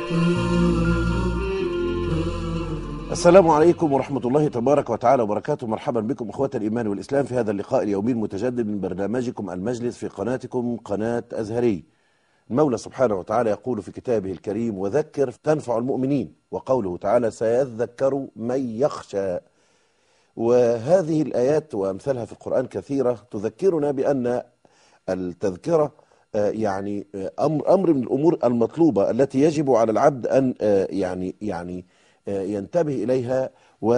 السلام عليكم ورحمة الله تبارك وتعالى وبركاته مرحبا بكم أخوة الإيمان والإسلام في هذا اللقاء اليومي المتجدد من برنامجكم المجلس في قناتكم قناة أزهري المولى سبحانه وتعالى يقول في كتابه الكريم وذكر تنفع المؤمنين وقوله تعالى سيذكر من يخشى وهذه الآيات وأمثالها في القرآن كثيرة تذكرنا بأن التذكرة آه، يعني آه، أمر أمر من الأمور المطلوبة التي يجب على العبد أن آه، يعني يعني آه، ينتبه إليها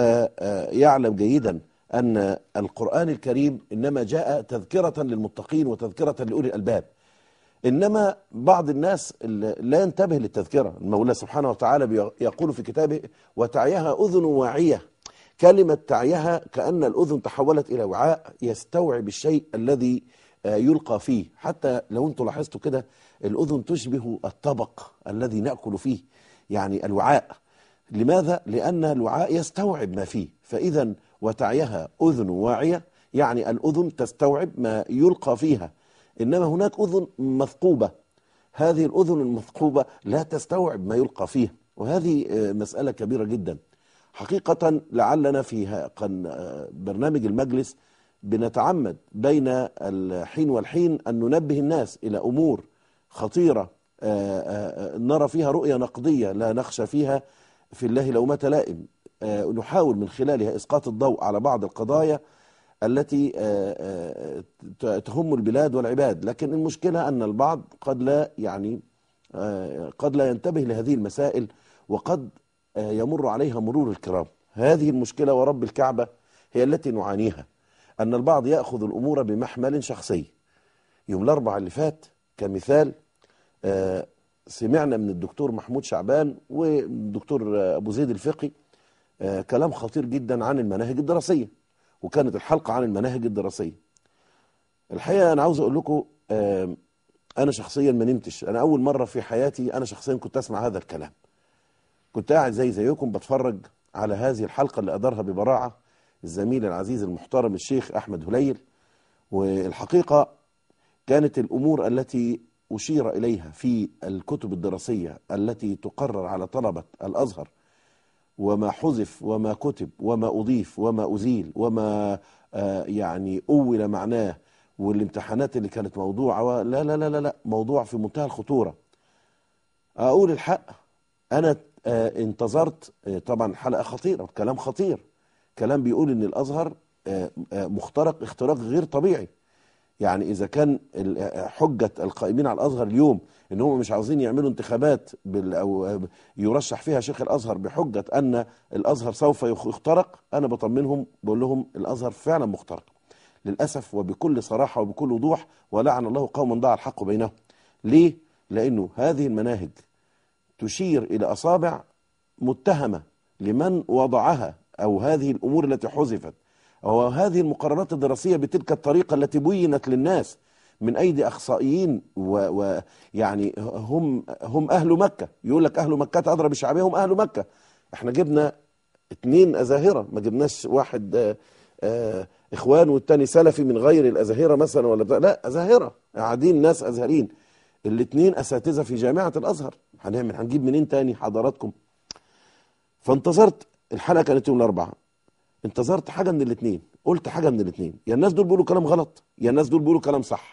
ويعلم جيدا أن القرآن الكريم إنما جاء تذكرة للمتقين وتذكرة لأولي الألباب إنما بعض الناس اللي لا ينتبه للتذكرة المولى سبحانه وتعالى بي- يقول في كتابه وتعيها أذن واعية كلمة تعيها كأن الأذن تحولت إلى وعاء يستوعب الشيء الذي آه، يلقى فيه حتى لو انتم لاحظتوا كده الأذن تشبه الطبق الذي نأكل فيه يعني الوعاء لماذا؟ لأن الوعاء يستوعب ما فيه فإذا وتعيها أذن واعية يعني الأذن تستوعب ما يلقى فيها إنما هناك أذن مثقوبة هذه الأذن المثقوبة لا تستوعب ما يلقى فيها وهذه آه، مسألة كبيرة جدا حقيقة لعلنا في ها- قن- آه، برنامج المجلس بنتعمد بين الحين والحين أن ننبه الناس إلى أمور خطيرة آه، آه، آه، نرى فيها رؤية نقدية لا نخشى فيها في الله لومة لائم آه، نحاول من خلالها إسقاط الضوء على بعض القضايا التي آه، آه، ت- تهم البلاد والعباد لكن المشكلة أن البعض قد لا يعني آه، قد لا ينتبه لهذه المسائل وقد آه، يمر عليها مرور الكرام هذه المشكلة ورب الكعبة هي التي نعانيها أن البعض يأخذ الأمور بمحمل شخصي يوم الأربع اللي فات كمثال آه، سمعنا من الدكتور محمود شعبان والدكتور آه، أبو زيد الفقي آه، كلام خطير جدا عن المناهج الدراسية وكانت الحلقة عن المناهج الدراسية الحقيقة أنا عاوز أقول لكم آه، أنا شخصيا ما نمتش أنا أول مرة في حياتي أنا شخصيا كنت أسمع هذا الكلام كنت قاعد زي زيكم بتفرج على هذه الحلقة اللي أدارها ببراعة الزميل العزيز المحترم الشيخ أحمد هليل والحقيقة كانت الأمور التي أشير إليها في الكتب الدراسية التي تقرر على طلبة الأزهر وما حذف وما كتب وما أضيف وما أزيل وما آه، يعني أول معناه والامتحانات اللي كانت موضوعة و- لا لا لا لا لا موضوع في منتهى الخطورة أقول الحق أنا آه، انتظرت آه، طبعا حلقة خطيرة كلام خطير كلام بيقول إن الأزهر آه، آه، مخترق اختراق غير طبيعي يعني إذا كان ال- آه، حجة القائمين على الأزهر اليوم إن هم مش عاوزين يعملوا انتخابات بال أو آه، يرشح فيها شيخ الأزهر بحجة أن الأزهر سوف يخ- يخترق أنا بطمنهم بقول لهم الأزهر فعلا مخترق للأسف وبكل صراحة وبكل وضوح ولعن الله قوما ضاع الحق بينهم ليه؟ لأنه هذه المناهج تشير إلى أصابع متهمة لمن وضعها أو هذه الأمور التي حذفت أو هذه المقررات الدراسية بتلك الطريقة التي بينت للناس من أيدي أخصائيين ويعني هم هم أهل مكة يقول لك أهل مكة أدرى بشعبهم أهل مكة احنا جبنا اتنين أزاهرة ما جبناش واحد آه، آه، إخوان والتاني سلفي من غير الأزاهرة مثلا ولا بتاع لا أزاهرة قاعدين ناس أزهرين الاتنين أساتذة في جامعة الأزهر هنعمل هنجيب منين تاني حضراتكم فانتظرت الحلقة كانت يوم الأربعاء انتظرت حاجة من الاتنين قلت حاجة من الاتنين يا الناس دول بيقولوا كلام غلط يا الناس دول بيقولوا كلام صح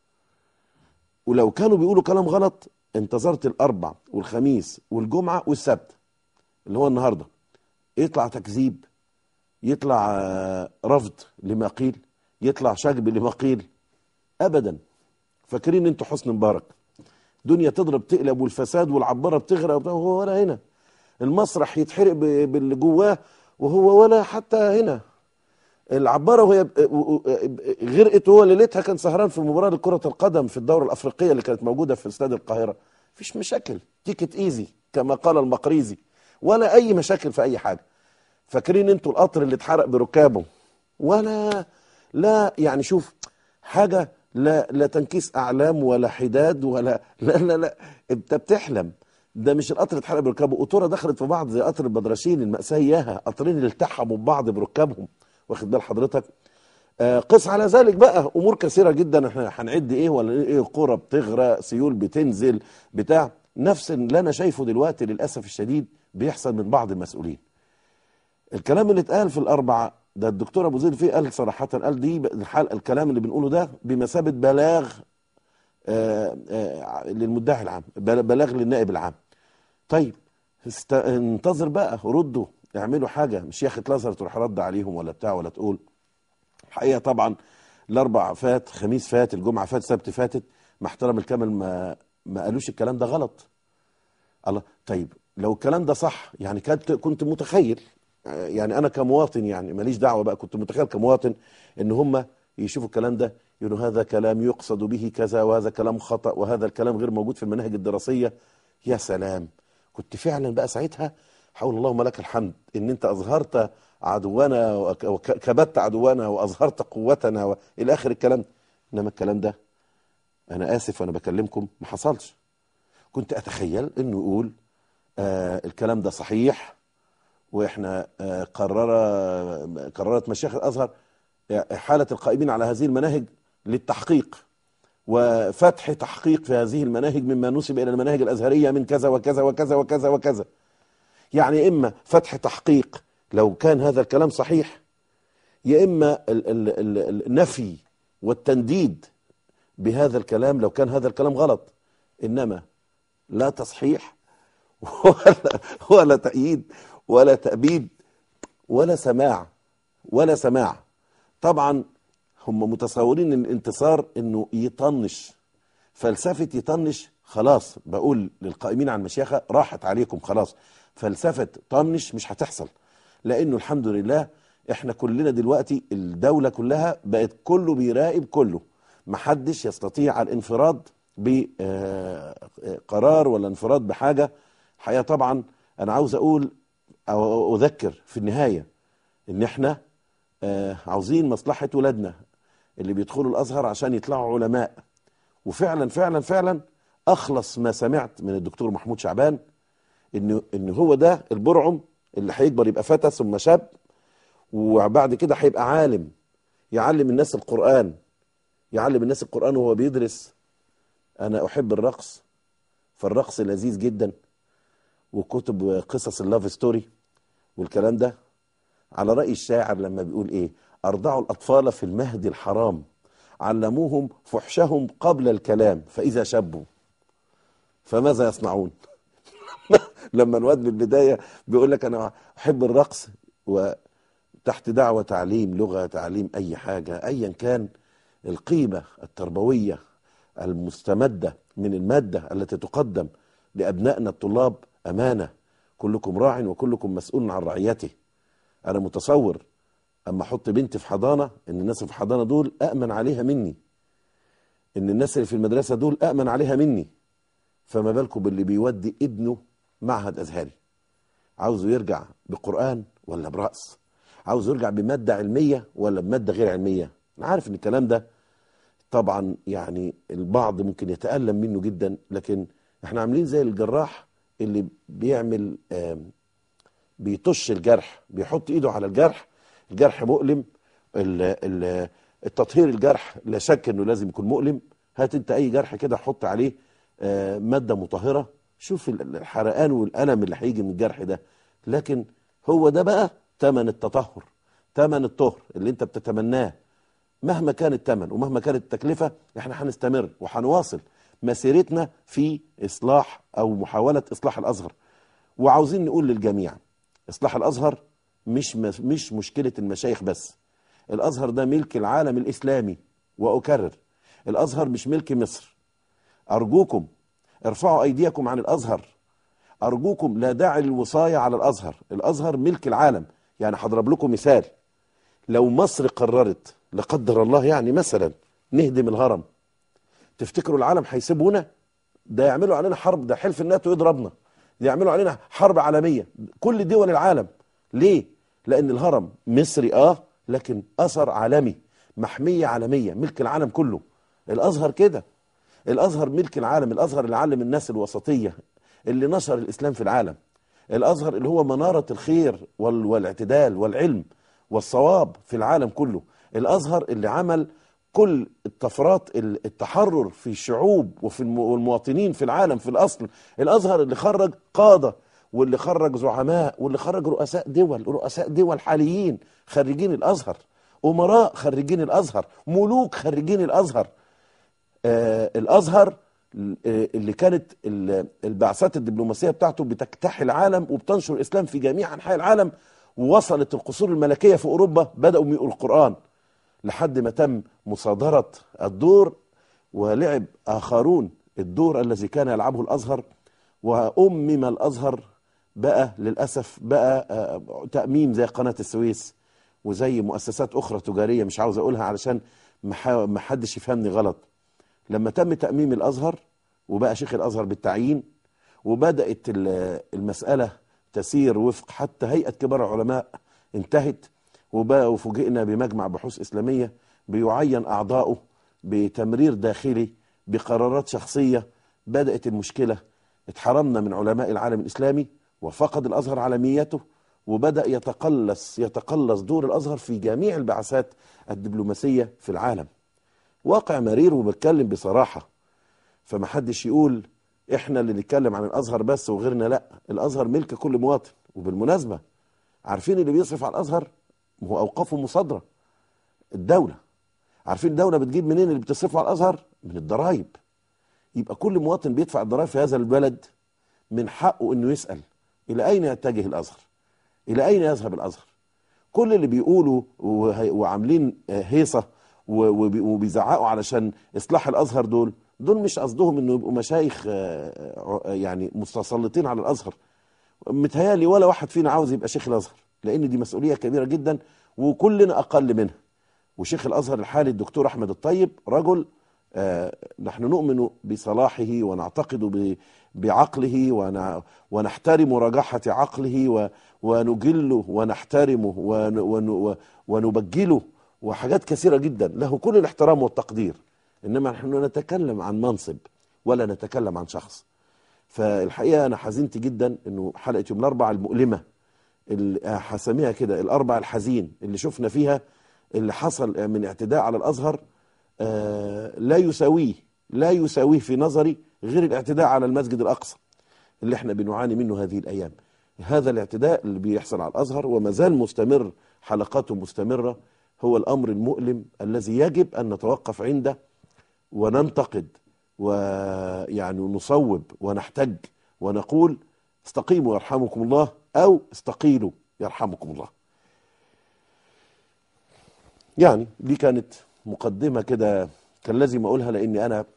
ولو كانوا بيقولوا كلام غلط انتظرت الأربع والخميس والجمعة والسبت اللي هو النهاردة يطلع تكذيب يطلع آه، رفض لما قيل يطلع شجب لما قيل أبدا فاكرين انتوا حسن مبارك دنيا تضرب تقلب والفساد والعبارة بتغرق وبتاع، وهو ولا هنا المسرح يتحرق ب- باللي جواه وهو ولا حتى هنا العبارة وهي ب- و- و- غرقت وهو ليلتها كان سهران في مباراة لكرة القدم في الدورة الأفريقية اللي كانت موجودة في استاد القاهرة مفيش مشاكل تيكت ايزي كما قال المقريزي ولا أي مشاكل في أي حاجة فاكرين انتوا القطر اللي اتحرق بركابه ولا لا يعني شوف حاجة لا لا تنكيس أعلام ولا حداد ولا لا لا لا انت بتحلم ده مش القطر اللي اتحرق بركابه قطوره دخلت في بعض زي قطر البدرشين المأساة اياها قطرين اللي التحموا ببعض بركابهم واخد بال حضرتك آه قس على ذلك بقى امور كثيره جدا احنا هنعد ايه ولا ايه قرى بتغرق سيول بتنزل بتاع نفس اللي انا شايفه دلوقتي للاسف الشديد بيحصل من بعض المسؤولين الكلام اللي اتقال في الاربعه ده الدكتور ابو زيد فيه قال صراحه قال دي الحال الكلام اللي بنقوله ده بمثابه بلاغ آه، آه، للمدعي العام بل- بلاغ للنائب العام طيب است... انتظر بقى ردوا اعملوا حاجه مش ياخد الازهر تروح رد عليهم ولا بتاع ولا تقول الحقيقه طبعا الاربع فات خميس فات الجمعه فات سبت فاتت مع احترام الكامل ما ما قالوش الكلام ده غلط الله طيب لو الكلام ده صح يعني كنت كنت متخيل آه، يعني انا كمواطن يعني ماليش دعوه بقى كنت متخيل كمواطن ان هم يشوفوا الكلام ده يقولوا هذا كلام يقصد به كذا وهذا كلام خطا وهذا الكلام غير موجود في المناهج الدراسيه يا سلام كنت فعلا بقى ساعتها حول اللهم لك الحمد ان انت اظهرت عدونا وك- وكبت عدونا واظهرت قوتنا و- الى اخر الكلام ده. انما الكلام ده انا اسف وانا بكلمكم ما حصلش كنت اتخيل انه يقول آه الكلام ده صحيح واحنا آه قرر قررت مشايخ الازهر حاله القائمين على هذه المناهج للتحقيق وفتح تحقيق في هذه المناهج مما نسب الى المناهج الازهريه من كذا وكذا وكذا وكذا وكذا يعني اما فتح تحقيق لو كان هذا الكلام صحيح يا اما ال- ال- ال- النفي والتنديد بهذا الكلام لو كان هذا الكلام غلط انما لا تصحيح ولا ولا تأييد ولا تأبيد ولا سماع ولا سماع طبعا هم متصورين ان الانتصار انه يطنش فلسفة يطنش خلاص بقول للقائمين على المشيخة راحت عليكم خلاص فلسفة طنش مش هتحصل لانه الحمد لله احنا كلنا دلوقتي الدولة كلها بقت كله بيراقب كله محدش يستطيع الانفراد بقرار ولا انفراد بحاجة حقيقة طبعا انا عاوز اقول او اذكر في النهاية ان احنا آه، عاوزين مصلحة ولادنا اللي بيدخلوا الازهر عشان يطلعوا علماء وفعلا فعلا فعلا اخلص ما سمعت من الدكتور محمود شعبان ان ان هو ده البرعم اللي هيكبر يبقى فتى ثم شاب وبعد كده هيبقى عالم يعلم الناس القرآن يعلم الناس القرآن وهو بيدرس انا احب الرقص فالرقص لذيذ جدا وكتب قصص اللاف ستوري والكلام ده على رأي الشاعر لما بيقول ايه ارضعوا الاطفال في المهد الحرام علموهم فحشهم قبل الكلام فاذا شبوا فماذا يصنعون لما الواد من البداية بيقول لك انا احب الرقص وتحت دعوة تعليم لغة تعليم اي حاجة ايا كان القيمة التربوية المستمدة من المادة التي تقدم لأبنائنا الطلاب أمانة كلكم راع وكلكم مسؤول عن رعيته أنا متصور أما أحط بنتي في حضانة إن الناس اللي في حضانة دول أأمن عليها مني إن الناس اللي في المدرسة دول أأمن عليها مني فما بالكم باللي بيودي ابنه معهد أزهري عاوزه يرجع بقرآن ولا برأس عاوزه يرجع بمادة علمية ولا بمادة غير علمية أنا عارف إن الكلام ده طبعا يعني البعض ممكن يتألم منه جدا لكن احنا عاملين زي الجراح اللي بيعمل آم، بيطش الجرح بيحط ايده على الجرح الجرح مؤلم ال- ال- التطهير الجرح لا شك انه لازم يكون مؤلم هات انت اي جرح كده حط عليه آه، مادة مطهرة شوف ال- الحرقان والألم اللي هيجي من الجرح ده لكن هو ده بقى تمن التطهر تمن الطهر اللي انت بتتمناه مهما كان الثمن ومهما كانت التكلفة احنا هنستمر وهنواصل مسيرتنا في إصلاح أو محاولة إصلاح الأزهر وعاوزين نقول للجميع إصلاح الأزهر مش مش مشكلة المشايخ بس الأزهر ده ملك العالم الإسلامي وأكرر الأزهر مش ملك مصر أرجوكم ارفعوا أيديكم عن الأزهر أرجوكم لا داعي للوصاية على الأزهر الأزهر ملك العالم يعني هضرب لكم مثال لو مصر قررت لا قدر الله يعني مثلا نهدم الهرم تفتكروا العالم هيسيبونا ده يعملوا علينا حرب ده حلف الناتو يضربنا ده يعملوا علينا حرب عالمية كل دول العالم ليه لان الهرم مصري اه لكن اثر عالمي محمية عالمية ملك العالم كله الازهر كده الازهر ملك العالم الازهر اللي علم الناس الوسطية اللي نشر الاسلام في العالم الازهر اللي هو منارة الخير وال- والاعتدال والعلم والصواب في العالم كله الازهر اللي عمل كل الطفرات ال- التحرر في الشعوب وفي الم- والمواطنين في العالم في الأصل الأزهر اللي خرج قادة واللي خرج زعماء واللي خرج رؤساء دول رؤساء دول حاليين خريجين الأزهر أمراء خريجين الأزهر ملوك خريجين الأزهر آه الازهر آه، اللي كانت ال- البعثات الدبلوماسيه بتاعته بتجتاح العالم وبتنشر الاسلام في جميع انحاء العالم ووصلت القصور الملكيه في اوروبا بداوا يقروا القران لحد ما تم مصادره الدور ولعب اخرون الدور الذي كان يلعبه الازهر وامم الازهر بقى للاسف بقى آه، تاميم زي قناه السويس وزي مؤسسات اخرى تجاريه مش عاوز اقولها علشان ما ما حدش يفهمني غلط لما تم تأميم الأزهر وبقى شيخ الأزهر بالتعيين وبدأت ال- المسألة تسير وفق حتى هيئة كبار العلماء انتهت وبقى وفوجئنا بمجمع بحوث إسلامية بيعين أعضائه بتمرير داخلي بقرارات شخصية بدأت المشكلة اتحرمنا من علماء العالم الإسلامي وفقد الأزهر عالميته وبدأ يتقلص يتقلص دور الأزهر في جميع البعثات الدبلوماسية في العالم واقع مرير وبتكلم بصراحة فما حدش يقول احنا اللي نتكلم عن الازهر بس وغيرنا لا الازهر ملك كل مواطن وبالمناسبة عارفين اللي بيصرف على الازهر ما هو اوقافه مصادرة الدولة عارفين الدولة بتجيب منين اللي بتصرفه على الازهر من الضرائب يبقى كل مواطن بيدفع الضرائب في هذا البلد من حقه انه يسأل الى اين يتجه الازهر الى اين يذهب الازهر كل اللي بيقولوا وه- وعاملين آه، هيصة و- وبي- وبيزعقوا علشان اصلاح الازهر دول دول مش قصدهم انه يبقوا مشايخ آه، آه، يعني متسلطين على الازهر متهيالي ولا واحد فينا عاوز يبقى شيخ الازهر لان دي مسؤوليه كبيره جدا وكلنا اقل منها وشيخ الازهر الحالي الدكتور احمد الطيب رجل آه، نحن نؤمن بصلاحه ونعتقد ب- بعقله ون- ونحترم رجاحة عقله و- ونجله ونحترمه ون- ون- ونبجله وحاجات كثيرة جدا له كل الاحترام والتقدير إنما نحن نتكلم عن منصب ولا نتكلم عن شخص فالحقيقة أنا حزنت جدا إنه حلقة يوم الأربعاء المؤلمة اللي هسميها كده الأربع الحزين اللي شفنا فيها اللي حصل من اعتداء على الأزهر آه، لا يساويه لا يساويه في نظري غير الاعتداء على المسجد الأقصى اللي احنا بنعاني منه هذه الأيام هذا الاعتداء اللي بيحصل على الأزهر وما زال مستمر حلقاته مستمرة هو الأمر المؤلم الذي يجب أن نتوقف عنده وننتقد ويعني نصوب ونحتج ونقول استقيموا يرحمكم الله أو استقيلوا يرحمكم الله يعني دي كانت مقدمة كده كان لازم أقولها لأني أنا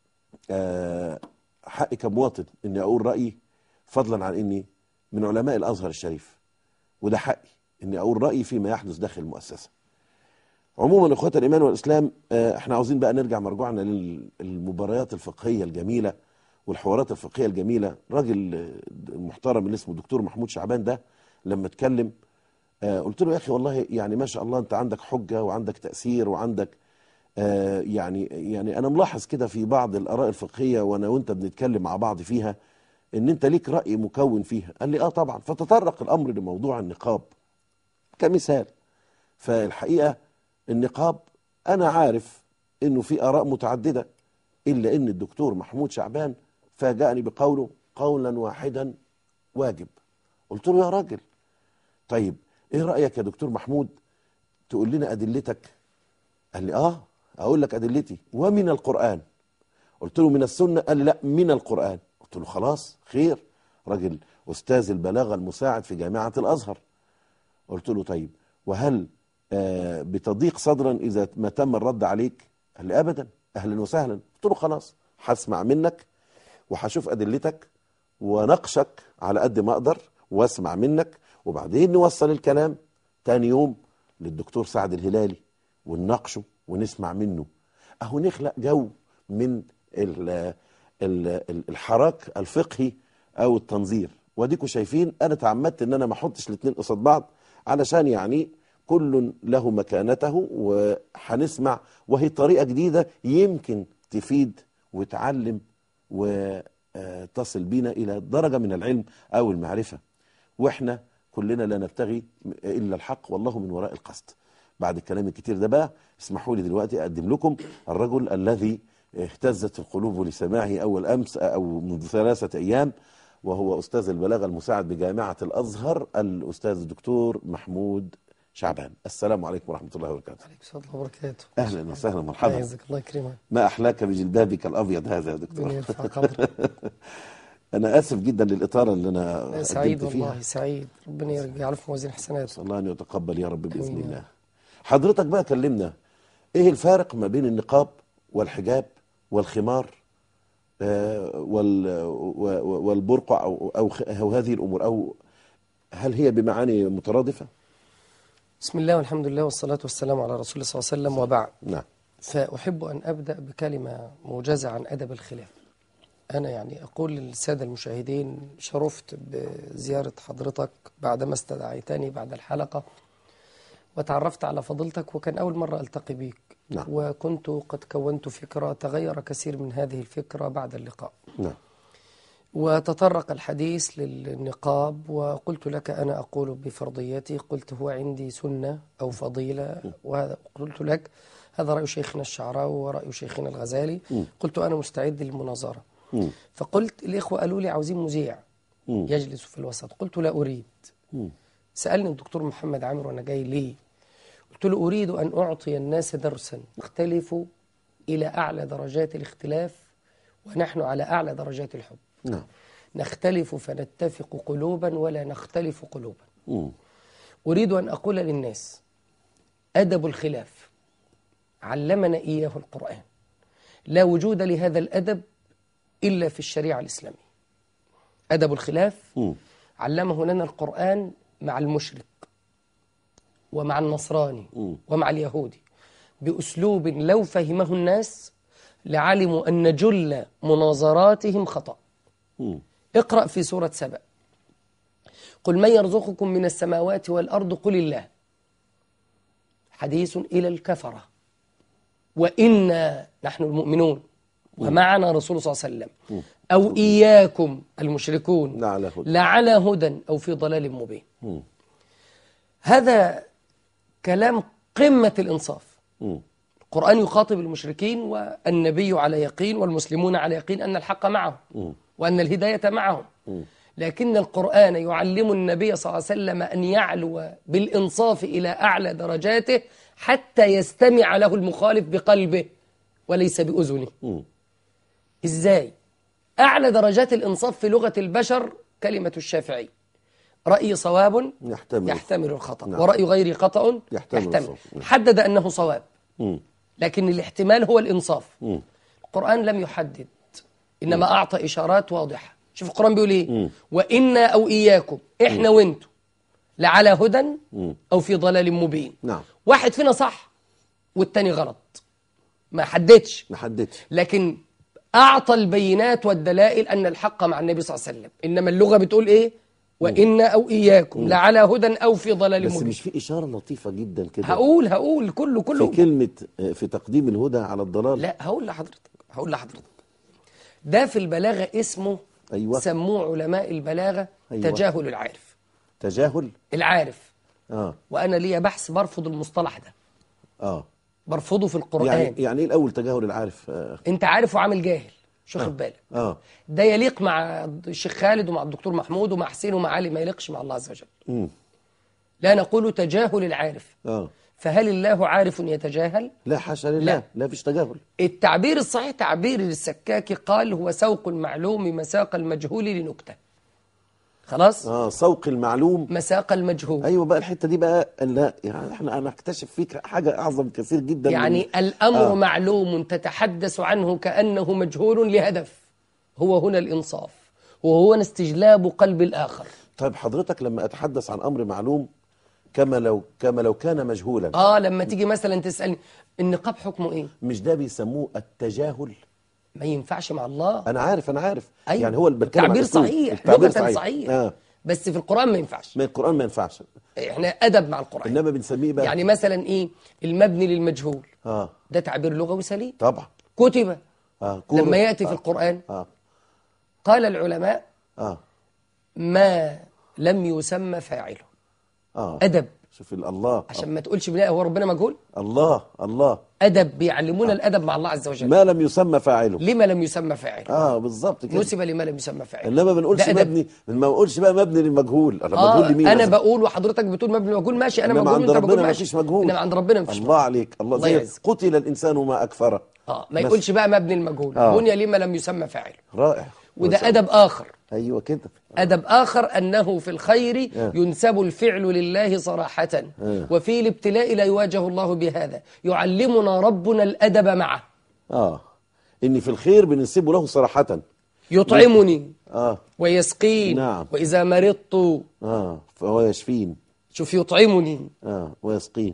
آه، حقي كمواطن إني أقول رأيي فضلا عن إني من علماء الأزهر الشريف وده حقي إني أقول رأيي فيما يحدث داخل المؤسسة عموما اخوة الايمان والاسلام آه، احنا عاوزين بقى نرجع مرجوعنا للمباريات الفقهيه الجميله والحوارات الفقهيه الجميله راجل آه، محترم اللي اسمه الدكتور محمود شعبان ده لما اتكلم آه، قلت له يا اخي والله يعني ما شاء الله انت عندك حجه وعندك تاثير وعندك آه، يعني يعني انا ملاحظ كده في بعض الاراء الفقهيه وانا وانت بنتكلم مع بعض فيها ان انت ليك راي مكون فيها قال لي اه طبعا فتطرق الامر لموضوع النقاب كمثال فالحقيقه النقاب انا عارف انه في اراء متعدده الا ان الدكتور محمود شعبان فاجأني بقوله قولا واحدا واجب قلت له يا راجل طيب ايه رايك يا دكتور محمود تقول لنا ادلتك قال لي اه اقول لك ادلتي ومن القران قلت له من السنه قال لي لا من القران قلت له خلاص خير راجل استاذ البلاغه المساعد في جامعه الازهر قلت له طيب وهل آه بتضيق صدرا اذا ما تم الرد عليك قال لي ابدا اهلا وسهلا قلت له خلاص هسمع منك وهشوف ادلتك ونقشك على قد ما اقدر واسمع منك وبعدين نوصل الكلام تاني يوم للدكتور سعد الهلالي ونناقشه ونسمع منه اهو نخلق جو من ال ال ال الحراك الفقهي او التنظير واديكم شايفين انا تعمدت ان انا ما احطش الاثنين قصاد بعض علشان يعني كل له مكانته وهنسمع وهي طريقه جديده يمكن تفيد وتعلم وتصل بينا الى درجه من العلم او المعرفه واحنا كلنا لا نبتغي الا الحق والله من وراء القصد بعد الكلام الكتير ده بقى اسمحوا لي دلوقتي اقدم لكم الرجل الذي اهتزت القلوب لسماعه اول امس او منذ ثلاثه ايام وهو استاذ البلاغه المساعد بجامعه الازهر الاستاذ الدكتور محمود شعبان السلام عليكم ورحمه الله وبركاته عليكم السلام وبركاته اهلا وسهلا مرحبا يعزك الله يكرمك ما احلاك بجلبابك الابيض هذا يا ربنا دكتور يرفع قدرك انا اسف جدا للاطاله اللي انا سعيد قدمت فيها والله سعيد ربنا يجعله في موازين حسناته نسأل الله أن يتقبل يا رب بإذن آمين. الله حضرتك بقى كلمنا إيه الفارق ما بين النقاب والحجاب والخمار آه، وال و- و- والبرقع أو, أو, خ- أو هذه الأمور أو هل هي بمعاني مترادفة؟ بسم الله والحمد لله والصلاة والسلام على رسول الله صلى الله عليه وسلم وبعد نعم فأحب أن أبدأ بكلمة موجزة عن أدب الخلاف أنا يعني أقول للسادة المشاهدين شرفت بزيارة حضرتك بعدما استدعيتني بعد الحلقة وتعرفت على فضيلتك وكان أول مرة ألتقي بيك نعم. وكنت قد كونت فكرة تغير كثير من هذه الفكرة بعد اللقاء نعم وتطرق الحديث للنقاب وقلت لك أنا أقول بفرضيتي قلت هو عندي سنة أو فضيلة وهذا قلت لك هذا رأي شيخنا الشعراوي ورأي شيخنا الغزالي قلت أنا مستعد للمناظرة مم. فقلت الإخوة قالوا لي عاوزين مذيع مم. يجلس في الوسط قلت لا أريد مم. سألني الدكتور محمد عامر وأنا جاي ليه قلت له أريد أن أعطي الناس درسا اختلفوا إلى أعلى درجات الاختلاف ونحن على أعلى درجات الحب نعم نختلف فنتفق قلوبا ولا نختلف قلوبا مم. أريد أن أقول للناس أدب الخلاف علمنا إياه القرآن لا وجود لهذا الأدب إلا في الشريعة الإسلامية أدب الخلاف مم. علمه لنا القرآن مع المشرك ومع النصراني مم. ومع اليهودي بأسلوب لو فهمه الناس لعلموا أن جل مناظراتهم خطأ مم. اقرأ في سورة سبأ قل من يرزقكم من السماوات والأرض قل الله حديث إلى الكفرة وإنا نحن المؤمنون ومعنا رسول صلى الله عليه وسلم أو إياكم المشركون لعلى هدى. لعلى هدى أو في ضلال مبين مم. هذا كلام قمة الإنصاف مم. القرآن يخاطب المشركين والنبي على يقين والمسلمون على يقين أن الحق معهم مم. وأن الهداية معهم لكن القرآن يعلم النبي صلى الله عليه وسلم أن يعلو بالإنصاف إلى أعلى درجاته حتى يستمع له المخالف بقلبه وليس بأذنه مم. إزاي؟ أعلى درجات الإنصاف في لغة البشر كلمة الشافعي رأي صواب يحتمل يحتمل الخطأ نعم. ورأي غير خطأ يحتمل يحتمل الصواب. نعم. حدد أنه صواب مم. لكن الاحتمال هو الإنصاف مم. القرآن لم يحدد إنما أعطى إشارات واضحة شوف القرآن بيقول إيه وإنا أو إياكم إحنا وإنتم لعلى هدى أو في ضلال مبين نعم. واحد فينا صح والتاني غلط ما حددش ما حددش لكن أعطى البينات والدلائل أن الحق مع النبي صلى الله عليه وسلم إنما اللغة بتقول إيه وإنا أو إياكم لعلى هدى أو في ضلال بس مبين مش في إشارة لطيفة جدا كده هقول هقول كله في كله كلمة آه، في تقديم الهدى على الضلال لا هقول لحضرتك هقول لحضرتك ده في البلاغة اسمه أيوة. سموه علماء البلاغة أيوة. تجاهل العارف تجاهل العارف اه وأنا ليا بحث برفض المصطلح ده اه برفضه في القرآن يعني يعني ايه الاول تجاهل العارف اه, أنت عارف وعامل جاهل شو خد بالك آه. ده يليق مع الشيخ خالد ومع الدكتور محمود ومع حسين ومع علي ما يليقش مع الله عز وجل مم. لا نقول تجاهل العارف اه فهل الله عارف يتجاهل لا حاشا لله لا. لا, لا فيش تجاهل التعبير الصحيح تعبير السكاكي قال هو سوق المعلوم مساق المجهول لنكتة خلاص اه سوق المعلوم مساق المجهول ايوه بقى الحته دي بقى لا يعني احنا انا اكتشف فيك حاجه اعظم كثير جدا من- يعني الأمر آه. معلوم تتحدث عنه كأنه مجهول لهدف هو هنا الإنصاف وهو هنا استجلاب قلب الآخر طيب حضرتك لما اتحدث عن امر معلوم كما لو كما لو كان مجهولا آه لما تيجي مثلا تسألني النقاب حكمه إيه مش ده بيسموه التجاهل ما ينفعش مع الله انا عارف انا عارف أيوة. يعني هو اللي بتكلم عن تعبير الأسلوب. صحيح التعبير لغة صحيح, اه بس في القرآن ما ينفعش ما القران ما ينفعش احنا أدب مع القرآن انما بنسميه بقى يعني مثلا إيه المبني للمجهول اه ده تعبير لغوي سليم طبعا كتب اه كورة. لما يأتي في آه. القرآن اه قال العلماء اه ما لم يسمى فاعله اه أدب شوف ال- الله عشان ما تقولش بناء هو ربنا مجهول الله الله ادب بيعلمونا الادب مع الله عز وجل ما لم يسمى فاعله لما لم يسمى فاعل اه بالظبط كده نسب لما لم يسمى فاعل انما ما بنقولش ده أدب. مبني ما بنقولش بقى مبني للمجهول انا اه مجهول لمين انا مثلاً؟ بقول وحضرتك بتقول مبني مجهول ماشي انا انما مجهول عند وانت مجهول ربنا ما ماشي فيش مجهول انما عند ربنا ما فيش الله عليك الله الله زي يعزك. قتل الانسان ما اكفره اه ما بس. يقولش بقى مبني المجهول آه. بني لما لم يسمى فاعل رائع وده بس- ادب اخر ايوه كده أدب آخر أنه في الخير آه. ينسب الفعل لله صراحة آه. وفي الابتلاء لا يواجه الله بهذا يعلمنا ربنا الأدب معه اه ان في الخير بننسبه له صراحه يطعمني اه ويسقين نعم. وإذا مرضت اه فهو يشفين شوف يطعمني اه ويسقين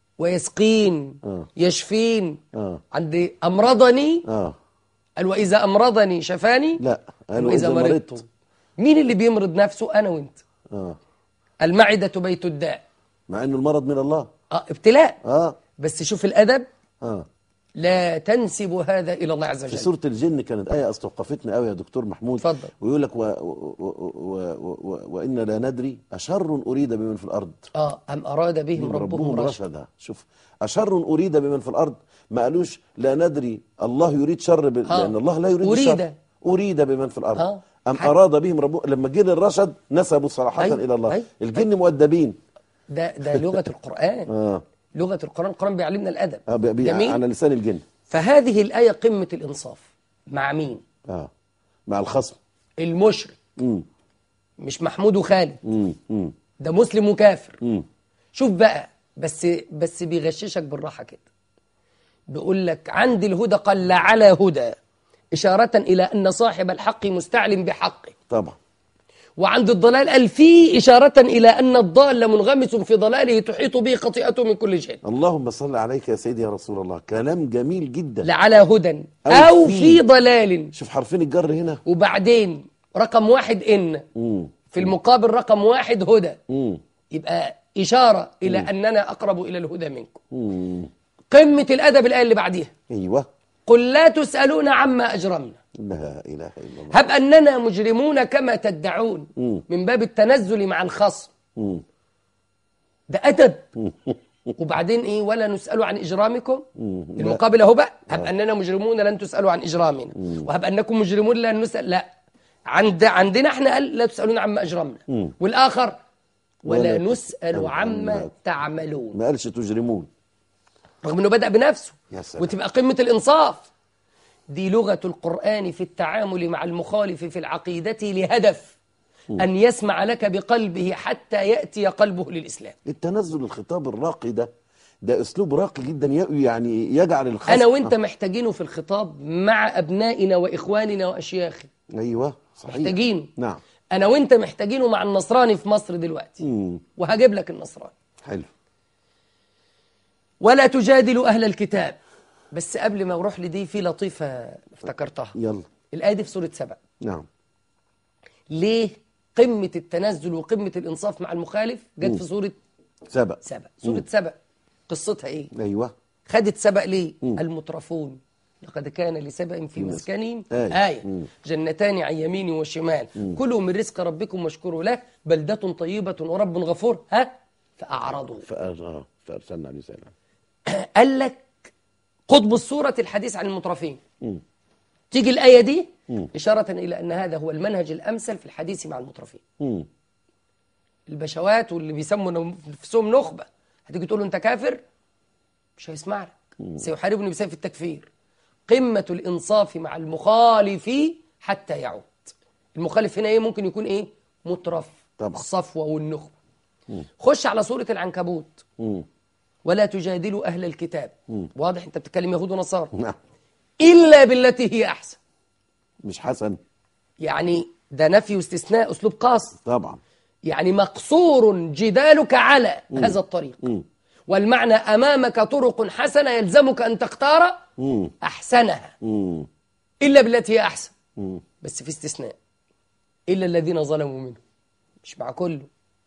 ويسقين آه. يشفين اه عند أمرضني اه قال وإذا أمرضني شفاني لا قال قالوا وإذا اذا مرضت مرضت مين اللي بيمرض نفسه أنا وأنت اه المعدة بيت الداء مع انه المرض من الله آه ابتلاء اه بس شوف الأدب اه لا تنسب هذا إلى الله عز في وجل سورة الجن كانت آية استوقفتني قوي يا دكتور محمود اتفضل. ويقول لك و... و... و... و... و... وإن لا ندري أشر أريد بمن في الأرض آه أم أراد بهم من ربهم رشدا رشدا شوف أشر أريد بمن في الأرض ما قالوش لا ندري الله يريد شر ب... آه. لأن الله لا يريد أريد. الشر أريد بمن في الأرض آه. أم حد- أراد بهم ربهم لما جه للرشد نسبوا صراحة أي. إلى الله أي. الجن مؤدبين ده ده لغة القرآن آه. لغة القرآن القرآن بيعلمنا الأدب آه. بي... بي... جميل على لسان الجن فهذه الآية قمة الإنصاف مع مين آه. مع الخصم المشرك مم. مش محمود وخالد مم. مم. ده مسلم وكافر مم. شوف بقى بس بس بيغششك بالراحة كده بيقول لك عندي الهدى قال على هدى إشارة إلى أن صاحب الحق مستعلم بحقه طبعا وعند الضلال قال فيه إشارة إلى أن الضال منغمس في ضلاله تحيط به خطيئته من كل جهة اللهم صل عليك يا سيدي يا رسول الله كلام جميل جدا لعلى هدى أو أو في. في ضلال شوف حرفين الجر هنا وبعدين رقم واحد إن مم. في المقابل رقم واحد هدى مم. يبقى إشارة إلى أننا أقرب إلى الهدى منكم مم. قمة الأدب الآية اللي بعديها ايوه قل لا تسألون عما أجرمنا لا اله الا الله هب أننا مجرمون كما تدعون مم. من باب التنزل مع الخصم مم. ده أدب وبعدين إيه ولا نسأل عن إجرامكم المقابل أهو بقى هب أننا مجرمون لن تسألوا عن إجرامنا وهب أنكم مجرمون لن نسأل لا عند عندنا احنا قال لا تسألون عما أجرمنا والآخر ولا ولا نسأل تسأل عما عما تعملون ما قالش تجرمون رغم انه بدأ بنفسه يا سلام. وتبقى قمة الإنصاف دي لغة القرآن في التعامل مع المخالف في العقيدة لهدف أن يسمع لك بقلبه حتى يأتي قلبه للإسلام التنزل الخطاب الراقي ده ده اسلوب راقي جدا ي- يعني يجعل الخصم أنا وإنت محتاجينه في الخطاب مع أبنائنا وإخواننا وأشياخنا ايوه صحيح محتاجينه نعم أنا وإنت محتاجينه مع النصراني في مصر دلوقتي مم. وهجيب لك النصراني حلو ولا تجادلوا أهل الكتاب بس قبل ما أروح لدي في لطيفة افتكرتها يلا الآية دي في سورة سبأ نعم ليه قمة التنزل وقمة الإنصاف مع المخالف جت في سورة سبق سبأ سورة سبأ قصتها إيه ايوه خدت سبأ ليه المترفون لقد كان لسبأ في مسكنهم آية. آية مم. جنتان عن يمين وشمال كلوا من رزق ربكم واشكروا له بلدة طيبة ورب غفور ها فأعرضوا فأر- آه، فارسلنا رساله قال لك قطب السورة الحديث عن المترفين مم. تيجي الآية دي إشارة إلى أن هذا هو المنهج الأمثل في الحديث مع المترفين مم. البشوات واللي بيسموا نفسهم نخبة هتيجي تقول له أنت كافر مش هيسمع لك سيحاربني بسيف التكفير قمة الإنصاف مع المخالف حتى يعود المخالف هنا إيه ممكن يكون إيه مترف طبعا. الصفوة والنخبة خش على سورة العنكبوت مم. ولا تجادلوا أهل الكتاب واضح أنت بتتكلم يهود ونصارى نعم إلا بالتي هي أحسن مش حسن يعني ده نفي واستثناء أسلوب قاصد طبعا يعني مقصور جدالك على هذا الطريق مم. والمعنى أمامك طرق حسنة يلزمك أن تختار مم. أحسنها مم. إلا بالتي هي أحسن مم. بس في استثناء إلا الذين ظلموا منهم مش مع كله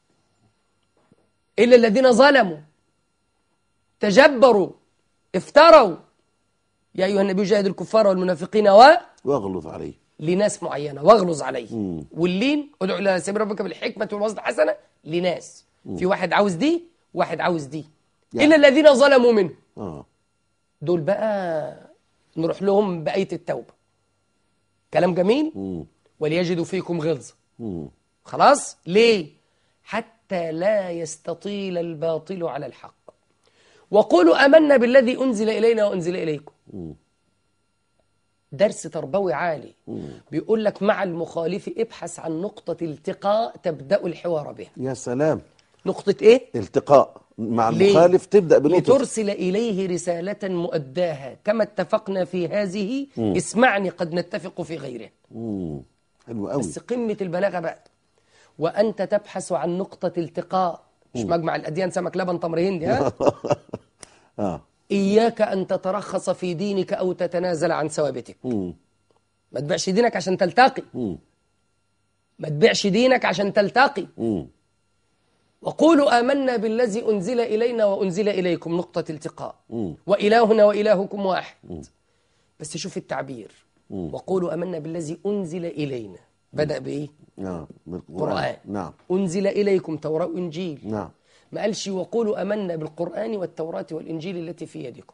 إلا الذين ظلموا تجبروا افتروا يا أيها النبي جاهد الكفار والمنافقين و واغلظ عليه لناس معينة واغلظ عليه واللين ادعو إلى سبيل ربك بالحكمة والوعظة الحسنة لناس في واحد عاوز دي واحد عاوز دي يعني. إلا الذين ظلموا منه اه دول بقى نروح لهم بآية التوبة كلام جميل مم. وليجدوا فيكم غلظة مم. خلاص ليه حتى لا يستطيل الباطل على الحق وقولوا آمنا بالذي أنزل إلينا وأنزل إليكم درس تربوي عالي بيقول لك مع المخالف ابحث عن نقطة التقاء تبدأ الحوار بها يا سلام نقطة إيه؟ التقاء مع ليه؟ المخالف تبدا بنقطه لترسل إليه رسالة مؤداها كما اتفقنا في هذه اسمعني قد نتفق في غيرها مم. حلو قوي بس قمة البلاغة بقى وأنت تبحث عن نقطة التقاء مش مجمع الأديان سمك لبن تمر هندي ها اه إياك أن تترخص في دينك أو تتنازل عن ثوابتك مم. ما تبيعش دينك عشان تلتقي مم. ما تبيعش دينك عشان تلتقي مم. وقولوا آمنا بالذي أنزل إلينا وأنزل إليكم نقطة التقاء مم. وإلهنا وإلهكم واحد بس شوف التعبير وقولوا آمنا بالذي أنزل إلينا بدأ بإيه؟ اه من قرآن نعم أنزل إليكم توراة وإنجيل نعم ما قالش وقولوا آمنا بالقرآن والتوراة والإنجيل التي في يدكم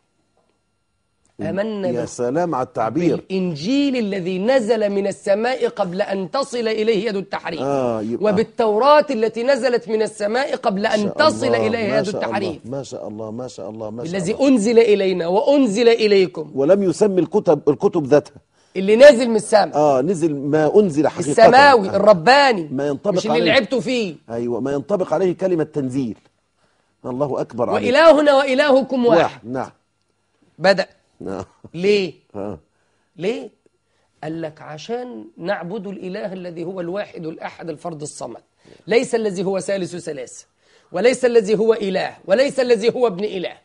آمنا يا بال- سلام على التعبير بالإنجيل الذي نزل من السماء قبل أن تصل إليه يد التحريف آه، يبقى- وبالتوراة التي نزلت من السماء قبل ما أن شاء تصل الله، إليه ما يد شاء الله، التحريف ما شاء الله ما شاء الله ما شاء الذي الله أنزل إلينا وأنزل إليكم ولم يسمي الكتب الكتب ذاتها اللي نازل من السماء اه نزل ما انزل حقيقه السماوي آه. الرباني ما ينطبق مش اللي عليه. لعبتوا فيه ايوه ما ينطبق عليه كلمه تنزيل الله اكبر عليك وإلهنا وإلهكم واحد واحد نعم بدأ نعم ليه آه. ليه قال لك عشان نعبد الإله الذي هو الواحد الأحد الفرد الصمد ليس الذي هو ثالث ثلاثة وليس الذي هو إله وليس الذي هو ابن إله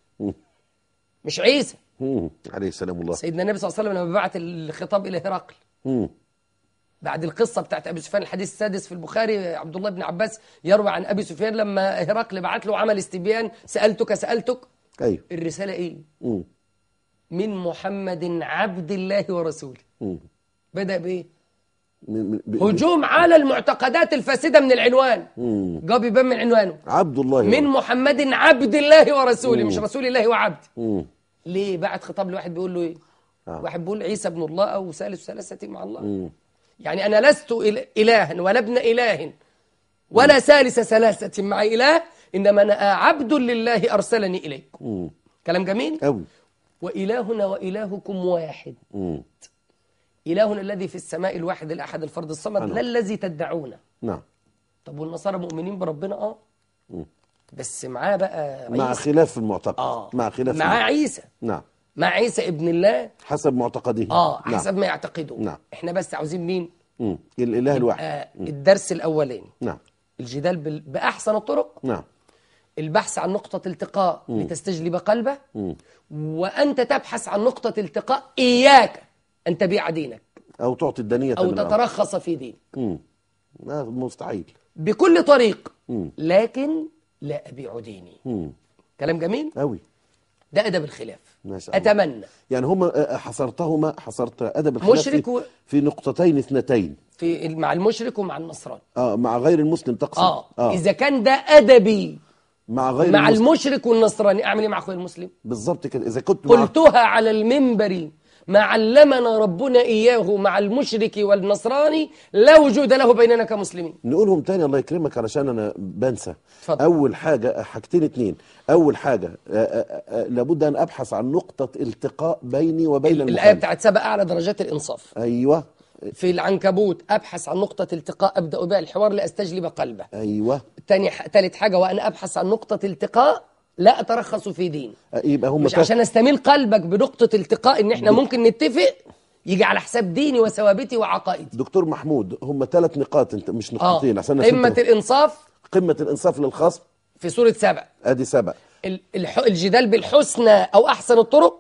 مش عيسى مم. عليه السلام الله سيدنا النبي صلى الله عليه وسلم لما بعت الخطاب إلى هرقل مم. بعد القصة بتاعت أبي سفيان الحديث السادس في البخاري عبد الله بن عباس يروي عن أبي سفيان لما هرقل بعت له عمل استبيان سألتك سألتك ايوه الرسالة إيه مم. من محمد عبد الله ورسوله مم. بدأ بإيه من- من- ب- هجوم على المعتقدات الفاسدة من العنوان مم. جاب يبان من عنوانه عبد الله من محمد عبد الله ورسوله مش رسول الله وعبد مم. ليه بعت خطاب لواحد بيقول له ايه آه. واحد بيقول عيسى ابن الله او ثالث ثلاثة مع الله مم. يعني انا لست إل- الها ولا ابن اله ولا ثالث ثلاثة مع اله انما انا عبد لله ارسلني اليكم مم. كلام جميل قوي والهنا والهكم واحد مم. الهنا الذي في السماء الواحد الاحد الفرد الصمد لا الذي تدعونه نعم طب والنصارى مؤمنين بربنا اه بس معاه بقى مع عيسى خلاف في المعتقد اه مع خلاف في معاه المعتقد. عيسى نعم مع عيسى ابن الله حسب معتقده اه نعم. حسب ما يعتقدون نعم. احنا بس عاوزين مين مم. الاله الواحد آه الدرس الاولاني نعم الجدال بال... باحسن الطرق نعم البحث عن نقطة التقاء لتستجلب قلبه وأنت تبحث عن نقطة التقاء إياك أن تبيع دينك او تعطي الدنيه أو من الأرض. تترخص في دينك مم. ما مستحيل بكل طريق مم. لكن لا أبيع ديني مم. كلام جميل قوي ده أدب الخلاف ما شاء الله. أتمنى يعني هم حصرتهما حصرت ادب الخلاف مشرك في, و- في نقطتين اثنتين في مع المشرك ومع النصراني اه مع غير المسلم تقصد آه. آه. إذا كان ده أدبي مع غير مع المسلم المشرك والنصراني أعمل إيه مع أخوي المسلم بالظبط كده اذا كنت مع قلتها على المنبر ما علمنا ربنا إياه مع المشرك والنصراني لا وجود له بيننا كمسلمين نقولهم تاني الله يكرمك علشان انا بنسى اتفضل. اول حاجه حاجتين اتنين اول حاجه آه، آه، آه، لابد ان ابحث عن نقطه التقاء بيني وبين الآية المخالف بتاعت سبق أعلى درجات الإنصاف ايوه في العنكبوت أبحث عن نقطة التقاء أبدأ بها الحوار لأستجلب قلبه ايوه تاني ح... تالت حاجة وأنا أبحث عن نقطة التقاء لا أترخص في دين آه، يبقى هم مش تل- عشان استميل قلبك بنقطة التقاء إن إحنا ممكن نتفق يجي على حساب ديني وثوابتي وعقائدي دكتور محمود هم ثلاث نقاط انت مش آه نقطتين عشان قمة أنت- الإنصاف قمه الانصاف في سورة سبع ادي سبع ال- الح... الجدال بالحسنى أو أحسن الطرق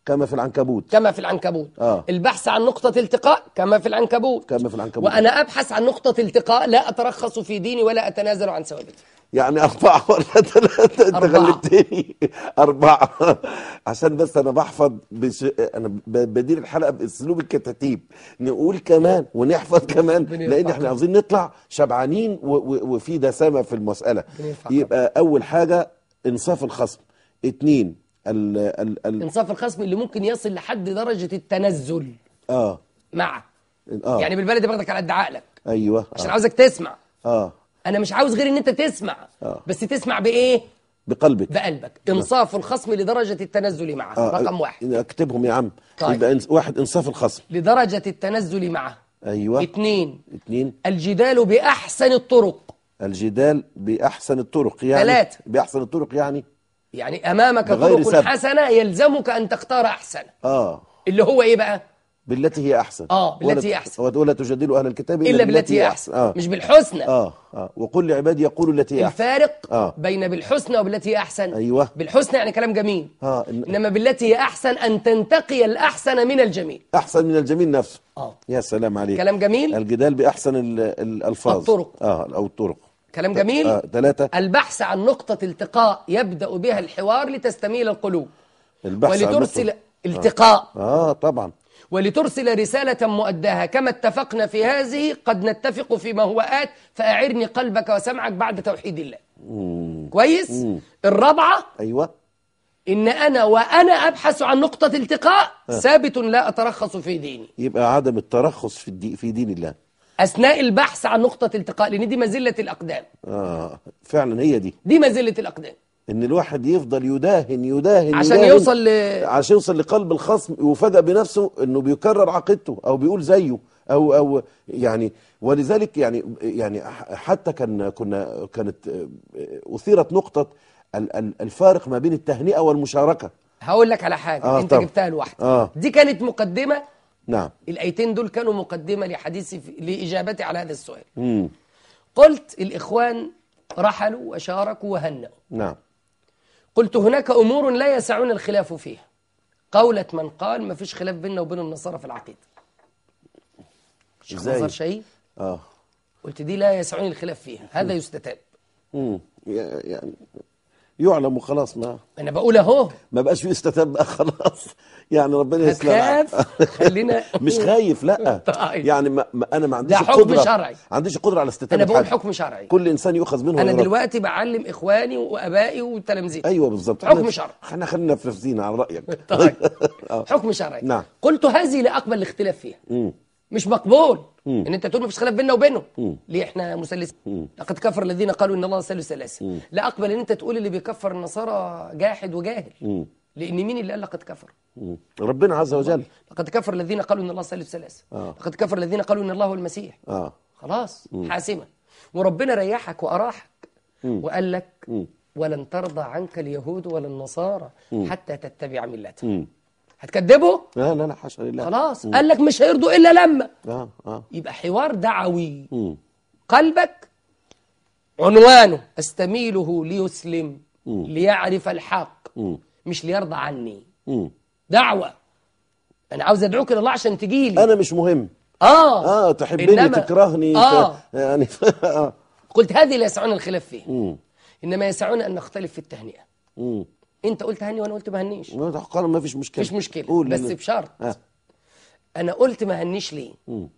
كما في العنكبوت كما في العنكبوت آه. البحث عن نقطة التقاء كما في العنكبوت كما في العنكبوت وأنا أبحث عن نقطة التقاء لا أترخص في ديني ولا أتنازل عن ثوابتي يعني أربعة ولا ثلاثة أنت أربعة. غلبتني أربعة عشان بس أنا بحفظ بش... أنا ب- بدير الحلقة بأسلوب الكتاتيب نقول كمان ونحفظ كمان ربنا لأن يرفعك. إحنا عاوزين نطلع شبعانين و... و... وفي دسامة في المسألة ربنا يرفعك. يبقى أول حاجة إنصاف الخصم اتنين ال... ال... ال... إنصاف الخصم اللي ممكن يصل لحد درجة التنزل آه معه آه يعني بالبلدي باخدك على قد عقلك أيوه عشان آه. عاوزك تسمع آه أنا مش عاوز غير إن أنت تسمع آه. بس تسمع بإيه؟ بقلبك بقلبك إنصاف الخصم لدرجة التنزل معه آه. رقم واحد اكتبهم يا عم طيب. يبقى إنس... واحد إنصاف الخصم لدرجة التنزل معه أيوه اثنين اتنين الجدال بأحسن الطرق الجدال بأحسن الطرق يعني ثلاثة. بأحسن الطرق يعني يعني أمامك بغير طرق سبب. حسنة يلزمك أن تختار أحسن آه اللي هو إيه بقى؟ بالتي هي أحسن آه، بالتي ولا- هي أحسن. ولا تجادلوا أهل الكتاب إلا بالتي هي أحسن آه. مش بالحسنى آه آه وقل لعبادي يقولوا التي هي أحسن الفارق آه. بين بالحسنى وبالتي هي أحسن أيوه بالحسنى يعني كلام جميل آه إن- إنما بالتي هي أحسن أن تنتقي الأحسن من الجميل أحسن من الجميل نفسه آه يا سلام عليك كلام جميل الجدال بأحسن ال- الألفاظ الطرق. آه أو الطرق كلام جميل آه ثلاثة البحث عن نقطة التقاء يبدأ بها الحوار لتستميل القلوب البحث عن ولترسل نقطة- التقاء آه طبعا ولترسل رسالة مؤداها كما اتفقنا في هذه قد نتفق فيما هو آت فأعرني قلبك وسمعك بعد توحيد الله كويس الرابعة أيوه إن أنا وأنا أبحث عن نقطة التقاء ثابت لا أترخص في ديني يبقى عدم الترخص في, الدي في دين الله أثناء البحث عن نقطة التقاء لأن دي مزلة الأقدام آه فعلا هي دي دي مزلة الأقدام ان الواحد يفضل يداهن يداهن عشان يداهن يوصل ل... عشان يوصل لقلب الخصم وفجأة بنفسه انه بيكرر عقيدته او بيقول زيه او او يعني ولذلك يعني يعني حتى كان كنا كانت آه، اثيرت نقطة ال- ال- الفارق ما بين التهنئة والمشاركة هقول لك على حاجة آه، أنت طبعا. جبتها لوحدك آه. دي كانت مقدمة نعم الآيتين دول كانوا مقدمة لحديثي في... لإجابتي على هذا السؤال امم قلت الإخوان رحلوا وشاركوا وهنأوا نعم قلت هناك أمور لا يسعون الخلاف فيها قولة من قال ما فيش خلاف بيننا وبين النصارى في العقيدة الشيخ إزاي؟ نظر شيء اه قلت دي لا يسعني الخلاف فيها هذا يستتاب امم يعني يعلم وخلاص ما أنا بقول أهو ما بقاش في استتاب بقى خلاص يعني ربنا يسلم هتخاف خلينا مش خايف لا طيب. يعني ما ما انا ما عنديش ده حكم القدره شرعي. ما عنديش القدره على استتابه أنا بقول حد. حكم شرعي كل انسان يؤخذ منه أنا ويرد. دلوقتي بعلم إخواني وأبائي وتلامذتي ايوه بالظبط حكم احنا- شرعي. احنا خلينا في نفسينا على رايك طيب آه. حكم شرعي نعم. قلت هذه لا أقبل الاختلاف فيها مم. مش مقبول ان انت تقول مفيش خلاف بيننا وبينهم مم. ليه احنا مثلثين لقد كفر الذين قالوا ان الله ثالث ثلاثه لا اقبل ان انت تقول اللي بيكفر النصارى جاحد وجاهل مم. لان مين اللي قال لقد كفر مم. ربنا عز وجل لقد كفر الذين قالوا ان الله ثالث ثلاثه آه. لقد كفر الذين قالوا ان الله هو المسيح اه خلاص حاسمه وربنا ريحك واراحك وقال لك مم. ولن ترضى عنك اليهود ولا النصارى حتى تتبع ملتهم مم. هتكذبه لا لا لا حاشا لله خلاص قال لك مش هيرضوا الا لما اه اه يبقى حوار دعوي مم. قلبك عنوانه استميله ليسلم ليعرف الحق مم. مش ليرضى عني مم. دعوة أنا عاوز أدعوك إلى الله عشان تجيلي انا مش مهم آه اه تحبني إنما- تكرهني آه ت... يعني اه قلت هذه لا يسعون الخلاف فيها مم. إنما يسعون أن نختلف في التهنئة مم. أنت قلت هني وأنا قلت ما هنيش ما ده قال ما فيش مشكله مفيش مشكلة قول بس لنا. بشرط آه. أنا قلت ما هنيش ليه مم.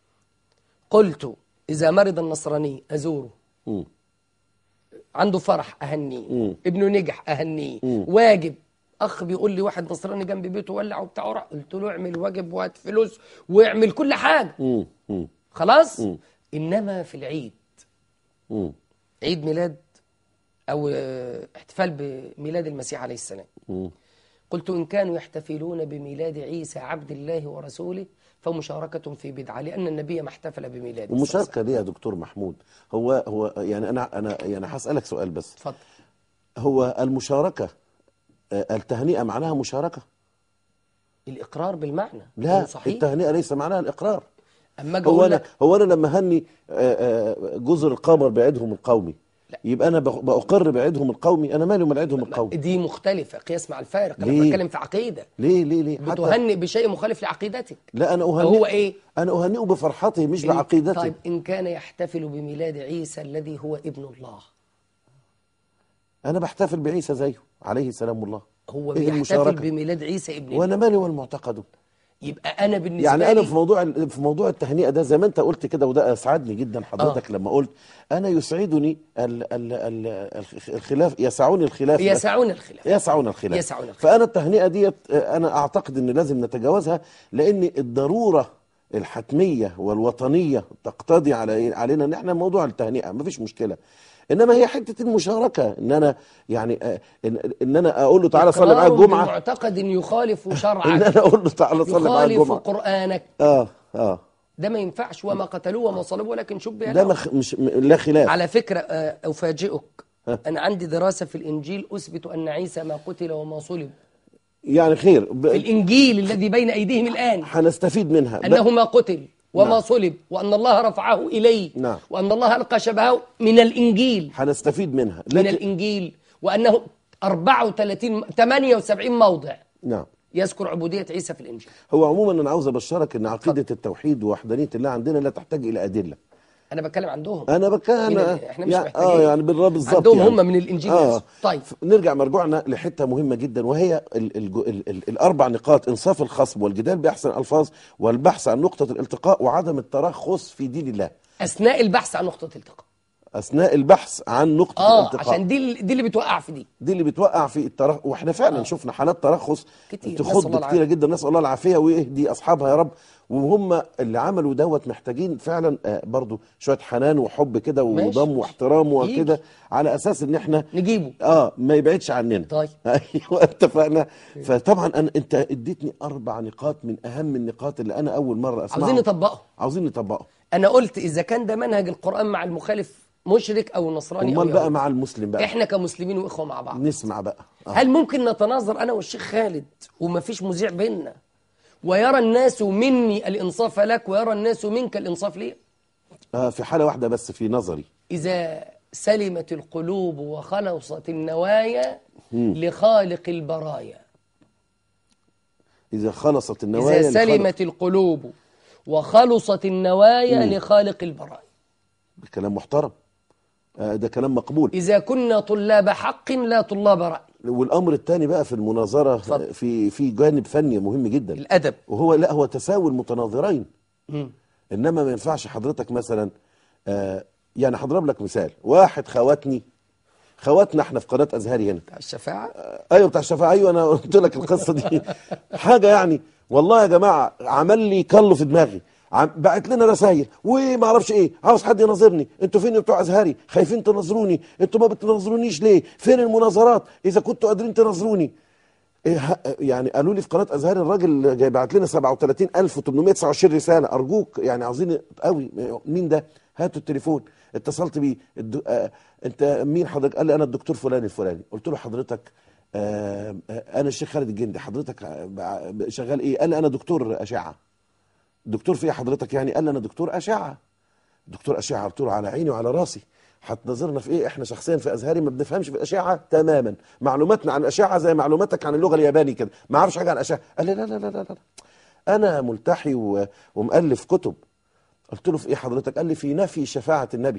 قلت إذا مرض النصراني أزوره مم. عنده فرح أهنيه مم. ابنه نجح أهنيه مم. واجب أخ بيقول لي واحد نصراني جنب بيته ولع وبتاع ورع قلت له اعمل واجب وهات فلوس واعمل كل حاجة مم. مم. خلاص مم. إنما في العيد مم. عيد ميلاد أو آه، احتفال بميلاد المسيح عليه السلام مم. قلت إن كانوا يحتفلون بميلاد عيسى عبد الله ورسوله فمشاركة في بدعة لأن النبي ما احتفل بميلاده المشاركه دي يا دكتور محمود هو هو يعني انا انا يعني هسالك سؤال بس اتفضل هو المشاركه آه، التهنئه معناها مشاركه الإقرار بالمعنى لا إنه صحيح التهنئه ليس معناها الاقرار أما أجي هو أقول انا لك هو انا لما هني آه، آه، جزر القمر بعيدهم القومي يبقى انا بق- بأقر بعيدهم القومي انا مالي ومال عيدهم القومي دي مختلفة قياس مع الفارق أنا ليه؟ بتكلم في عقيدة ليه ليه ليه حتى بتهنئ بشيء مخالف لعقيدتك لا انا اهنئ هو إيه؟ انا اهنئه بفرحته مش إن- بعقيدته طيب إن كان يحتفل بميلاد عيسى الذي هو ابن الله انا بحتفل بعيسى زيه عليه سلام الله هو إيه بيحتفل المشاركة؟ بميلاد عيسى ابن الله وانا مالي ومال معتقده يبقى أنا بالنسبة يعني انا لي في موضوع ال- في موضوع التهنئه ده زي ما انت قلت كده وده اسعدني جدا حضرتك لما قلت انا يسعدني ال ال ال الخ- الخلاف يسعوني الخلاف يسعون الخلاف يسعون الخلاف يسعون الخلاف. فانا التهنئه ديت آه، انا اعتقد ان لازم نتجاوزها لان الضروره الحتميه والوطنيه تقتضي على علينا ان احنا موضوع التهنئه مفيش مشكله انما هي حته المشاركه ان انا يعني آه، ان, إن انا اقول له تعالى صلي معايا إقرار الجمعه بمعتقد يخالف ان شرعا انا اقول له تعالى صلي معايا يخالف الجمعه قرآنك اه اه ده ما ينفعش وما قتلوه وما صلبوه ولكن شبه ده له مخ... مش م- لا خلاف على فكرة آه، أفاجئك أنا عندي دراسة في الإنجيل أثبت أن عيسى ما قتل وما صلب يعني خير في ب... الإنجيل الذي بين أيديهم الآن هنستفيد منها ب... أنه ما قتل وما نعم. صلب وأن الله رفعه إليه نعم. وأن الله ألقى شبهه من الإنجيل هنستفيد منها من لكن الإنجيل وأنه 34 78 موضع نعم يذكر عبودية عيسى في الإنجيل هو عموما انا عاوز ابشرك ان عقيده التوحيد ووحدانيه الله عندنا لا تحتاج الى ادله أنا بتكلم عندهم انا بكى من انا ال- إحنا مش يعني محتاجين. اه يعني بالرب بالظبط عندهم يعني. هم من الإنجيل اه نفسه. طيب. ف- نرجع مرجوعنا لحته مهمه جدا وهي ال ال ال ال الاربع نقاط انصاف الخصم والجدال باحسن الالفاظ والبحث عن نقطه الالتقاء وعدم الترخص في دين الله أثناء البحث عن نقطة التقاء اثناء البحث عن نقطه آه الالتقاء عشان دي ال- دي اللي بتوقع في دي دي اللي بتوقع في الترخص واحنا فعلا آه. شفنا حالات ترخص كتير. نسأل تخض الله كتيره العافية. جدا نسال الله العافيه ويهدي اصحابها يا رب وهم اللي عملوا دوت محتاجين فعلا آه برضو شويه حنان وحب كده ماشي. وضم واحترام يجي. وكده على اساس ان احنا نجيبه اه ما يبعدش عننا طيب. ايوه اتفقنا فطبعا انا انت اديتني اربع نقاط من اهم النقاط اللي انا اول مره اسمعها عاوزين نطبقه عاوزين نطبقه أنا قلت إذا كان ده منهج القرآن مع المخالف مشرك أو نصراني أو امال بقى يهودي. مع المسلم بقى إحنا كمسلمين وإخوة مع بعض نسمع بقى آه. هل ممكن نتناظر أنا والشيخ خالد ومفيش مذيع بيننا ويرى الناس مني الإنصاف لك ويرى الناس منك الإنصاف لي آه في حاله واحده بس في نظري إذا سلمت القلوب وخلصت النوايا لخالق البرايا اذا خلصت النوايا إذا لخلق- سلمت القلوب وخلصت النوايا لخالق البرايا كلام محترم آه، ده كلام مقبول إذا كنا طلاب حق لا طلاب رأي والامر الثاني بقى في المناظره اتفضل. في في جانب فني مهم جدا الأدب وهو لا هو تساوي المتناظرين مم. انما ما ينفعش حضرتك مثلا آه يعني هضرب لك مثال واحد خواتني خواتنا احنا في قناه ازهري هنا بتاع الشفاعة آه، ايوه بتاع الشفاعه ايوه انا قلت لك القصه دي حاجه يعني والله يا جماعه عمل لي كله في دماغي عم- بعت لنا رسائل وما اعرفش ايه عاوز حد يناظرني انتوا فين يا بتوع ازهري خايفين تناظروني انتوا ما بتناظرونيش ليه فين المناظرات اذا كنتوا قادرين تناظروني إيه ه- يعني قالوا لي في قناه ازهري الراجل جاي بعت لنا 37829 رساله ارجوك يعني عاوزين قوي مين ده هاتوا التليفون اتصلت بيه الد... آه انت مين حضرتك قال لي انا الدكتور فلان الفلاني قلت له حضرتك آه آه، انا الشيخ خالد الجندي حضرتك آه، بع- شغال ايه قال لي انا دكتور اشعه دكتور في ايه حضرتك يعني قال لي انا دكتور اشعه دكتور اشعه قلت له على عيني وعلى راسي هتنظرنا في ايه احنا شخصيا في ازهري ما بنفهمش في الاشعه تماما معلوماتنا عن الاشعه زي معلوماتك عن اللغه الياباني كده ما اعرفش حاجه عن الاشعه قال لي لا لا لا لا, لا. انا ملتحي و... ومؤلف كتب قلت له في ايه حضرتك قال لي في نفي شفاعه النبي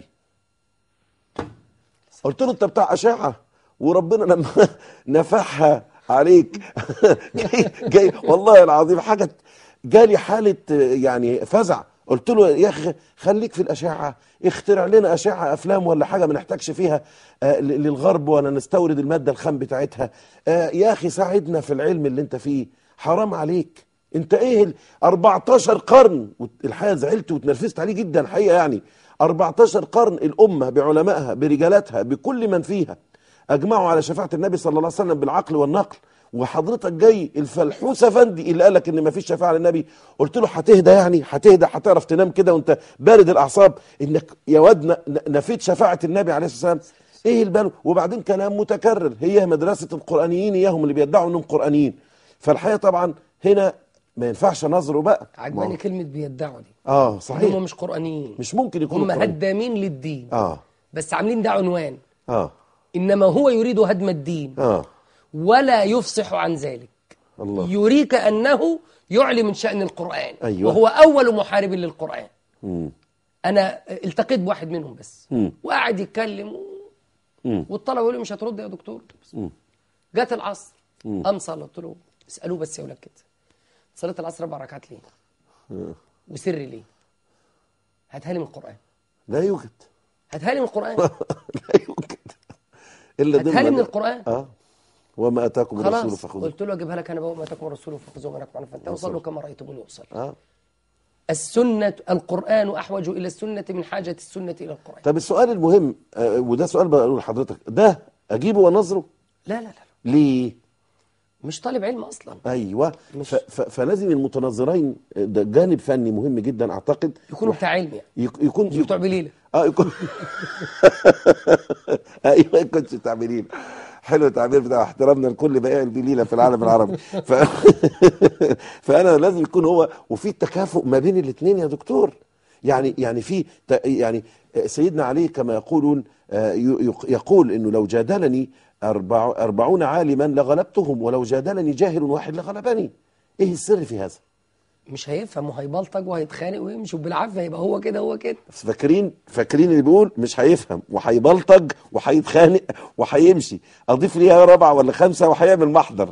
قلت له انت بتاع اشعه وربنا لما نفحها عليك جاي, جاي والله العظيم حاجه جالي حاله يعني فزع قلت له يا اخي خليك في الاشعه اخترع لنا اشعه افلام ولا حاجه ما نحتاجش فيها آه، ل- للغرب ولا نستورد الماده الخام بتاعتها آه، يا اخي ساعدنا في العلم اللي انت فيه حرام عليك انت ايه ال 14 قرن الحقيقه زعلت واتنرفزت عليه جدا الحقيقه يعني 14 قرن الامه بعلمائها برجالاتها بكل من فيها اجمعوا على شفاعه النبي صلى الله عليه وسلم بالعقل والنقل وحضرتك جاي الفلحوس افندي اللي قالك ان مفيش شفاعه للنبي قلت له هتهدى يعني هتهدى هتعرف تنام كده وانت بارد الاعصاب انك يا واد ن- نفيت شفاعه النبي عليه الصلاه والسلام ايه البال وبعدين كلام متكرر هي مدرسه القرانيين اياهم اللي بيدعوا انهم قرانيين فالحقيقه طبعا هنا ما ينفعش نظره بقى عجباني ما- كلمة بيدعوا دي اه هم صحيح مش قرآنيين مش ممكن يكونوا هم قرآن. هدامين للدين اه بس عاملين ده عنوان اه إنما هو يريد هدم الدين اه ولا يفصح عن ذلك الله يريك أنه يعلي من شأن القرآن أيوة. وهو أول محارب للقرآن مم. أنا التقيت بواحد منهم بس مم. وقعد يتكلم و... مم. والطلبة يقول لي مش هترد يا دكتور مم. جت العصر مم. قام صلى قلت له اسألوه بس يا ولاد كده صليت العصر أربع ركعات ليه؟ وسري ليه؟ هاتها لي من القرآن لا يوجد هاتها لي من القرآن لا يوجد الا هاتها لي من ضمن- القرآن اه وما اتاكم الرسول خلاص فخذوه قلت له اجيبها لك انا بقى ما تكون رسوله فخذوه منك معنا فانتهوا صلوا كما رايتموني اصلي اه السنه القران احوج الى السنه من حاجه السنه الى القران طب السؤال المهم آه وده سؤال بقوله لحضرتك ده اجيبه وانظره لا لا لا ليه مش طالب علم اصلا ايوه مش- ف ف فلازم المتنظرين ده جانب فني مهم جدا اعتقد يكونوا بتاع علم يعني يك- يكون مش بتوع بليله اه يكون ايوه ما كنتش تعبيرين حلو التعبير بتاع احترامنا لكل بائع البليله في العالم العربي ف... فانا لازم يكون هو وفي تكافؤ ما بين الاثنين يا دكتور يعني يعني في ت... يعني سيدنا علي كما يقولون آه، ي- يق- يقول انه لو جادلني أربع... أربعون عالما لغلبتهم ولو جادلني جاهل واحد لغلبني ايه السر في هذا مش هيفهم وهيبلطج وهيتخانق ويمشي وبالعافيه يبقى هو كده هو كده بس فاكرين فاكرين اللي بيقول مش هيفهم وهيبلطج وهيتخانق وهيمشي اضيف ليها رابعه ولا خمسه وهيعمل محضر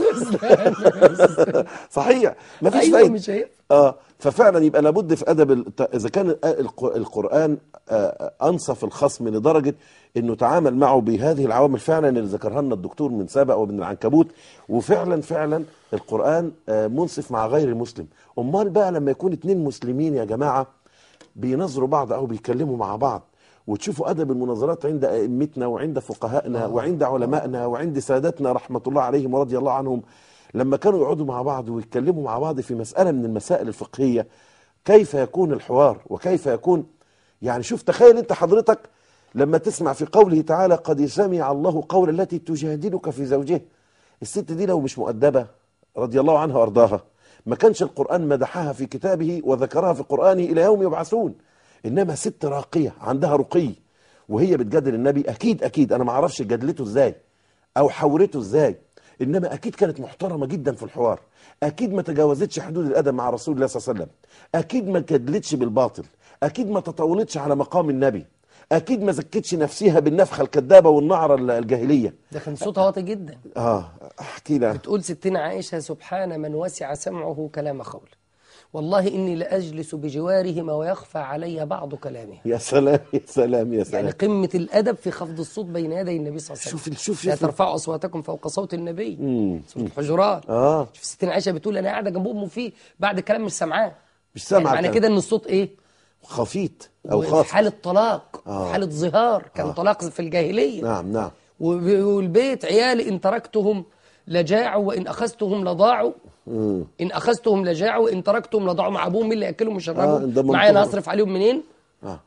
صحيح مفيش ايوه فايده مش هيفهم اه ففعلا يبقى لابد في ادب الت- اذا كان الق- القران آه، انصف الخصم لدرجه انه تعامل معه بهذه العوامل فعلا اللي ذكرها لنا الدكتور من سبق ومن العنكبوت وفعلا فعلا القران آه، منصف مع غير المسلم امال بقى لما يكون اتنين مسلمين يا جماعه بينظروا بعض او بيتكلموا مع بعض وتشوفوا ادب المناظرات عند ائمتنا وعند فقهائنا وعند علمائنا وعند سادتنا رحمه الله عليهم ورضي الله عنهم لما كانوا يقعدوا مع بعض ويتكلموا مع بعض في مساله من المسائل الفقهيه كيف يكون الحوار وكيف يكون يعني شوف تخيل انت حضرتك لما تسمع في قوله تعالى قد سمع الله قول التي تجادلك في زوجها الست دي لو مش مؤدبه رضي الله عنها وارضاها ما كانش القرآن مدحها في كتابه وذكرها في قرآنه إلى يوم يبعثون إنما ست راقية عندها رقي وهي بتجادل النبي أكيد أكيد أنا ما أعرفش جادلته إزاي أو حورته إزاي إنما أكيد كانت محترمة جدا في الحوار أكيد ما تجاوزتش حدود الأدب مع رسول الله صلى الله عليه وسلم أكيد ما جادلتش بالباطل أكيد ما تطاولتش على مقام النبي أكيد ما زكتش نفسها بالنفخة الكذابة والنعرة الجاهلية ده كان صوتها واطي جدا آه أحكي لك بتقول ستنا عائشة سبحان من وسع سمعه كلام قول والله إني لأجلس بجوارهما ويخفى علي بعض كلامه يا سلام يا سلام يا يعني سلام قمة الأدب في خفض الصوت بين يدي النبي صلى الله عليه وسلم شوف شوف لا شوف ترفعوا أصواتكم فوق صوت النبي مم. سورة الحجرات اه شوف ستنا عائشة بتقول أنا قاعدة جنب أمه فيه بعد كلام مش سامعاه مش سامعة يعني معنى الكلام. كده إن الصوت إيه؟ خفيت او خاف حالة طلاق آه. حالة ظهار كان آه. طلاق في الجاهلية نعم نعم وب- والبيت عيالي إن تركتهم لجاعوا وإن أخذتهم لضاعوا مم. إن أخذتهم لجاعوا وإن تركتهم لضاعوا مع أبوهم مين اللي يأكلهم آه، ويشربوا ده معايا أنا منطقة. أصرف عليهم منين اه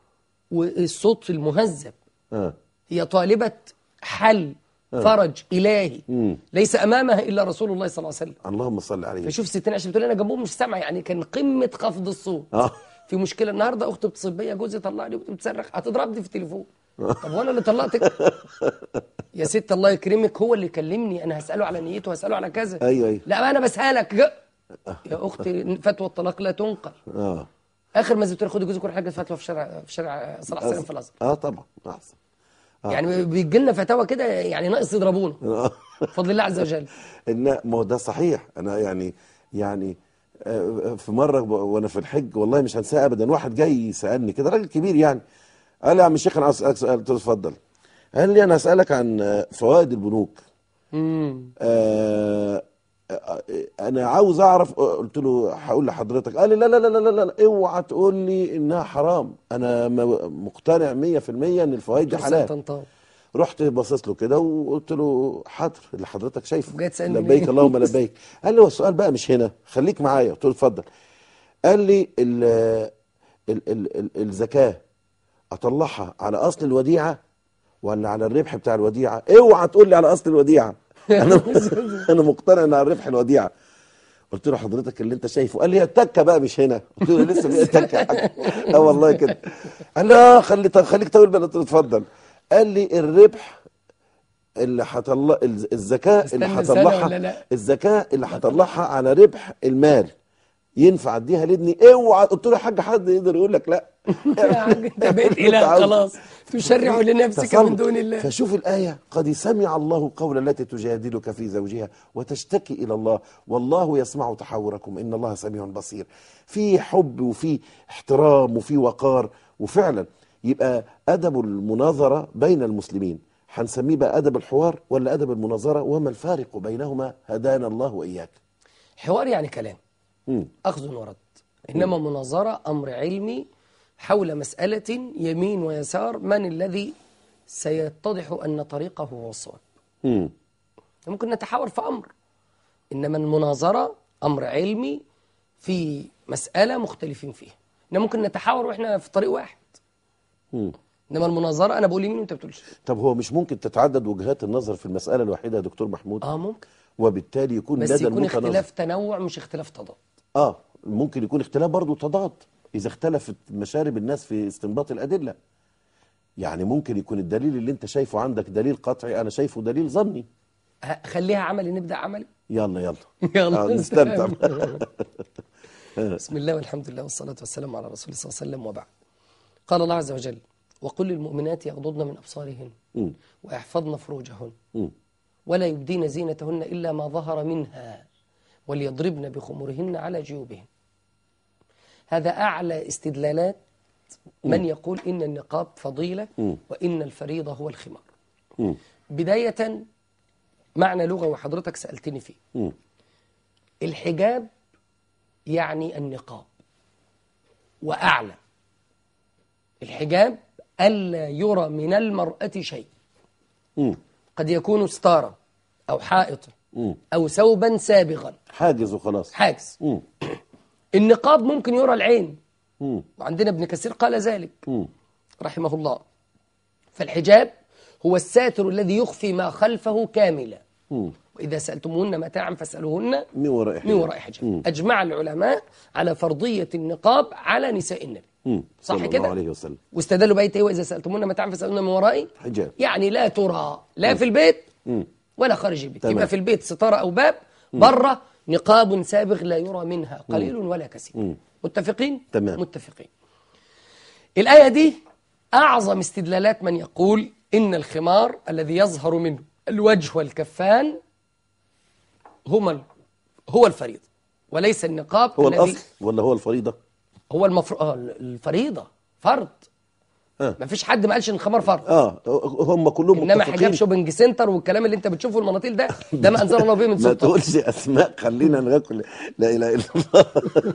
والصوت المهذب اه هي طالبة حل فرج إلهي مم. ليس أمامها إلا رسول الله صلى الله عليه وسلم اللهم صل عليه فشوف ستين عشان بتقول أنا جنبهم مش سامعة يعني كان قمة خفض الصوت اه في مشكلة النهاردة أختي بتصل بيا جوزي طلعني وبتصرخ هتضربني في التليفون طب وأنا اللي طلقتك يا ست الله يكرمك هو اللي كلمني أنا هسأله على نيته هسأله على كذا ايوه ايوه لا أنا بسألك يا أختي فتوى الطلاق لا تنقل اه آخر ما زلت خدي جوزك وروح حاجة فتوى في شارع في شارع صلاح سالم في الأزهر اه طبعا احسن يعني بيجي لنا فتاوى كده يعني ناقص يضربونا آه. بفضل الله عز وجل ان ما هو ده صحيح انا يعني يعني آه، في مره ب- وانا في الحج والله مش هنساه ابدا واحد جاي يسالني كده راجل كبير يعني قال لي يا عم الشيخ انا عايز اسالك سؤال قلت له اتفضل قال لي انا اسالك عن آه، فوائد البنوك امم آه، آه، انا عاوز اعرف قلت له هقول لحضرتك قال لي لا لا لا لا لا, لا اوعى تقول لي انها حرام انا م- مقتنع 100% ان الفوائد دي حلال طنطاوي رحت باصص له كده وقلت له حاضر اللي حضرتك شايفه جاي تسألني لبيك ليه؟ اللهم لبيك قال لي هو السؤال بقى مش هنا خليك معايا قلت له اتفضل قال لي ال ال ال ال الزكاه اطلعها على اصل الوديعه ولا على الربح بتاع الوديعه اوعى تقول لي على اصل الوديعه انا انا مقتنع ان على ربح الوديعه قلت له حضرتك اللي انت شايفه قال لي هي التكه بقى مش هنا قلت له لسه في تكه يا حاج. اه والله كده قال لي اه خلي خليك طويل بقى قلت له اتفضل قال لي الربح اللي هطلع الزكاه اللي استنى سنة ولا هطلعها لا؟ الزكاه اللي هطلعها على ربح المال ينفع اديها لابني اوعى قلت له يا حاج حد يقدر يقول لك لا يا حاج انت بقيت أنت اله عاوز. خلاص تشرع لنفسك تصرف. من دون الله فشوف الآية قد سمع الله قول التي تجادلك في زوجها وتشتكي إلى الله والله يسمع تحاوركم إن الله سميع بصير في حب وفي احترام وفي وقار وفعلا يبقى أدب المناظرة بين المسلمين هنسميه بقى أدب الحوار ولا أدب المناظرة وما الفارق بينهما هدانا الله وإياك حوار يعني كلام مم. أخذ ورد إنما مناظرة أمر علمي حول مسألة يمين ويسار من الذي سيتضح أن طريقه هو الصواب مم. ممكن نتحاور في أمر إنما المناظرة أمر علمي في مسألة مختلفين فيها إنما ممكن نتحاور وإحنا في طريق واحد مم. إنما المناظرة أنا بقول يمين وأنت بتقول شمال. طب هو مش ممكن تتعدد وجهات النظر في المسألة الواحدة يا دكتور محمود آه ممكن وبالتالي يكون بس لدى يكون المتناظر اختلاف تنوع مش اختلاف تضاد اه ممكن يكون اختلاف برضه تضاد اذا اختلفت مشارب الناس في استنباط الادله يعني ممكن يكون الدليل اللي انت شايفه عندك دليل قطعي انا شايفه دليل ظني ه- خليها عملي نبدأ عملي يلا يلا يلا آه نستمتع بسم الله والحمد لله والصلاة والسلام على رسول الله صلى الله عليه وسلم وبعد قال الله عز وجل وقل للمؤمنات يغضضن من أبصارهن مم. ويحفظن فروجهن مم. ولا يبدين زينتهن إلا ما ظهر منها وليضربن بخمرهن على جيوبهن هذا أعلى استدلالات من يقول إن النقاب فضيلة وإن الفريضة هو الخمار مم. بداية معنى لغة وحضرتك سألتني فيه مم. الحجاب يعني النقاب وأعلى الحجاب ألا يرى من المرأة شيء مم. قد يكون ستارة أو حائط مم. أو ثوبا سابغا حاجز وخلاص حاجز مم. النقاب ممكن يرى العين مم. وعندنا ابن كثير قال ذلك مم. رحمه الله فالحجاب هو الساتر الذي يخفي ما خلفه كاملا مم. وإذا سألتموهن متاعا فاسألوهن من وراء من حجاب. وراء حجاب أجمع العلماء على فرضية النقاب على نساء النبي مم. صح صلى كده؟ الله عليه وسلم واستدلوا بآية إيه وإذا سألتموهن متاعا فاسألوهن من وراء حجاب يعني لا ترى لا في البيت مم. ولا خارج البيت تمام. يبقى في البيت ستارة أو باب بره نقاب سابغ لا يرى منها قليل ولا كثير متفقين؟ تمام. متفقين الآية دي أعظم استدلالات من يقول إن الخمار الذي يظهر منه الوجه والكفان هما ال- هو الفريضة وليس النقاب هو الذي الاصل ولا هو الفريضه هو المفروض آه الفريضة فرض آه. ما فيش حد ما قالش ان الخمار فرض اه هم كلهم انما حجاب متفقين شوبنج سنتر والكلام اللي انت بتشوفه المناطيل ده ده ما انزل الله به من ما سلطان تقولش اسماء خلينا ناكل لا اله الا الله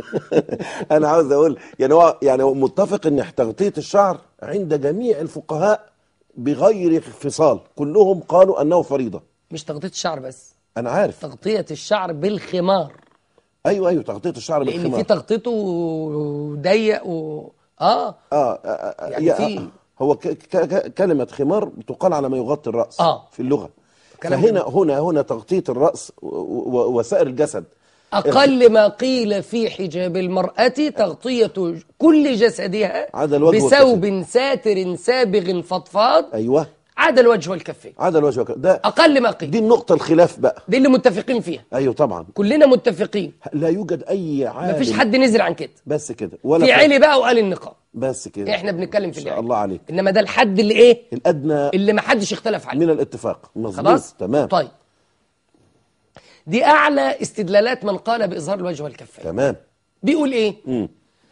انا عاوز اقول يعني هو يعني هو متفق ان تغطيه الشعر عند جميع الفقهاء بغير انفصال كلهم قالوا انه فريضه مش تغطية الشعر بس انا عارف تغطية الشعر بالخمار ايوه ايوه تغطيه الشعر لان بالخمار في تغطيته ضيق و اه آه, آه, آه يعني يا- في- هو ك ك ك كلمه خمار تقال على ما يغطي الراس آه. في اللغه كلام فهنا هنا هنا تغطيه الراس و- و- وسائر الجسد أقل ما قيل في حجاب المرأة تغطية كل جسدها عدا الوجه بثوب ساتر سابغ فضفاض ايوه عدا الوجه والكفين عدا الوجه وك- ده أقل ما قيل دي النقطه الخلاف بقى دي اللي متفقين فيها ايوه طبعا كلنا متفقين لا يوجد اي عالم مفيش حد نزل عن كده بس كده ولا في فرق. علي بقى وقال النقاب بس كده احنا بنتكلم في ان شاء العلي الله عليك انما ده الحد اللي ايه الادنى اللي ما حدش اختلف عليه من الاتفاق مظبوط خلاص تمام طيب دي اعلى استدلالات من قال باظهار الوجه والكفين تمام بيقول ايه مم.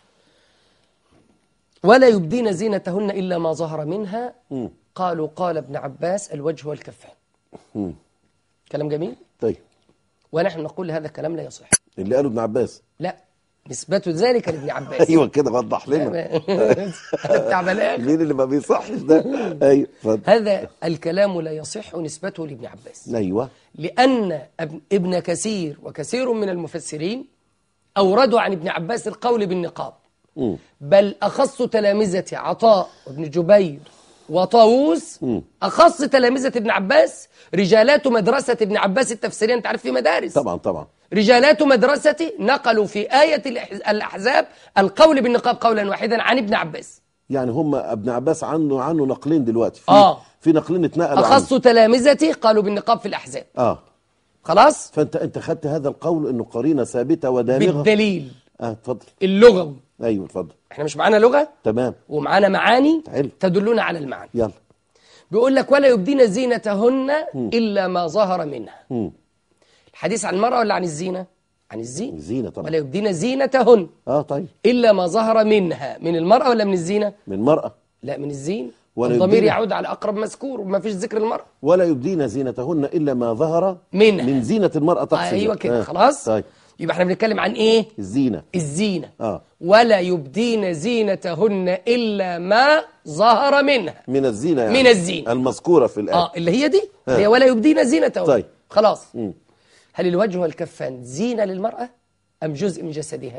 ولا يبدين زينتهن الا ما ظهر منها مم. قالوا قال ابن عباس الوجه والكفين مم. كلام جميل طيب ونحن نقول هذا الكلام لا يصح اللي قاله ابن عباس لا نسبة ذلك لابن عباس ايوه كده وضح لنا بتاع بلاغ مين اللي ما بيصحش ده ايوه اتفضل هذا الكلام لا يصح نسبته لابن عباس ايوه لأن اب- ابن كثير وكثير من المفسرين أوردوا عن ابن عباس القول بالنقاب مم. بل أخص تلامذة عطاء وابن جبير وطاووس أخص تلامذة ابن عباس رجالات مدرسة ابن عباس التفسيرية أنت عارف في مدارس طبعا طبعا رجالات مدرسة نقلوا في آية الأح- الأحزاب القول بالنقاب قولا واحدا عن ابن عباس يعني هم ابن عباس عنه عنه نقلين دلوقتي في آه. في نقلين اتنقلوا عنه أخص تلامذتي قالوا بالنقاب في الأحزاب اه خلاص فانت انت خدت هذا القول انه قرينه ثابته ودامغه بالدليل اه اتفضل اللغوي ايوه اتفضل احنا مش معانا لغة تمام ومعانا معاني حلو. تدلنا على المعنى يلا بيقول لك ولا يبدين زينتهن إلا ما ظهر منها مم. الحديث عن المرأة ولا عن الزينة عن الزينة الزينه طبعا ولا يبدين زينتهن اه طيب إلا ما ظهر منها من المرأة ولا من الزينة من مرأة لا من الزين ولا الضمير يبدين- يعود على أقرب مذكور وما فيش ذكر المرأة ولا يبدين زينتهن الا ما ظهر منها. من زينه المراه تقصد أيوة كده آه. خلاص طيب يبقى احنا بنتكلم عن إيه الزينه الزينة اه ولا يبدين زينتهن إلا ما ظهر منها من الزينه يعني من الزينة. المذكوره في الايه اه اللي هي دي ها. اللي هي ولا يبدين زينتهن طيب. خلاص مم. هل الوجه والكفان زينة للمرأة أم جزء من جسدها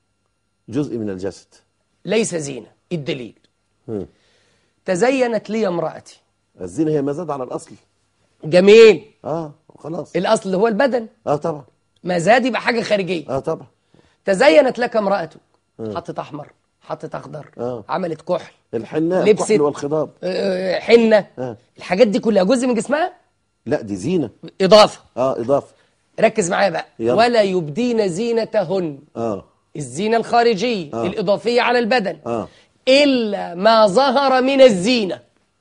جزء من الجسد ليس زينة الدليل مم. تزينت لي امرأتي الزينه هي ما زاد على الاصل جميل اه خلاص الأصل هو البدن اه طبعا ما زاد يبقى حاجة خارجية اه طبعا تزينت لك امرأتك حطت أحمر حطت أخضر آه. عملت كحل الحناء لبست. الكحل والخضاب آه، حنة آه. الحاجات دي كلها جزء من جسمها لا دي زينه إضافة اه اضافه ركز معايا بقى يلا. ولا يبدين زينتهن اه الزينة الخارجية آه. الإضافية على البدن اه إلا ما ظهر من الزينة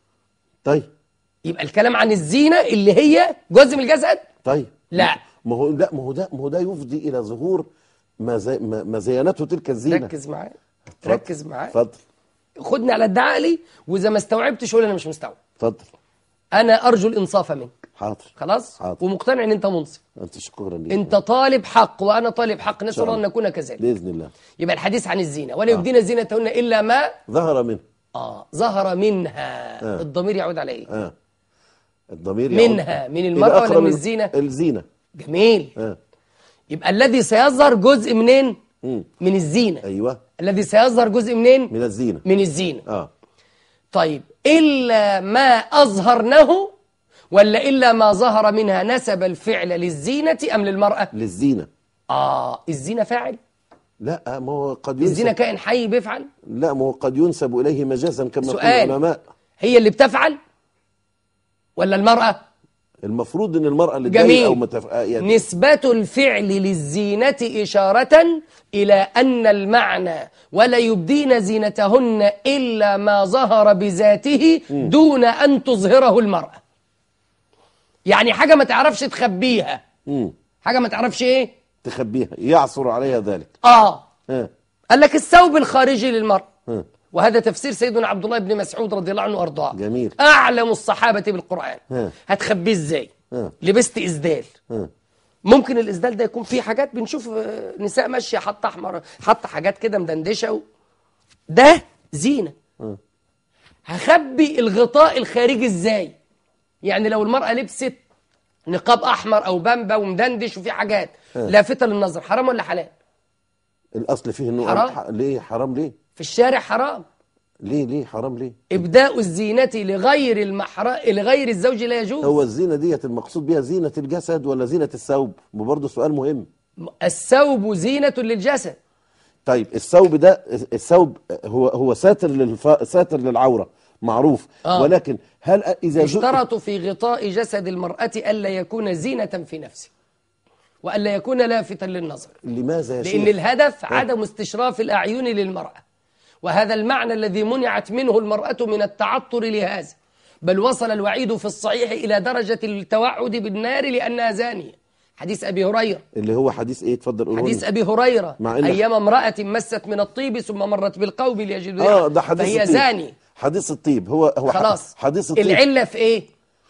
طيب يبقى الكلام عن الزينة اللي هي جزء من الجسد طيب لا. ما هو لا ما هو ده ما هو ده يفضي الى ظهور ما زي ما ما زينته تلك الزينه ركز معايا اتفضل. ركز معايا اتفضل خدني على ادعاء لي واذا ما استوعبتش قول انا مش مستوعب اتفضل انا ارجو الانصاف منك حاضر خلاص حاضر. ومقتنع ان انت منصف انت شكرا لك انت طالب حق وانا طالب حق نسال شاء الله ان الله. نكون كذلك باذن الله يبقى الحديث عن الزينه ولا يبدين زينتهن الا ما ظهر منه اه ظهر منها آه. الضمير يعود على ايه اه الضمير يعود منها من إلى المراه ولا أقرب من ال- الزينه الزينه جميل اه يبقى الذي سيظهر جزء منين مم. من الزينه ايوه الذي سيظهر جزء منين من الزينه من الزينه اه طيب إلا ما أظهرنه ولا إلا ما ظهر منها نسب الفعل للزينة أم للمرأة للزينه آه الزينة فاعل لا ما هو قد الزينة ينسب كائن حي بيفعل لا ما هو قد ينسب اليه مجازا كما يقول سؤال. العلماء هي اللي بتفعل ولا المرأة المفروض ان المراه اللي جميل. تضايق او متف... آه يعني نسبة الفعل للزينة إشارة إلى أن المعنى ولا يبدين زينتهن إلا ما ظهر بذاته دون أن تظهره المرأة يعني حاجة ما تعرفش تخبيها مم. حاجة ما تعرفش إيه تخبيها يعصر عليها ذلك آه اه قال لك الثوب الخارجي للمرأة اه وهذا تفسير سيدنا عبد الله بن مسعود رضي الله عنه وارضاه جميل. اعلم الصحابه بالقران ها. هتخبيه ازاي ها. لبست اسدال اه ممكن الاسدال ده يكون فيه حاجات بنشوف آه، نساء ماشيه حاطه احمر حاطه حاجات كده مدندشه و... ده زينه اه هخبي الغطاء الخارجي ازاي يعني لو المراه لبست نقاب احمر او بامبا ومدندش وفي حاجات لافته للنظر حرام ولا حلال الاصل فيه انه حرام. ح- ليه حرام ليه في الشارع حرام ليه ليه حرام ليه ابداء الزينه لغير المحرم لغير الزوج لا يجوز هو الزينه ديت المقصود بها زينه الجسد ولا زينه الثوب برضه سؤال مهم الثوب زينة للجسد طيب الثوب ده الثوب هو هو ساتر للف... ساتر للعوره معروف آه. ولكن هل اذا جو- يشترط في غطاء جسد المرأة ألا يكون زينة في نفسه وألا يكون لافتا للنظر لماذا يا لأن شيخ الهدف عدم استشراف الأعين للمرأة وهذا المعنى الذي منعت منه المرأة من التعطر لهذا بل وصل الوعيد في الصحيح إلى درجة التوعد بالنار لأنها زانية حديث أبي هريرة اللي هو حديث ايه اتفضل قوله حديث لي. أبي هريرة مع إن- أيام امرأة مست من الطيب ثم مرت بالقوم ليجدوا اه ريحها، ده حديث فهي الطيب زاني حديث الطيب هو هو ح- خلاص حديث الطيب العلة في ايه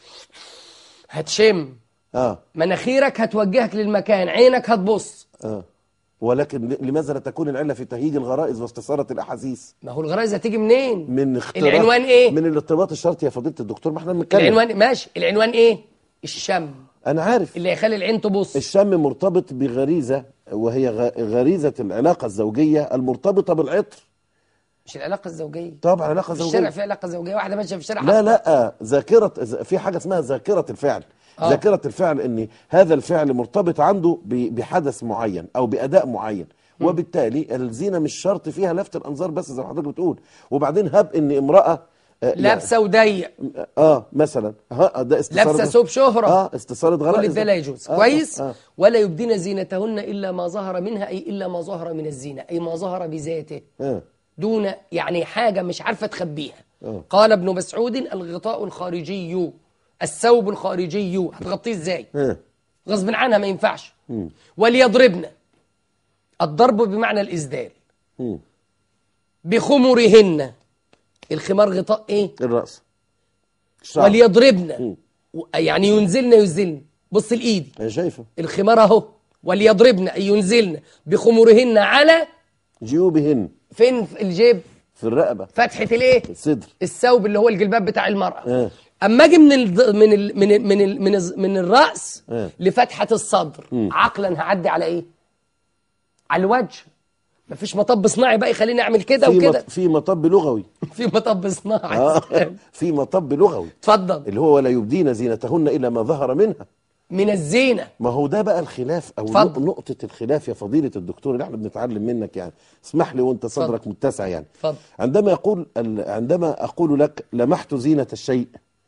هتشم اه مناخيرك هتوجهك للمكان عينك هتبص اه ولكن ل- لماذا لا تكون العله في تهيج الغرائز واستثاره الاحاسيس ما هو الغرائز هتيجي منين من اختلاط العنوان ايه من الارتباط الشرطي يا فضيله الدكتور ما احنا بنتكلم العنوان ماشي العنوان ايه الشم انا عارف اللي هيخلي العين تبص الشم مرتبط بغريزه وهي غ- غريزه العلاقه الزوجيه المرتبطه بالعطر مش العلاقة الزوجية طبعا علاقه في الشارع زوجيه في علاقة زوجية واحدة ماشية في الشارع لا حاطة- لا ذاكره ز- في حاجه اسمها ذاكره الفعل آه. ذاكره الفعل ان هذا الفعل مرتبط عنده ب- بحدث معين او باداء معين وبالتالي الزينه مش شرط فيها لفت الانظار بس زي ما حضرتك بتقول وبعدين هب ان امراه آه، لابسه وضيق يعني اه مثلا ها ده استثاره لابسه ثوب شهره اه استثاره غرائز كل ده لا يجوز آه، كويس آه. ولا يبدين زينتهن الا ما ظهر منها اي الا ما ظهر من الزينه اي ما ظهر بذاته آه. دون يعني حاجه مش عارفه تخبيها آه. قال ابن مسعود الغطاء الخارجي الثوب الخارجي هتغطيه ازاي آه. غصب عنها ما ينفعش وليضربن الضرب بمعنى الإسدال مم. بخمرهن الخمار غطاء ايه الراس الشعر. وليضربن و- يعني ينزلن ينزلن بص الايد انا شايفه الخمار اهو وليضربن اي ينزلن بخمرهن على جيوبهن فين في الجيب في الرقبه فتحه الايه الصدر الثوب اللي هو الجلباب بتاع المرأة آه. اما اجي من ال من ال من ال من ال من, ال من الراس آه. لفتحه الصدر عقلا هعدي على ايه على الوجه مفيش مطب صناعي بقى يخليني اعمل كده في وكده مط... في مطب لغوي في مطب صناعي آه. في مطب لغوي اتفضل اللي هو ولا يبدين زينتهن الا ما ظهر منها من الزينه ما هو ده بقى الخلاف او اتفضل. نقطة الخلاف يا فضيلة الدكتور اللي احنا بنتعلم منك يعني اسمح لي وانت صدرك متسع يعني اتفضل. عندما يقول ال- عندما اقول لك لمحت زينة الشيء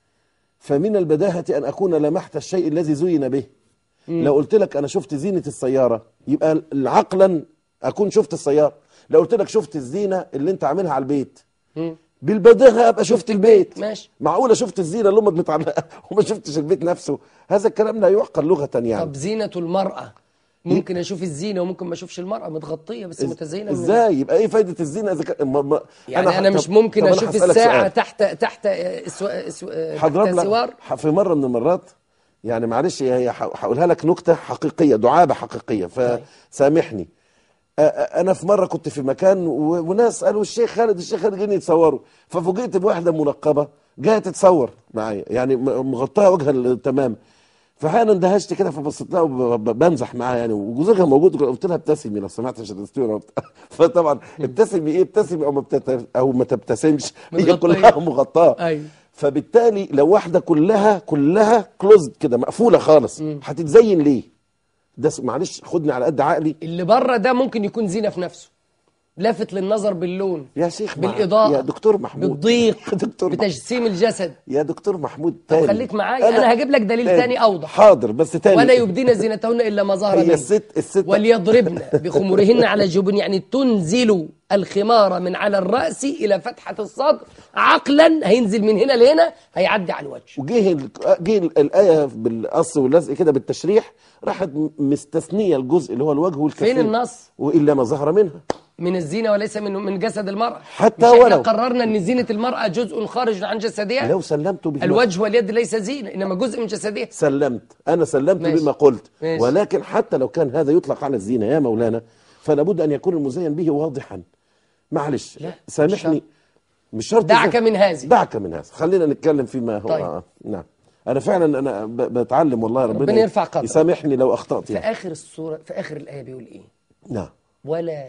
فمن البداهة ان اكون لمحت الشيء الذي زين به لو قلت لك انا شفت زينة السيارة يبقى عقلا اكون شفت السيارة لو قلت لك شفت الزينة اللي انت عاملها على البيت مم. بالبداهة ابقى شفت البيت ماشي. معقولة شفت الزينة اللي امك متعلقة وما شفتش البيت نفسه هذا الكلام لا يعقل لغة يعني طب زينه المراه ممكن اشوف الزينه وممكن ما اشوفش المراه متغطيه بس متزينه من- ازاي يبقى ايه فايده الزينه اذا كان ما- ما- يعني انا, ح- مش طب- ممكن طب أنا اشوف هسألك الساعه سؤال. تحت تحت سو... سو... تحت هضرب سوار لك ح- في مره من المرات يعني معلش هي هي ح- هقولها لك نكته حقيقيه دعابه حقيقيه فسامحني أ- أ- انا في مره كنت في مكان و- وناس قالوا الشيخ خالد الشيخ خالد جايين يتصوروا ففوجئت بواحده منقبه جايه تتصور معايا يعني م- مغطاه وجهها ال- تمام فانا اندهشت كده فبصيت لها وب- ب- بمزح معاها يعني وجوزها موجود قلت لها ابتسمي لو سمحت عشان تستوي وبتاع. فطبعا ابتسمي ايه ابتسمي او ما بتت... او ما تبتسمش هي متغطية. كلها مغطاه أيوة. فبالتالي لو واحده كلها كلها كلوزد كده مقفوله خالص هتتزين ليه ده س- معلش خدني على قد عقلي اللي بره ده ممكن يكون زينه في نفسه لافت للنظر باللون يا شيخ مع- بالاضاءه يا دكتور محمود بالضيق دكتور محمود. بتجسيم الجسد يا دكتور محمود تاني خليك معايا، أنا هجيب لك دليل تاني أوضح. حاضر بس تاني ولا يبدين زينتهن الا ما ظهر هي منه الست الست وليضربن بخمورهن على الجبن يعني تنزل الخمار من على الراس الى فتحه الصدر عقلا هينزل من هنا لهنا هيعدي على الوجه وجه ال- جه ال- الايه بالقص واللزق كده بالتشريح راحت م- مستثنيه الجزء اللي هو الوجه والكفين فين النص؟ والا ما ظهر منها من الزينه وليس من من جسد المراه حتى مش احنا ولو. قررنا ان زينه المراه جزء خارج عن جسدها لو سلمت به الوجه واليد ليس زينه انما جزء من جسدها سلمت انا سلمت ماشي. بما قلت ماشي. ولكن حتى لو كان هذا يطلق على الزينه يا مولانا فلا بد ان يكون المزين به واضحا معلش لا، سامحني مش شرط دعك الزين- من هذه. دعك من هذا خلينا نتكلم فيما هو طيب. آه. نعم انا فعلا انا ب- بتعلم والله ربنا, ربنا يرفع قدرك. يسامحني لو اخطات في يعني. اخر السوره في اخر الايه بيقول ايه نعم ولا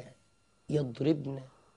يضربن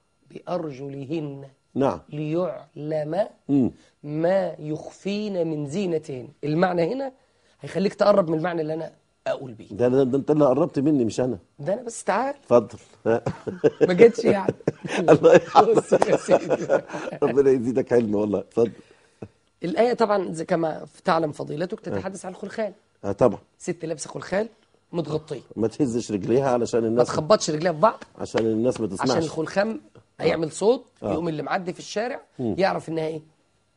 بارجلهن نعم ليعلم مم. ما يخفين من زينتهن المعنى هنا هيخليك تقرب من المعنى اللي انا اقول بيه ده, ده, ده انت اللي قربت مني مش انا ده انا بس تعال اتفضل ما جيتش يعني الله بص يحفظك يا سيدي. ربنا يزيدك علم والله اتفضل الآية طبعا زي كما تعلم فضيلتك تتحدث عن الخلخال آه طبعا ست لابسة خلخال متغطية ما تهزش رجليها علشان ما الناس تخبطش رجليها في بعض عشان الناس ما عشان تسمعش الخلخام هيعمل صوت يقوم اللي معدي في الشارع يعرف انها ايه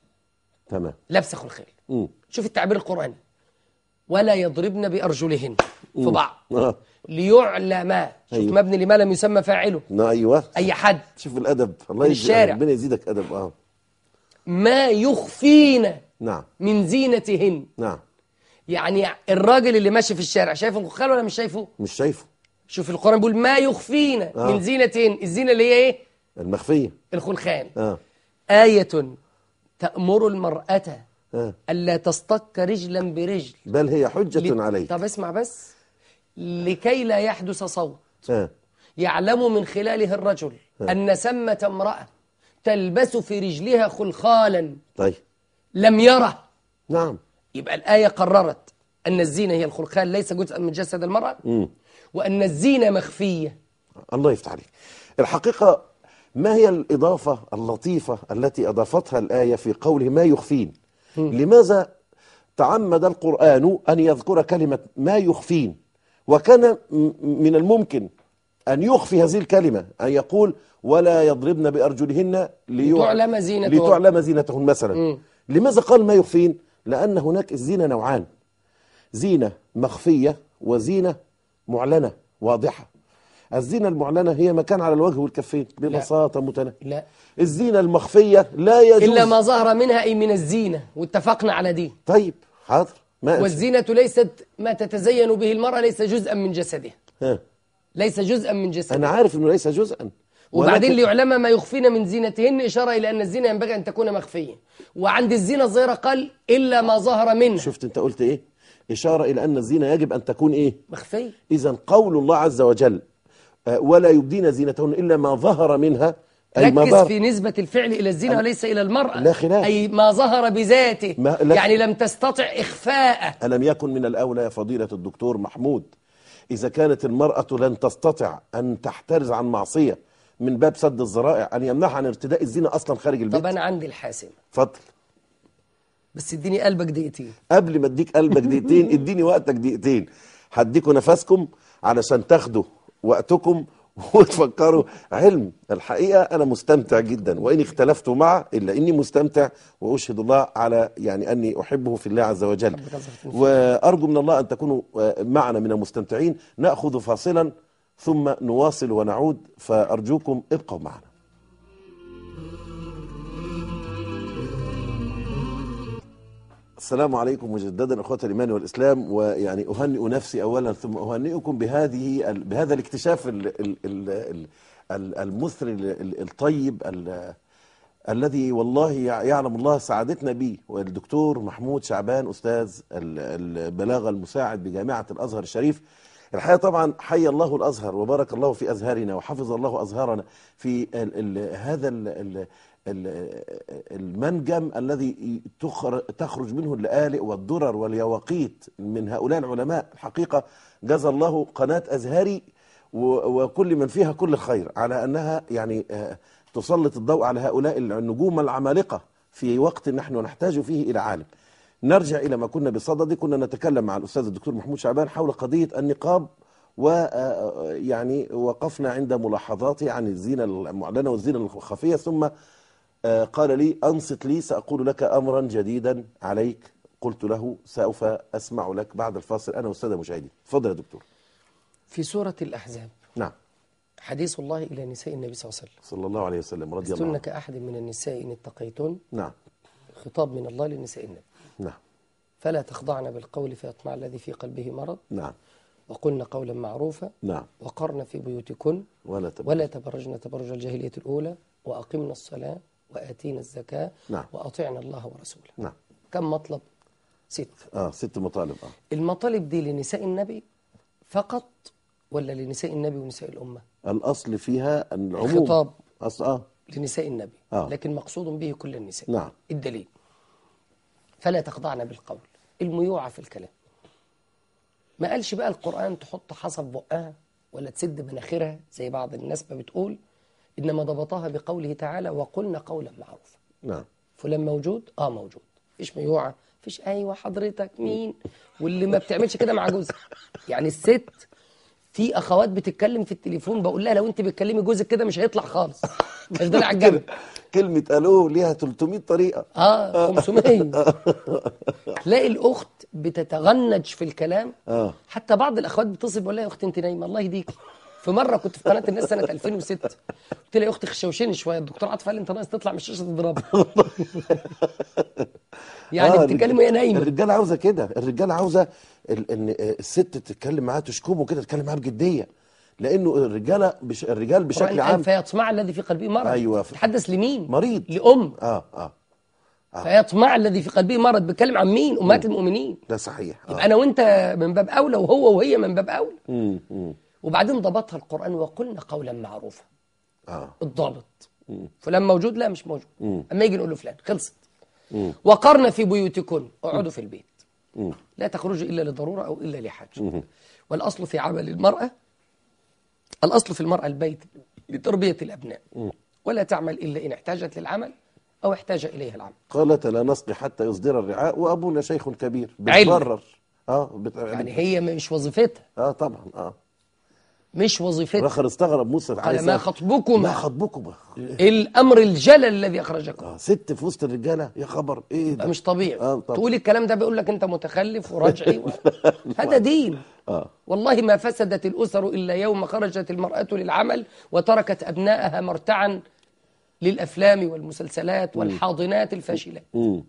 تمام لابسه خلخال مم. شوف التعبير القرآني ولا يضربن بأرجلهن في بعض اه ليعلم شوف أيوه. مبني لما لم يسمى فاعله نا ايوه أي حد شوف الادب الله من يجزي الشارع. ربنا يزيدك ادب اه ما يخفين نعم من زينتهن نعم يعني الراجل اللي ماشي في الشارع شايف الخلخال ولا مش شايفه مش شايفه شوف القرآن بيقول ما يخفين آه. من زينتهن الزينة اللي هي ايه المخفيه الخلخال اه آية تأمر المرأة اه ألا تستك رجلا برجل بل هي حجه ل- عليك طب اسمع بس لكي لا يحدث صوت اه يعلم من خلاله الرجل أن ثمة امرأة تلبس في رجلها خلخالا طيب لم يره نعم يبقى الآية قررت أن الزينة هي الخلخال ليس جزءا من جسد المرأة مم. وأن الزينة مخفية الله يفتح عليك الحقيقة ما هي الإضافة اللطيفة التي أضافتها الآية في قوله ما يخفين لماذا تعمد القرآن أن يذكر كلمة ما يخفين وكان م- من الممكن أن يخفي هذه الكلمة أن يقول ولا يضربن بأرجلهن ليع- لتعلم زينتهن. لتعلم زينتهن مثلا لماذا قال ما يخفين لأن هناك الزينة نوعان زينة مخفية وزينة معلنة واضحة الزينة المعلنة هي مكان على الوجه والكفين ببساطة متناهية لا الزينة المخفية لا يجوز إلا ما ظهر منها أي من الزينة واتفقنا على دي طيب حاضر ما أنسى. والزينة ليست ما تتزين به المرأة ليس جزءا من جسدها ها. ليس جزءا من جسدها أنا عارف أنه ليس جزءا وبعدين ولكن- ليعلم ما يخفين من زينتهن إشارة إلى أن الزينة ينبغي أن تكون مخفية وعند الزينة الظاهرة قال إلا ما ظهر منها شفت أنت قلت إيه إشارة إلى أن الزينة يجب أن تكون إيه مخفية إذا قول الله عز وجل آه، ولا يبدين زينتهن إلا ما ظهر منها أي ما ركز ظهر في نسبة الفعل إلى الزينة وليس إلى المرأة لا خلاف. أي ما ظهر بذاته ما- لا- يعني لم تستطع إخفاءه ألم يكن من الأولى يا فضيلة الدكتور محمود إذا كانت المرأة لن تستطع أن تحترز عن معصية من باب سد الذرائع أن يمنعها عن ارتداء الزينة أصلا خارج البيت طب أنا عندي الحاسم اتفضل بس اديني قلبك دقيقتين قبل ما اديك قلبك دقيقتين اديني وقتك دقيقتين هديكوا نفسكم علشان تاخدوا وقتكم وتفكروا علم الحقيقة أنا مستمتع جدا وإن اختلفت معه إلا إني مستمتع وأشهد الله على يعني أني أحبه في الله عز وجل ربك يرزقك. وأرجو من الله أن تكونوا آه، معنا من المستمتعين نأخذ فاصلا ثم نواصل ونعود فأرجوكم ابقوا معنا السلام عليكم مجددا اخوة الايمان والاسلام ويعني اهنئ نفسي اولا ثم اهنئكم بهذه ال- بهذا الاكتشاف ال- ال- ال- ال- ال- المثري ال- ال- الطيب ال- الذي والله يع- يعلم الله سعادتنا به والدكتور محمود شعبان استاذ ال- البلاغه المساعد بجامعه الازهر الشريف الحقيقه طبعا حي الله الازهر وبارك الله في ازهارنا وحفظ الله ازهارنا في ال ال هذا ال ال ال المنجم الذي تخر- تخرج منه اللآلئ والدرر واليواقيت من هؤلاء العلماء الحقيقه جزى الله قناه ازهري و- وكل من فيها كل الخير على انها يعني آه، تسلط الضوء على هؤلاء النجوم العمالقه في وقت نحن نحتاج فيه الى عالم. نرجع الى ما كنا بصدده كنا نتكلم مع الاستاذ الدكتور محمود شعبان حول قضيه النقاب ويعني وقفنا عند ملاحظاته عن الزينه المعلنه والزينه الخفيه ثم آه، قال لي انصت لي ساقول لك امرا جديدا عليك قلت له سوف اسمع لك بعد الفاصل انا والساده المشاهدين. تفضل يا دكتور. في سورة الأحزاب نعم حديث الله إلى نساء النبي صلى الله عليه وسلم صلى الله عليه وسلم رضي الله لستن عنه. كأحد من النساء إن اتقيتن نعم خطاب من الله لنساء النبي نعم فلا تخضعن بالقول فيطمع الذي في قلبه مرض نعم وقلن قولا معروفا نعم وقرن في بيوتكن ولا تبقى ولا تبرجن تبرج الجاهلية الأولى وأقمنا الصلاة وآتينا الزكاة نعم. وأطعنا الله ورسوله نعم كم مطلب ست اه ست مطالب اه المطالب دي لنساء النبي فقط ولا لنساء النبي ونساء الأمة الاصل فيها العموم الخطاب. أصل اه لنساء النبي آه. لكن مقصود به كل النساء نعم. الدليل فلا تخضعن بالقول الميوعة في الكلام ما قالش بقى القرآن تحط حصى في بقها ولا تسد مناخيرها زي بعض الناس ما بتقول إنما ضبطها بقوله تعالى وقلنا قولا معروفا نعم فلان موجود اه موجود مفيش ميوعة مفيش ايوه حضرتك مين واللي ما بتعملش كده مع جوزها يعني الست في اخوات بتتكلم في التليفون بقول لها لو انت بتكلمي جوزك كده مش هيطلع خالص مش ده على الجنب كلمة الو ليها 300 طريقة اه 500 تلاقي الاخت بتتغنج في الكلام آه. حتى بعض الاخوات بتصل بقول لها يا اختي انت نايمه الله يهديك في مره كنت في قناه الناس سنه 2006 قلت لها يا اختي خشوشيني شويه الدكتور عاطف قال لي انت ناقص تطلع من الشاشه تضربها يعني آه، بتتكلم وهي نايمه الرجالة عاوزة كده الرجالة عاوزة ال- ان آه، الست تتكلم معاها تشكمه كده تتكلم معاها بجدية لانه الرجالة بش... الرجال بشكل القرآن عام قال فيطمع الذي في قلبه مرض أيوة. تحدث لمين مريض. لأم اه اه فيطمع الذي في قلبه مرض بيتكلم عن مين أمهات المؤمنين ده صحيح يبقى اه أنا وأنت من باب أولى وهو وهي من باب أولى مم، مم. وبعدين ضبطها القرآن وقلنا قولا معروفا اه الضابط فلان موجود لا مش موجود أما يجي نقول له فلان خلصت وقرن في بيوتكن اقعدوا في البيت مم. لا تخرجوا إلا لضرورة أو إلا لحاجة والأصل في عمل المرأة الأصل في المرأة البيت لتربية الأبناء ولا تعمل إلا إن احتاجت للعمل أو احتاج إليها العمل قالت لا نسقي حتى يصدر الرعاء وابونا شيخ كبير علم. بتبرر اه بت... يعني هي مش وظيفتها اه طبعا اه مش وظيفتها رخر استغرب موسى قال عليه ما السلام. خطبكما ما خطبكما الأمر الجلل الذي أخرجكم اه ست في وسط الرجاله يا خبر ايه يبقى ده مش طبيعي آه، طبعا. تقول الكلام ده بيقول لك أنت متخلف ورجعي و... هذا دين اه والله ما فسدت الأسر إلا يوم خرجت المرأة للعمل وتركت أبنائها مرتعا للأفلام والمسلسلات والحاضنات الفاشلات امم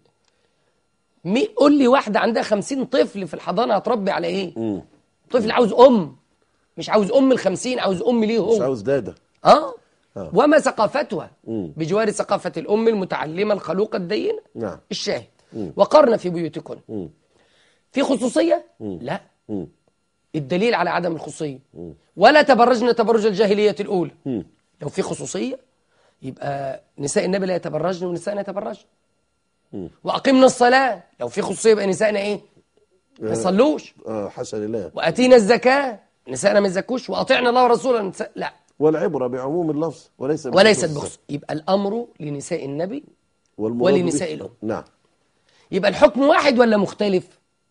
مي قول لي واحدة عندها خمسين طفل في الحضانة هتربي على إيه امم طفل عاوز أم مش عاوز أم الخمسين عاوز أم ليه مش هو عاوز داده آه آه. وما ثقافتها مم. بجوار ثقافة الأم المتعلمة الخلوقة الدينة نعم الشاهد وقرن في بيوتكن مم. في خصوصية لا مم. الدليل على عدم الخصوصية ولا تبرجن تبرج الجاهلية الأولى مم. لو في خصوصية يبقى نساء النبي لا يتبرجن ونسائنا يتبرجن وأقمنا الصلاة لو في خصوصية يبقى نسائنا إيه ما يصلوش اه حاشا لله وأتينا الزكاة نسائنا ما يزكوش وأطعنا الله ورسوله نساء لا والعبره بعموم اللفظ وليس وليست بخصوص. بخصوص يبقى الأمر لنساء النبي والمراد ولنساء به- الأم. نعم يبقى الحكم واحد ولا مختلف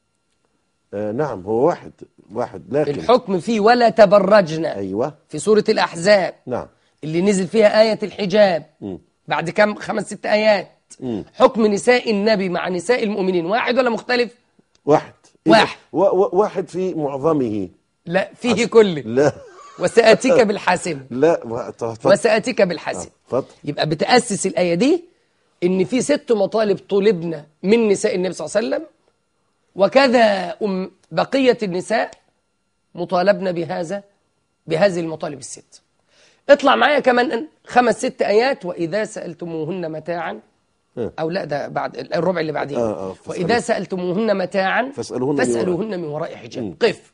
آه نعم هو واحد واحد لكن الحكم فيه ولا تبرجن ايوه في سورة الأحزاب نعم اللي نزل فيها آية الحجاب بعد كم خمس ست آيات حكم نساء النبي مع نساء المؤمنين واحد ولا مختلف واحد إذا- واحد. و و واحد في معظمه لا فيه كله لا وسآتيك بالحسن لا و- تفضل وسآتيك بالحسن اتفضل يبقى بتأسس الآية دي إن في ست مطالب طلبنا من نساء النبي صلى الله عليه وسلم وكذا أم بقية النساء مطالبنا بهذا بهذه المطالب الست اطلع معايا كمان خمس ست آيات وإذا سألتموهن متاعا اه. أو لا ده بعد الربع اللي بعدين اه، اه، وإذا سألتموهن متاعا فاسألوهن من وراء- فاسألوهن من وراء حجاب قف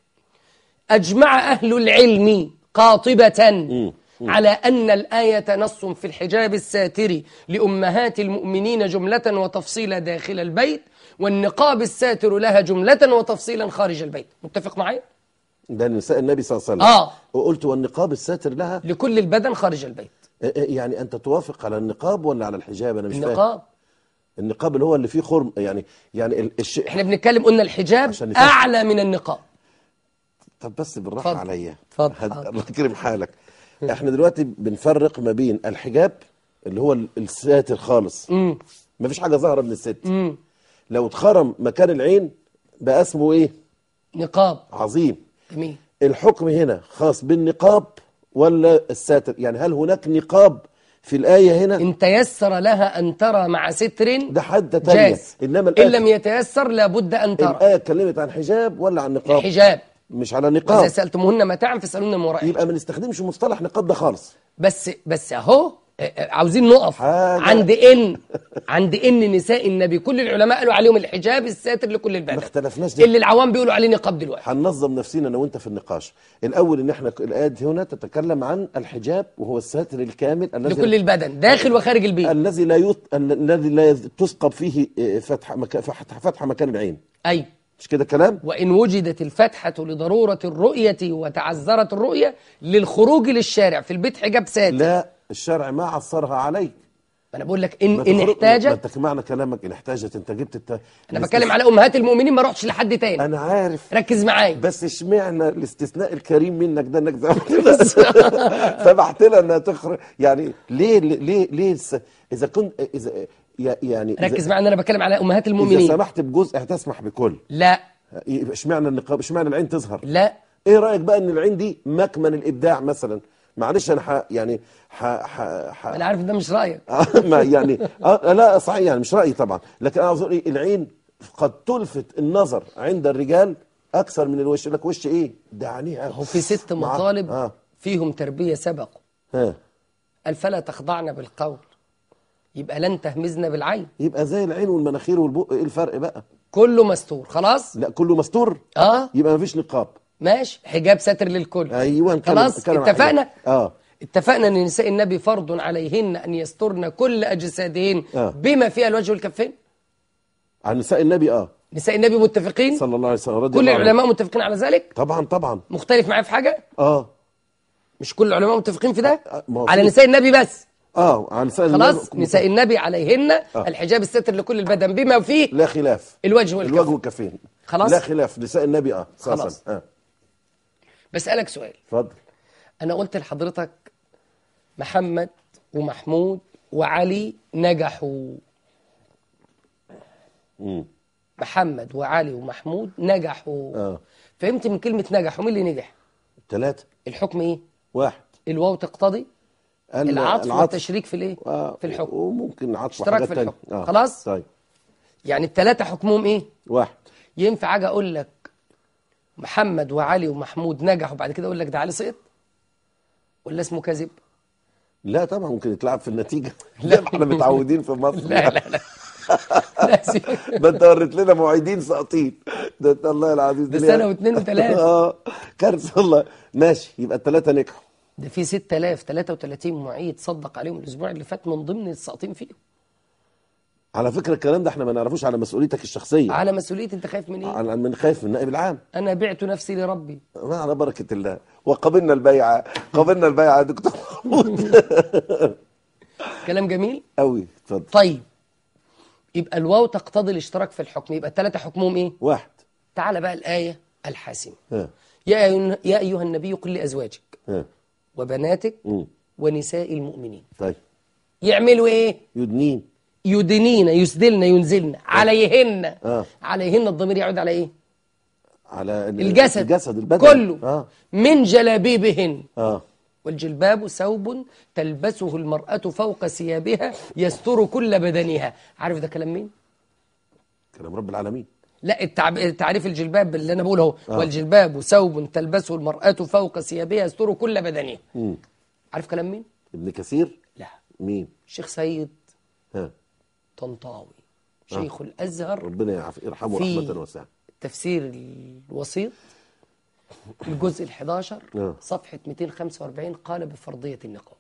أجمع أهل العلم قاطبة على أن الآية نص في الحجاب الساتر لأمهات المؤمنين جملة وتفصيلا داخل البيت والنقاب الساتر لها جملة وتفصيلا خارج البيت متفق معي؟ ده نساء النبي صلى الله عليه وسلم آه. وقلت والنقاب الساتر لها لكل البدن خارج البيت آه، آه، يعني انت توافق على النقاب ولا على الحجاب انا مش فاهم النقاب النقاب اللي هو اللي فيه خرم يعني يعني ال- الشيء احنا بنتكلم قلنا الحجاب عشان نفهم. أعلى من النقاب طب بس بالراحه اتفضل. عليا اتفضل. هد- حاضر. الله يكرم حالك احنا دلوقتي بنفرق ما بين الحجاب اللي هو ال- الساتر خالص مم. ما فيش حاجه ظاهره من الست مم. لو اتخرم مكان العين بقى اسمه ايه نقاب عظيم جميل الحكم هنا خاص بالنقاب ولا الساتر يعني هل هناك نقاب في الآية هنا إن تيسر لها أن ترى مع ستر ده حد تانية جاز إنما إن الآية, لم يتيسر لابد أن ترى الآية اتكلمت عن حجاب ولا عن نقاب الحجاب مش على إذا نقاب سألتموهن متاعا فاسألوهن من وراء يبقى ما نستخدمش مصطلح نقاب ده خالص بس بس اهو آه، آه، عاوزين نقف حاجة. عند ان عند ان نساء النبي كل العلماء قالوا عليهم الحجاب الساتر لكل البدن ما اختلفناش ده. اللي العوام بيقولوا عليه نقاب دلوقتي هننظم نفسنا انا وانت في النقاش الاول ان احنا الآية دي هنا تتكلم عن الحجاب وهو الساتر الكامل الذي لكل البدن داخل وخارج البيت الذي لا يط... الذي لا يز- تسقط فيه آه، فتح مكان فتح فتح مكان العين اي مش كده كلام وان وجدت الفتحه لضروره الرؤيه وتعذرت الرؤيه للخروج للشارع في البيت حجاب ساتر لا الشرع ما عصرها عليك انا بقول لك ان ما ان تخرج- ما احتاجت انت معنى كلامك ان احتاجت انت جبت الت... انا بتكلم على امهات المؤمنين ما رحتش لحد تاني انا عارف ركز معايا بس اشمعنى الاستثناء الكريم منك ده انك زعمت سمحت لها انها تخرج يعني ليه ليه ليه الس... اذا كنت اذا يا- يعني إذا- ركز معايا ان انا بتكلم على امهات اذا المؤمنين سمحت بجزء هتسمح بكل لا يبقى اشمعنى النقاب اشمعنى العين تظهر لا ايه رايك بقى ان العين دي مكمن الابداع مثلا معلش انا ح... يعني ح... ح... ح... انا عارف ده مش رايك آه، ما يعني آه لا صحيح يعني مش رأيي طبعا لكن انا عاوز اقول ايه العين قد تلفت النظر عند الرجال اكثر من الوش يقول لك وش ايه ده عينيها هو في ست مع- مطالب اه فيهم تربيه سبقوا ها قال فلا تخضعن بالقول يبقى لن تهمزن بالعين يبقى زي العين والمناخير والبق ايه الفرق بقى كله مستور خلاص لا كله مستور اه يبقى مفيش نقاب ماشي حجاب ساتر للكل ايوه نتكلم- خلاص نتكلم عن اتفقنا حاجة. اه اتفقنا ان نساء النبي فرض عليهن ان يسترن كل اجسادهن آه. بما فيها الوجه والكفين عن نساء النبي اه نساء النبي متفقين صلى الله عليه وسلم رضي كل الله عنه. العلماء متفقين على ذلك طبعا طبعا مختلف معايا في حاجه اه مش كل العلماء متفقين في ده آه، ما هو على في- نساء النبي بس اه عن نساء خلاص النبي- نساء النبي عليهن الحجاب الستر لكل البدن بما فيه لا خلاف الوجه والكف الوجه والكفين خلاص. لا خلاف نساء النبي اه أساساً. خلاص. اه بسألك سؤال اتفضل أنا قلت لحضرتك محمد ومحمود وعلي نجحوا مم. محمد وعلي ومحمود نجحوا اه فهمت من كلمة نجحوا مين اللي نجح ثلاثة الحكم إيه واحد الواو تقتضي ال- العطف والتشريك في الإيه آه. في الحكم وممكن عطف اشتراك وحاجات في تانية. الحكم. خلاص؟ طيب يعني الثلاثة حكمهم إيه واحد ينفع أجي أقول لك محمد وعلي ومحمود نجحوا بعد كده أقول لك ده علي سقط ولا اسمه كذب لا طبعا ممكن يتلعب في النتيجة لا احنا متعودين في مصر لا لا لا لا سيبك. ده انت وريت لنا معيدين ساقطين ده انت الله العظيم ده ليه؟ سنة واثنين وثلاثة. اه كارثة والله ماشي يبقى الثلاثة نجحوا ده في 6033 معيد صدق عليهم الاسبوع اللي فات من ضمن الساقطين فيه على فكرة الكلام ده احنا ما نعرفوش على مسؤوليتك الشخصية على مسؤوليتي انت خايف من ايه على من خايف من النائب العام انا بعت نفسي لربي ما على بركة الله وقبلنا البيعة قبلنا البيعة يا دكتور محمود كلام جميل قوي اتفضل طيب يبقى الواو تقتضي الاشتراك في الحكم يبقى الثلاثه حكمهم ايه واحد تعال بقى الايه الحاسمه ها يا أيها- يا ايها النبي قل لازواجك ها وبناتك مم. ونساء المؤمنين طيب يعملوا ايه يدنين يدنين يسدلن ينزلن عليهن آه. عليهن الضمير يعود على ايه على ال- الجسد الجسد البدن كله اه من جلابيبهن اه والجلباب ثوب تلبسه المرأة فوق ثيابها يستر كل بدنها عارف ده كلام مين؟ كلام رب العالمين لا التعب... تعريف الجلباب اللي انا بقوله اهو والجلباب ثوب تلبسه المرأة فوق ثيابها يستر كل بدنها مم. عارف كلام مين؟ ابن كثير لا مين الشيخ سيد ها طنطاوي شيخ الازهر ربنا يعف- يرحمه في رحمة واسعة تفسير الوسيط الجزء ال11 آه. صفحة 245 قال بفرضية النقاب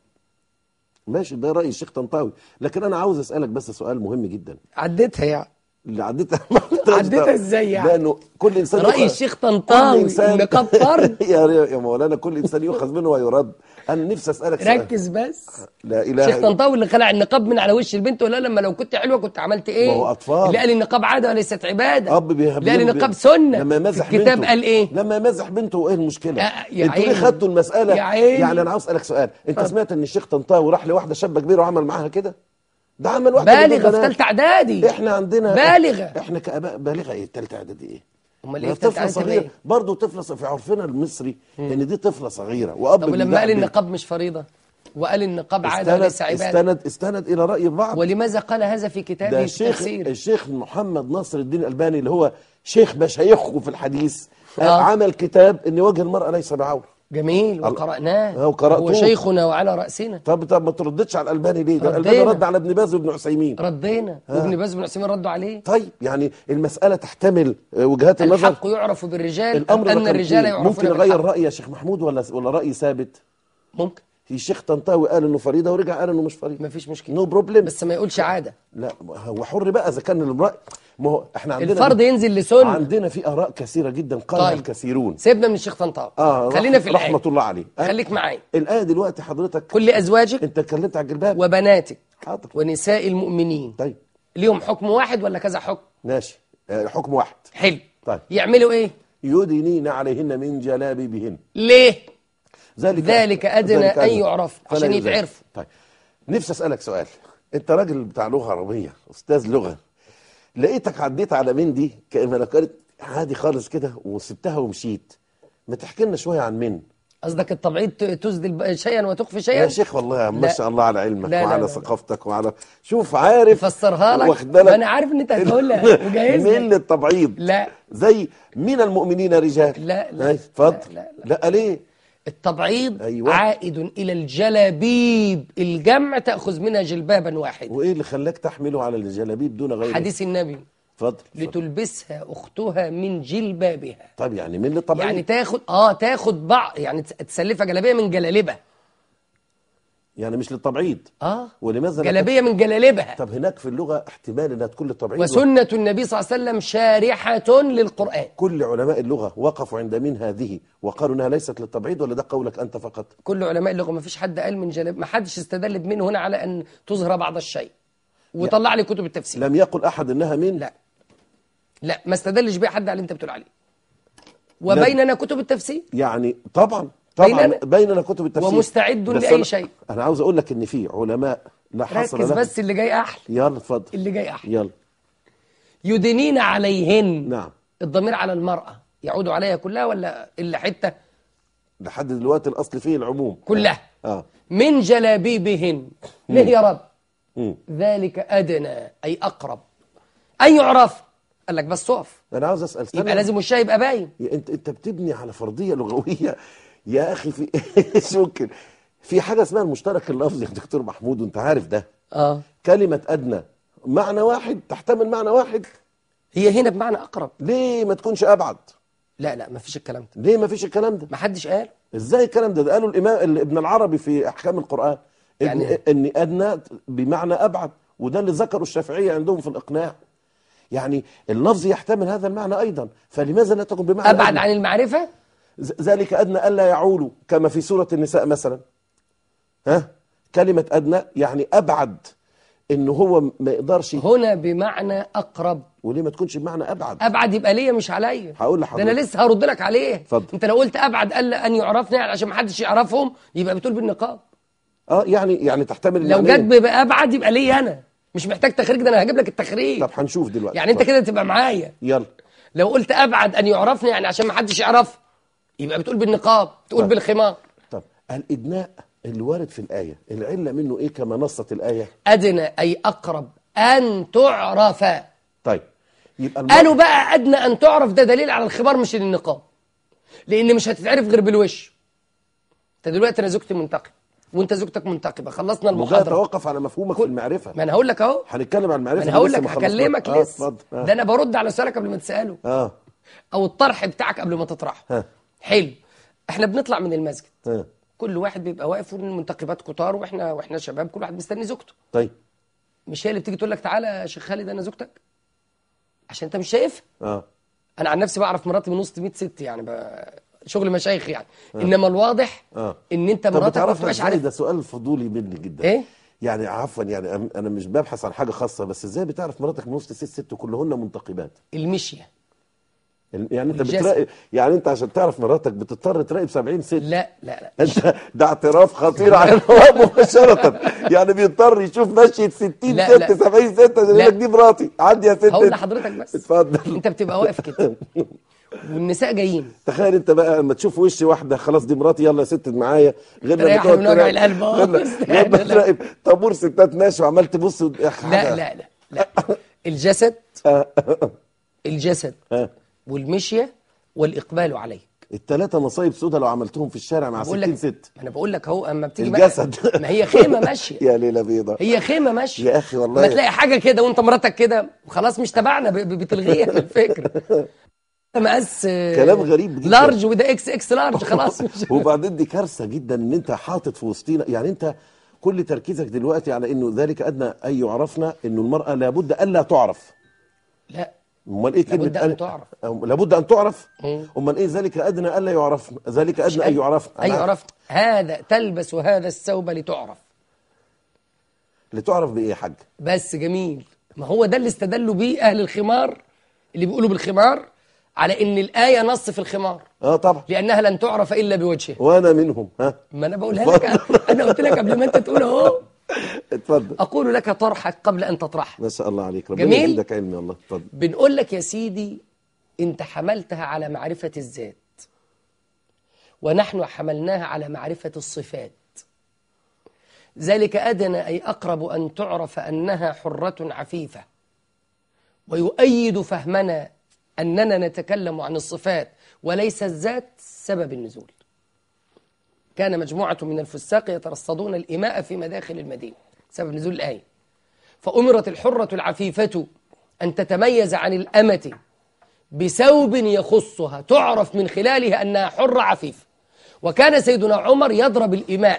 ماشي ده رأي الشيخ طنطاوي لكن أنا عاوز أسألك بس سؤال مهم جدا عديتها يعني اللي عديتها ما قلتهاش عديتها ده. إزاي يعني؟ لأنه كل إنسان رأي يؤخذ- الشيخ طنطاوي كل إنسان- النقاب فرض يا يا مولانا كل إنسان يؤخذ منه ويرد أنا نفسي أسألك سؤال ركز بس لا إله شيخ إلا طنطاوي اللي خلع النقاب من على وش البنت ولا لما لو كنت حلوه كنت عملت ايه؟ ما هو أطفال. اللي قال النقاب عاده وليست عباده اب بيهب اللي قال لهم النقاب ب- سنه لما يمزح في الكتاب بنته قال ايه؟ لما يمزح بنته ايه المشكله آه، يا انتوا ليه عيني. خدتوا المساله يا عيني. يعني انا عاوز اسالك سؤال انت سمعت ان الشيخ طنطاوي راح لواحده شابه كبيره وعمل معاها كده ده عمل واحده من بالغه في البنات. ثالثه اعدادي احنا عندنا بالغه احنا كاباء بالغه ايه الثالثه اعدادي ايه امال ده ايه في ثالثه طفله اعدادي تبقى صغيره ايه؟ برضه طفله ص- في عرفنا المصري ان دي طفله صغيره واب طب ولما بيدعم قال بنت. النقاب مش فريضه وقال النقاب عاده استند وليس عباده استند استند الى راي البعض ولماذا قال هذا في كتابه ده في الشيخ التفسير؟ الشيخ محمد ناصر الدين الألباني اللي هو شيخ مشايخه في الحديث آه. عمل كتاب ان وجه المرأة ليس بعورة جميل وقرأناه آه، وقرأتوه. هو شيخنا وعلى رأسنا طب طب ما ترددش على الألباني ليه؟ ده الألباني ردينا. رد على ابن باز وابن عثيمين ردينا وابن باز بن عثيمين ردوا عليه طيب يعني المسألة تحتمل آه، وجهات النظر الحق يعرف بالرجال الأمر أم أن رقم الرجال إيه؟ يعرفون ممكن أغير بالحق رأيي يا شيخ محمود ولا ولا رأي ثابت؟ ممكن الشيخ طنطاوي قال انه فريضة ورجع قال انه مش فريضة مفيش مشكلة نو بروبلم بس ما يقولش عادة لا هو حر بقى اذا كان الرأي ما هو احنا عندنا الفرض ينزل لسنة عندنا في اراء كثيره جدا قالها طيب. الكثيرون سيبنا من الشيخ طنطاوي اه خلينا رح- في الآية رحمه الله عليه آه، خليك معايا الايه دلوقتي حضرتك كل أزواجك انت اتكلمت على الجلباب وبناتك حاضر ونساء المؤمنين طيب ليهم حكم واحد ولا كذا حكم ماشي آه، حكم واحد حلو طيب. يعملوا ايه يدنين عليهن من جلابيبهن ليه ذلك ذلك أدنى أن يعرف فلا عشان يؤذن. يتعرفوا. طيب نفسي اسالك سؤال انت راجل بتاع لغه عربيه استاذ لغه لقيتك عديت على من دي كما لو كانت عادي خالص كده وسبتها ومشيت ما تحكي لنا شويه عن من قصدك التبعيض ت- تسدل شيئا وتخفي شيئا يا شيخ والله ما لا. شاء الله على علمك لا، لا، وعلى لا، لا. ثقافتك وعلى شوف عارف فسرها لك واخد بالك ما انا عارف ان انت هتقولها وجاهز من لك. التبعيض لا زي من المؤمنين رجال لا، لا، أي، اتفضل لا، لا, لا ليه التبعيض أيوة. عائد الى الجلابيب الجمع تاخذ منها جلبابا واحدا وايه اللي خلاك تحمله على الجلابيب دون غيره حديث النبي اتفضل اتفضل. لتلبسها اختها من جلبابها طب يعني من التبعيض يعني تاخد اه تاخد بعض يعني تس- تسلفها جلابيه من جلالبها يعني مش للتبعيض اه ولماذا لا جلابيه من جلالبها طب هناك في اللغة احتمال انها تكون للتبعيض وسنه النبي صلى الله عليه وسلم شارحه للقران كل علماء اللغة وقفوا عند من هذه وقالوا انها ليست للتبعيض ولا ده قولك انت فقط كل علماء اللغه ما فيش حد قال من جلاب ما حدش استدل بمن هنا على ان تظهر بعض الشيء وطلع لي كتب التفسير لم يقل احد انها من لا لا ما استدلش بيه حد على اللي انت بتقول عليه وبيننا كتب التفسير يعني طبعا طبعا بيننا- بيننا كتب التفسير ومستعد بس لأي أنا- شيء. انا عاوز اقول لك ان في علماء لا حصر ركز لهم بس اللي جاي احلى يلا اتفضل اللي جاي احلى يلا يدنين عليهن نعم الضمير على المرأة يعود عليها كلها ولا إلا حتة لحد دلوقتي الاصل فيه العموم كلها اه من جلابيبهن ليه يا رب مم. ذلك أدنى أي أقرب أن يعرف قال لك بس اقف انا عاوز اسال استنى. يبقى لازم وشها يبقى باين يا انت انت بتبني على فرضيه لغويه يا اخي في مش ممكن في حاجه اسمها المشترك اللفظي يا دكتور محمود وانت عارف ده اه كلمه ادنى معنى واحد تحتمل معنى واحد هي هنا بمعنى أقرب ليه ما تكونش ابعد لا لا ما فيش الكلام ده ليه ما فيش الكلام ده ما حدش قال ازاي الكلام ده ده قالوا الامام ابن العربي في احكام القران يعني يعني ان ادنى بمعنى ابعد وده اللي ذكره الشافعيه عندهم في الاقناع يعني اللفظ يحتمل هذا المعنى ايضا فلماذا لا تكون بمعنى أبعد أدنى؟ عن المعرفة ذ- ذلك ادنى الا يعولوا كما في سوره النساء مثلا ها كلمه ادنى يعني ابعد ان هو ما يقدرش هنا بمعنى أقرب وليه ما تكونش بمعنى ابعد ابعد يبقى ليا مش عليا هقول ده لحضرتك انا لسه هرد لك عليه اتفضل. انت لو قلت ابعد الا ان يعرفني يعني عشان ما حدش يعرفهم يبقى بتقول بالنقاب اه يعني يعني تحتمل لو المعنيين. جت بقى ابعد يبقى ليا انا مش محتاج تخريج ده انا هجيب لك التخريج طب هنشوف دلوقتي يعني انت اتفضل. كده تبقى معايا يلا لو قلت ابعد ان يعرفني يعني عشان ما حدش يعرف يبقى بتقول بالنقاب تقول طب. بالخمار طب الادناء اللي وارد في الايه العله منه ايه كما نصت الايه ادنى اي اقرب ان تعرف طيب يبقى المرء- قالوا بقى ادنى ان تعرف ده دليل على الخمار مش النقاب لان مش هتتعرف غير بالوش انت دلوقتي انا زوجتي منتقبه وانت زوجتك منتقبه خلصنا وده المحاضره يتوقف على مفهومك في المعرفه ما انا هقول لك اهو هنتكلم عن المعرفه ما انا دي هقول لسه لك ما خلصناش. هكلمك اه لسه اتفضل ده اه, انا برد على سؤالك قبل ما تساله آه. او الطرح بتاعك قبل ما تطرحه ها. حلو احنا بنطلع من المسجد ها. كل واحد بيبقى واقف والمنتقبات كتار واحنا واحنا شباب كل واحد مستني زوجته طيب مش هي اللي بتيجي تقول لك تعالى يا شيخ خالد انا زوجتك عشان انت مش شايفها اه انا عن نفسي بعرف مراتي من وسط 100 ست يعني ب... شغل مشايخ يعني انما الواضح اه ان انت طب مراتك ما بتعرفها بتبقاش ازاي عارف ده سؤال فضولي مني جدا ايه يعني عفوا يعني أم- انا مش ببحث عن حاجه خاصه بس ازاي بتعرف مراتك من وسط ست ست وكلهن منتقبات المشيه يعني انت الجسد. بتراقب يعني انت عشان تعرف مراتك بتضطر تراقب 70 ست لا لا لا انت ده اعتراف خطير على الهواء مباشره يعني بيضطر يشوف مشية 60 لا، ست لا. 70 ست عشان يقول لا. لك دي مراتي عدي يا ست هقول انت. لحضرتك بس اتفضل انت بتبقى واقف كده والنساء جايين تخيل انت بقى لما تشوف وش واحده خلاص دي مراتي يلا يا ست معايا غير لما ريحني تقعد من وجع تراقب- القلب. غير لما- لا، غير لما لا. تراقب طابور ستات ماشي وعمال تبص ود- لا حاجة. لا لا لا الجسد الجسد ها. والمشيه والاقبال عليك التلاتة مصايب سودا لو عملتهم في الشارع مع بقول 60 لك ست ما انا بقول لك اهو اما بتيجي الجسد بقى ما هي خيمه ماشيه يا ليلة بيضة هي خيمه ماشيه يا أخي والله. ما تلاقي حاجه كده وانت مراتك كده خلاص مش تبعنا ب- ب- بتلغيها من الفكره مقاس آه، كلام غريب جدا. لارج وده اكس اكس لارج خلاص مش وبعدين دي كارثة جدا ان انت حاطط في وسطينا يعني انت كل تركيزك دلوقتي على انه ذلك ادنى ان يعرفنا انه المرأة لابد الا تعرف لا امال ايه كلمة لابد أن أن- تعرف. أم- لابد ان تعرف مم. امال ايه ذلك ادنى الا يعرف ذلك ادنى ان يعرف اي عرفت هذا تلبس هذا الثوب لتعرف لتعرف بايه يا حاج بس جميل ما هو ده اللي استدلوا بيه اهل الخمار اللي بيقولوا بالخمار على ان الايه نص في الخمار اه طبعا لانها لن تعرف الا بوجهه وانا منهم ها ما انا بقولها لك انا قلت لك قبل ما انت تقول اهو اتفضل اقول لك طرحك قبل ان تطرحه ما شاء الله عليك ربنا جميل. يزيدك علم يا الله اتفضل بنقول لك يا سيدي انت حملتها على معرفة الذات ونحن حملناها على معرفة الصفات ذلك أدنى أي أقرب أن تعرف أنها حرة عفيفة ويؤيد فهمنا أننا نتكلم عن الصفات وليس الذات سبب النزول كان مجموعة من الفساق يترصدون الإماء في مداخل المدينة سبب نزول الآية فأمرت الحرة العفيفة أن تتميز عن الأمة بثوب يخصها تعرف من خلاله أنها حرة عفيفة وكان سيدنا عمر يضرب الإماء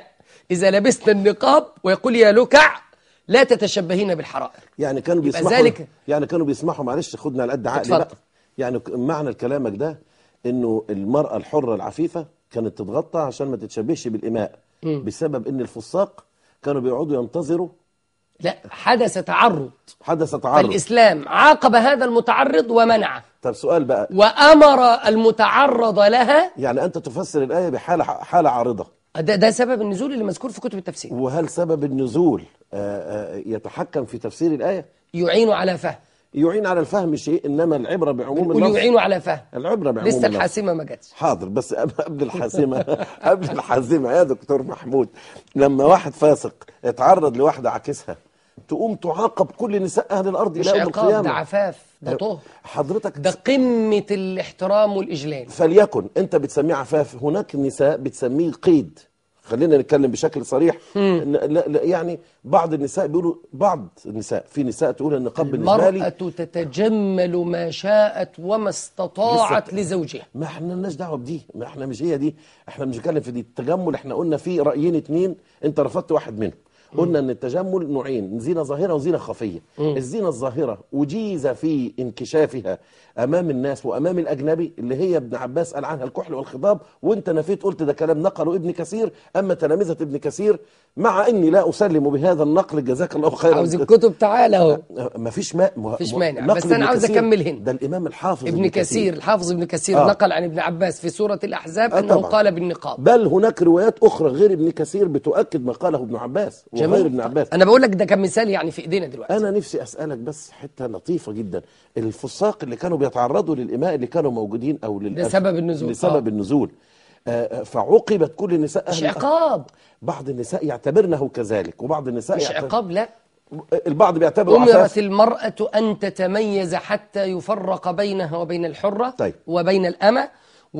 إذا لبسنا النقاب ويقول يا لكع لا تتشبهين بالحرائر يعني كانوا يبقى بيسمحوا ذلك- يعني كانوا بيسمحوا معلش خدنا على قد عقلي اتفضل. بقى يعني ك- معنى كلامك ده انه المرأة الحرة العفيفة كانت تتغطى عشان ما تتشبهش بالإماء بسبب ان الفساق كانوا بيقعدوا ينتظروا لا حدث تعرض حدث تعرض فالإسلام عاقب هذا المتعرض ومنعه طب سؤال بقى وأمر المتعرض لها يعني انت تفسر الآية بحالة حالة عارضة ده, ده سبب النزول اللي مذكور في كتب التفسير وهل سبب النزول آه، آه، يتحكم في تفسير الآية يعين على فهم يعين على الفهم شيء انما العبرة بعموم قل اللفظ يعين على فهم العبرة بعموم لسه اللفظ الحاسمة ما جاتش حاضر بس قبل الحاسمة قبل الحاسمة يا دكتور محمود لما واحد فاسق اتعرض لواحدة عكسها تقوم تعاقب كل نساء أهل الأرض مش إلى يوم عقاب القيامة ده عفاف ده طهر حضرتك ده قمة الاحترام والإجلال فليكن أنت بتسميه عفاف هناك نساء بتسميه قيد خلينا نتكلم بشكل صريح لا لا يعني بعض النساء بيقولوا بعض النساء في نساء تقول النقاب بالنسبة المرأة لي تتجمل ما شاءت وما استطاعت بالظبط. لزوجها ما احنا لناش دعوه بدي ما احنا مش هي دي احنا مش بنتكلم في دي التجمل احنا قلنا في رايين اتنين انت رفضت واحد منهم قلنا ان التجمل نوعين زينه ظاهره وزينه خفيه الزينه الظاهره اجيز في انكشافها امام الناس وامام الاجنبي اللي هي ابن عباس قال عنها الكحل والخضاب وانت نفيت قلت ده كلام نقله ابن كثير اما تلامذه ابن كثير مع اني لا اسلم بهذا النقل جزاك الله خيرا عاوز الكتب تعالى اهو ما فيش ما مفيش مانع، نقل بس أنا ابن عاوز كثير أكمل هنا. ده الامام الحافظ ابن كثير الحافظ ابن كثير آه. نقل عن ابن عباس في سورة الأحزاب آه أنه طبعا. قال بالنقاب بل هناك روايات أخرى غير ابن كثير بتؤكد ما قاله ابن عباس وغير ابن جميل عباس أنا بقول لك ده كان مثال يعني في إيدينا دلوقتي أنا نفسي أسألك بس حتة لطيفة جدا الفساق اللي كانوا بيتعرضوا للإماء اللي كانوا موجودين أو لل... ده سبب النزول. لسبب آه. النزول آه، آه، فعوقبت كل النساء مش أهل عقاب بعض النساء يعتبرنه كذلك وبعض النساء مش يعتبر... عقاب لا البعض بيعتبره أمرت عفاف المرأة أن تتميز حتى يفرق بينها وبين الحرة طيب. وبين الأمة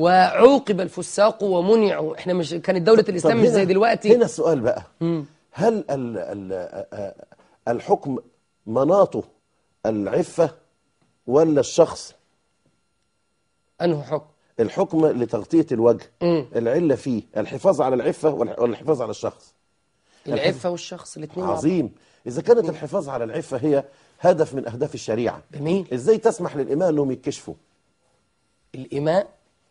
وعوقب الفساق ومنعوا احنا مش كانت دولة الإسلام طب مش هنا- زي دلوقتي هنا السؤال بقى هل ال... ال... آه، آه، الحكم مناطه العفة ولا الشخص أنه حكم الحكم لتغطية الوجه مم. العلة فيه الحفاظ على العفة والح- ولا الحفاظ على الشخص العفة والشخص الاثنين مع بعض. عظيم إذا كانت الحفاظ على العفة هي هدف من أهداف الشريعة جميل إزاي تسمح للإمام أنهم يتكشفوا الإماء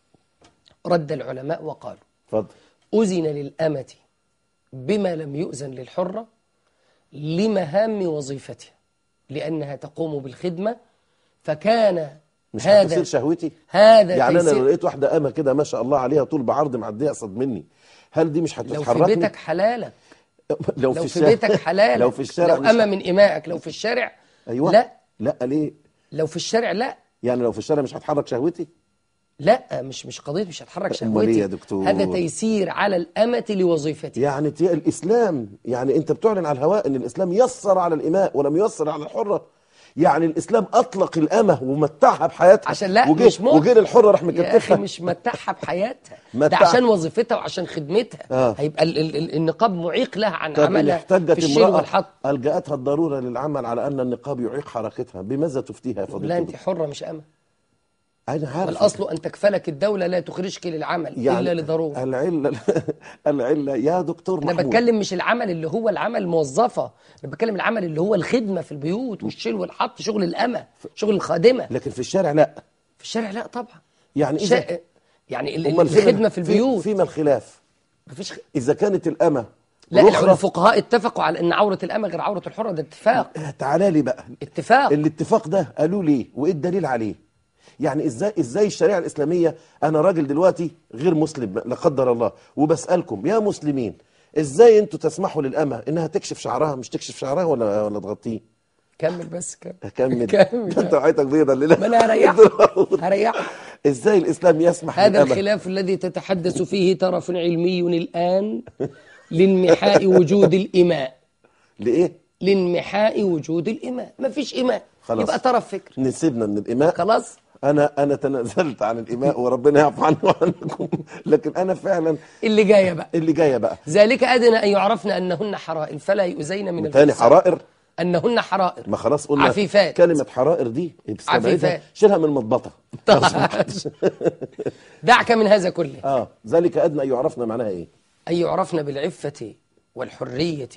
رد العلماء وقالوا اتفضل أذن للأمة بما لم يؤذن للحرة لمهام وظيفتها لأنها تقوم بالخدمة فكان مش هذا هتصير شهوتي هذا يعني أنا تيسير- لو لقيت واحدة أمة كده ما شاء الله عليها طول بعرض معدية أقصد مني هل دي مش لو في هتتحركني بيتك حلالك لو, لو في الشارع- بيتك حلالك لو في الشارع لو مش أما من إمائك لو في الشارع أيوة لا لا ليه لو في الشارع لا يعني لو في الشارع مش هتحرك شهوتي لا مش مش قضية مش هتحرك أمال إيه شهوتي يا دكتور؟ هذا تيسير على الأمة لوظيفتها يعني تي- الإسلام يعني أنت بتعلن على الهواء أن الإسلام يسر على الإماء ولم يسر على الحرة يعني الإسلام أطلق الأمة ومتعها بحياتها عشان لا وجه مش ممكن. وجه الحرة راح يا أخي مكتفها مش متعها بحياتها ده متعها. عشان وظيفتها وعشان خدمتها آه. هيبقى ال ال ال النقاب معيق لها عن طب إن عملها في احتجت الشيل امرأة والحط ألجأتها الضرورة للعمل على أن النقاب يعيق حركتها بماذا تفتيها يا فضيلة لا أنت الدكتور؟ حرة مش أمة أنا عارف والأصل أن تكفلك الدولة لا تخرجك للعمل إلا لضرورة العلة العلة يا دكتور أنا محمود بتكلم مش العمل اللي هو العمل الموظفة أنا بتكلم العمل اللي هو الخدمة في البيوت والشيل والحط شغل الأمة شغل الخادمة لكن في الشارع لا في الشارع لا طبعا يعني إذا شا... يعني ال- أمال فيما- الخدمة في البيوت فيما الخلاف مفيش خ... إذا كانت الأمة لا الأخرى الفقهاء اتفقوا على أن عورة الأمة غير عورة الحرة ده اتفاق تعالى لي بقى اتفاق الاتفاق ده قالوا ليه وايه الدليل عليه يعني ازاي ازاي الشريعه الاسلاميه انا راجل دلوقتي غير مسلم لا قدر الله وبسالكم يا مسلمين ازاي انتوا تسمحوا للامه انها تكشف شعرها مش تكشف شعرها ولا ولا تغطيه كمل بس كمل اكمل كمل. ده انت وعيتك بيضه الليله ما انا هريحك هريحك ازاي الاسلام يسمح هذا للامه الخلاف الذي تتحدث فيه طرف علمي الآن لانمحاء وجود الإماء لايه لانمحاء وجود الإماء ما فيش إماء خلاص. يبقى طرف فكر نسيبنا من الاماء خلاص انا انا تنازلت عن الاماء وربنا يعفو عني وعنكم لكن انا فعلا اللي جايه بقى اللي جايه بقى ذلك أدنى أن يعرفن أنهن حرائر فلا يؤذين من تاني الفسق. حرائر أنهن حرائر ما خلاص قلنا عفيفات. كلمة حرائر دي بتستبعدها عفيفات. شيلها من المضبطة دعك من هذا كله اه ذلك أدنى أن يعرفنا معناها إيه أن يعرفن بالعفة والحرية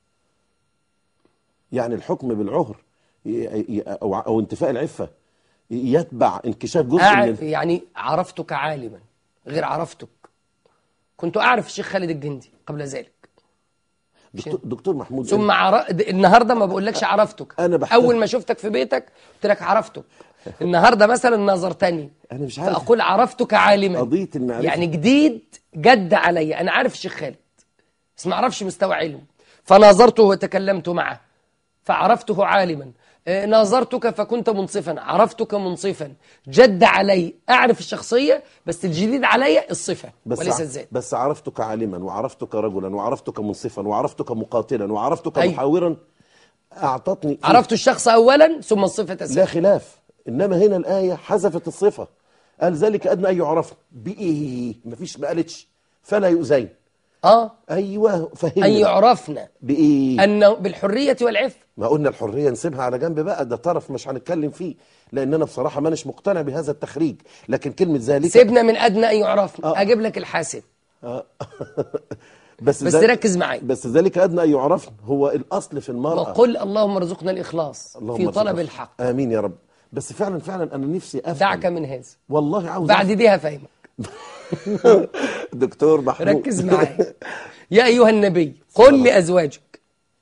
يعني الحكم بالعهر ي- ي- أو, أو انتفاء العفة يتبع انكشاف جزء أعرف من يعني عرفتك عالما غير عرفتك كنت أعرف الشيخ خالد الجندي قبل ذلك دكتور, دكتور محمود ثم عر... د- النهارده ما بقولكش عرفتك أنا بحتاج- اول ما شفتك في بيتك قلت لك عرفتك النهارده مثلا نظرتني أنا مش عارف فاقول عرفتك عالما قضية المعرفة يعني جديد جد علي انا عارف الشيخ خالد بس ما اعرفش مستوى علمه فناظرته وتكلمت معه فعرفته عالما آه، ناظرتك فكنت منصفا عرفتك منصفا جد علي اعرف الشخصيه بس الجديد علي الصفه بس وليس ع- الذات بس عرفتك عالما وعرفتك رجلا وعرفتك منصفا وعرفتك مقاتلا وعرفتك أيوة. محاورا أعطتني عرفت الشخص اولا ثم الصفه الثانيه لا خلاف إنما هنا الآية حذفت الصفة قال ذلك أدنى أن يعرف بإيه مفيش ما قالتش فلا يؤذين اه أيوه ان فهمنا يعرفنا بإيه انه بالحريه والعفه ما قلنا الحرية نسيبها على جنب بقى ده طرف مش هنتكلم فيه لأن أنا بصراحة مانيش مقتنع بهذا التخريج لكن كلمة ذلك سيبنا من ادنى ان يعرفنا آه. اجيب لك الحاسب آه. بس بس ذلك- ركز معايا بس ذلك أدنى أن يعرف هو الأصل في المرأة وقل اللهم ارزقنا الاخلاص اللهم في ارزقنا طلب الخير. الحق آمين يا رب بس فعلا فعلا أنا نفسي أفهم دعك من هذا والله عاوز بعد دي هفهمك أفهم. دكتور محمود ركز معايا يا ايها النبي قل لازواجك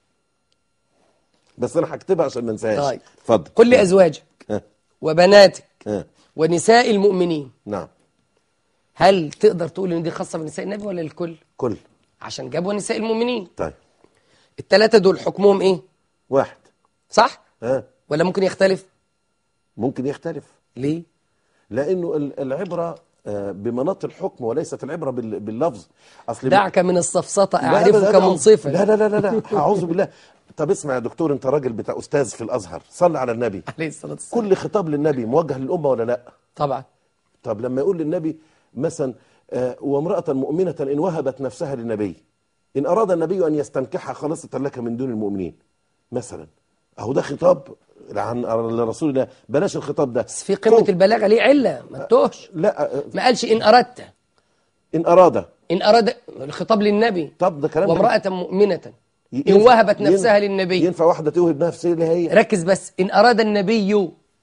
بس أنا هكتبها عشان ما انساهاش طيب. اتفضل قل لازواجك ها. وبناتك ها. ونساء المؤمنين نعم هل تقدر تقول ان دي خاصه بنساء النبي ولا الكل كل عشان جابوا نساء المؤمنين طيب الثلاثه دول حكمهم ايه واحد صح ها ولا ممكن يختلف ممكن يختلف ليه لأنه ال- العبرة آه، بمناط الحكم وليست العبرة بال- باللفظ أصل دعك من السفسطه لا اعرفك أبداً، أبداً. منصفا لا لا لا لا لا أعوذ بالله طب اسمع يا دكتور أنت راجل بتاع أستاذ في الأزهر صل على النبي عليه الصلاه والسلام كل خطاب للنبي موجه للأمة ولا لا طبعا طب لما يقول للنبي مثلا آه، وامرأة مؤمنة إن وهبت نفسها للنبي إن أراد النبي أن يستنكحها خالصة لك من دون المؤمنين مثلا أهو ده خطاب عن عن رسول الله بلاش الخطاب ده بس في قمه البلاغه ليه عله ما تتوهش لا آه، ما قالش ان اردت إن أراد ان اراد الخطاب للنبي طب ده كلام وامراه مؤمنه ي- ان ينفع- وهبت نفسها ين- للنبي ينفع واحدة توهب نفسها اللي هي ركز بس ان اراد النبي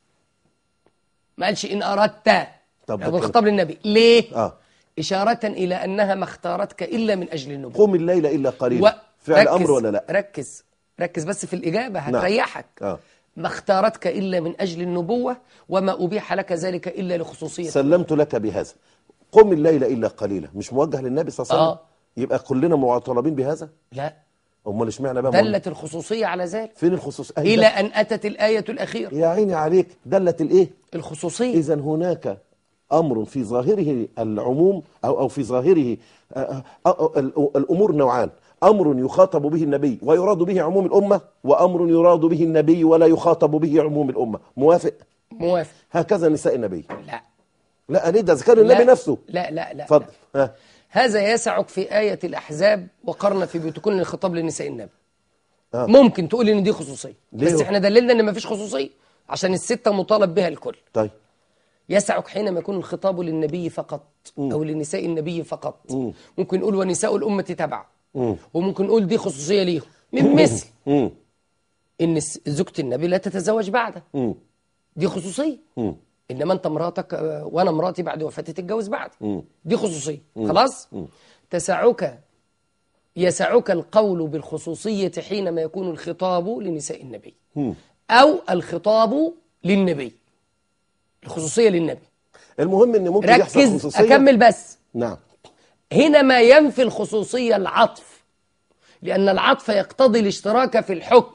ما قالش ان اردت طب ده هو كده. الخطاب للنبي ليه آه اشاره الى انها ما اختارتك الا من اجل النبوه قم الليل إلا قليلا فعل ركز- أمر ولا لا ركز ركز بس في الاجابه هتريحك آه. ما اختارتك الا من اجل النبوه وما ابيح لك ذلك الا لخصوصيه سلمت لك بهذا قم الليل إلا قليلا مش موجه للنبي صلى الله عليه وسلم آه. يبقى كلنا مطالبين بهذا لا امال اشمعنى بقى دلت الخصوصيه على ذلك فين الخصوص أهي الى ده. ان اتت الايه الاخيره يا عيني عليك دلت الايه الخصوصيه اذا هناك امر في ظاهره العموم او او في ظاهره آه، آه، آه، ال- الامور نوعان امر يخاطب به النبي ويراد به عموم الامه وامر يراد به النبي ولا يخاطب به عموم الامه موافق موافق هكذا نساء النبي لا لا ليه ده ذكر النبي لا. نفسه لا لا لا اتفضل لا. ها هذا يسعك في آية الأحزاب وقرن في بيوتكن الخطاب لنساء النبي آه. ممكن تقول إن دي خصوصية ليه؟ بس احنا دللنا إن مفيش خصوصية عشان الستة مطالب بها الكل طيب يسعك حينما يكون الخطاب للنبي فقط أو لنساء النبي فقط ممكن نقول ونساء الأمة تبع وممكن نقول دي خصوصية ليهم من مثل امم إن الس- زوجة النبي لا تتزوج بعده امم دي خصوصية امم انما انت مراتك آه، وانا مراتي بعد وفاتي تتجوز بعد مم. دي خصوصيه خلاص تسعك يسعك القول بالخصوصيه حينما يكون الخطاب لنساء النبي مم. او الخطاب للنبي الخصوصيه للنبي المهم ان ممكن يحصل ركز خصوصيه اكمل بس نعم هنا ما ينفي الخصوصيه العطف لان العطف يقتضي الاشتراك في الحكم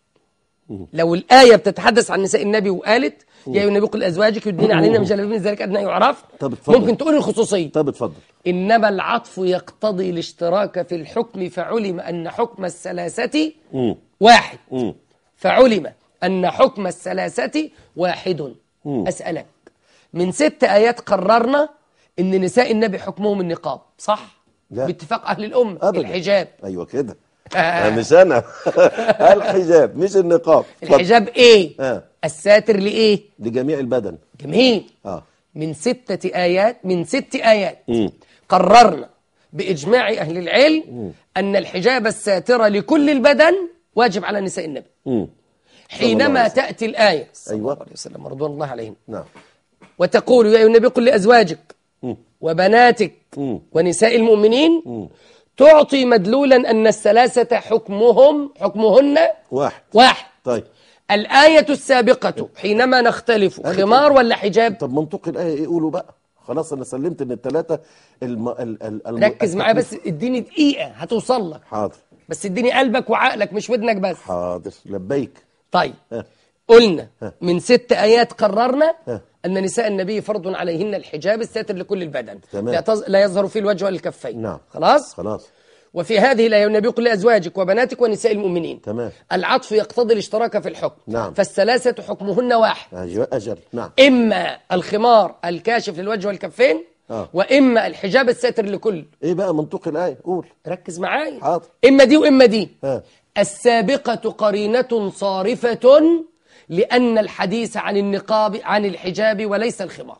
لو الآية بتتحدث عن نساء النبي وقالت يا أيها النبي قل لأزواجك يدين علينا من جلابيب من ذلك أدنى يعرف طب اتفضل. ممكن تقول الخصوصية طب اتفضل إنما العطف يقتضي الاشتراك في الحكم فعلم أن حكم الثلاثة مم. واحد مم. فعلم أن حكم الثلاثة واحد أسألك من ست آيات قررنا أن نساء النبي حكمهم النقاب صح؟ لا. باتفاق أهل الأمة ابدا الحجاب ايوه كده آه. مش انا الحجاب مش النقاب اتفضل. الحجاب إيه؟ آه. الساتر لإيه؟ لجميع البدن جميل اه من ستة آيات من ست آيات مم. قررنا بإجماع أهل العلم أن الحجاب الساتر لكل البدن واجب على نساء النبي مم. حينما عليه وسلم. تأتي الآية صلى أيوة. الله عليه وسلم رضوان الله عليهم نعم وتقول يا أيها النبي قل لأزواجك مم. وبناتك مم. ونساء المؤمنين تعطي مدلولا أن الثلاثة حكمهم حكمهن واحد واحد طيب الآية السابقة حينما نختلف قالت خمار إيه؟ ولا حجاب طب منطق الآية إيه قولوا بقى خلاص أنا سلمت إن الثلاثة الم... ال... ال... الم... ركز معايا بس اديني دقيقة هتوصل لك حاضر بس اديني قلبك وعقلك مش ودنك بس حاضر لبيك طيب ها. قلنا من ست آيات قررنا ها. أن نساء النبي فرض عليهن الحجاب الساتر لكل البدن تمام. لا, تز... لا يظهر فيه الوجه ولا الكفين نعم. خلاص خلاص وفي هذه الآية النبي يقول لأزواجك وبناتك ونساء المؤمنين تمام. العطف يقتضي الاشتراك في الحكم نعم. فالثلاثة حكمهن واحد أجل, أجل. نعم إما الخمار الكاشف للوجه والكفين آه. وإما الحجاب الساتر لكل إيه بقى منطق الآية قول ركز معايا حاضر. إما دي وإما دي ها. السابقة قرينة صارفة لأن الحديث عن النقاب عن الحجاب وليس الخمار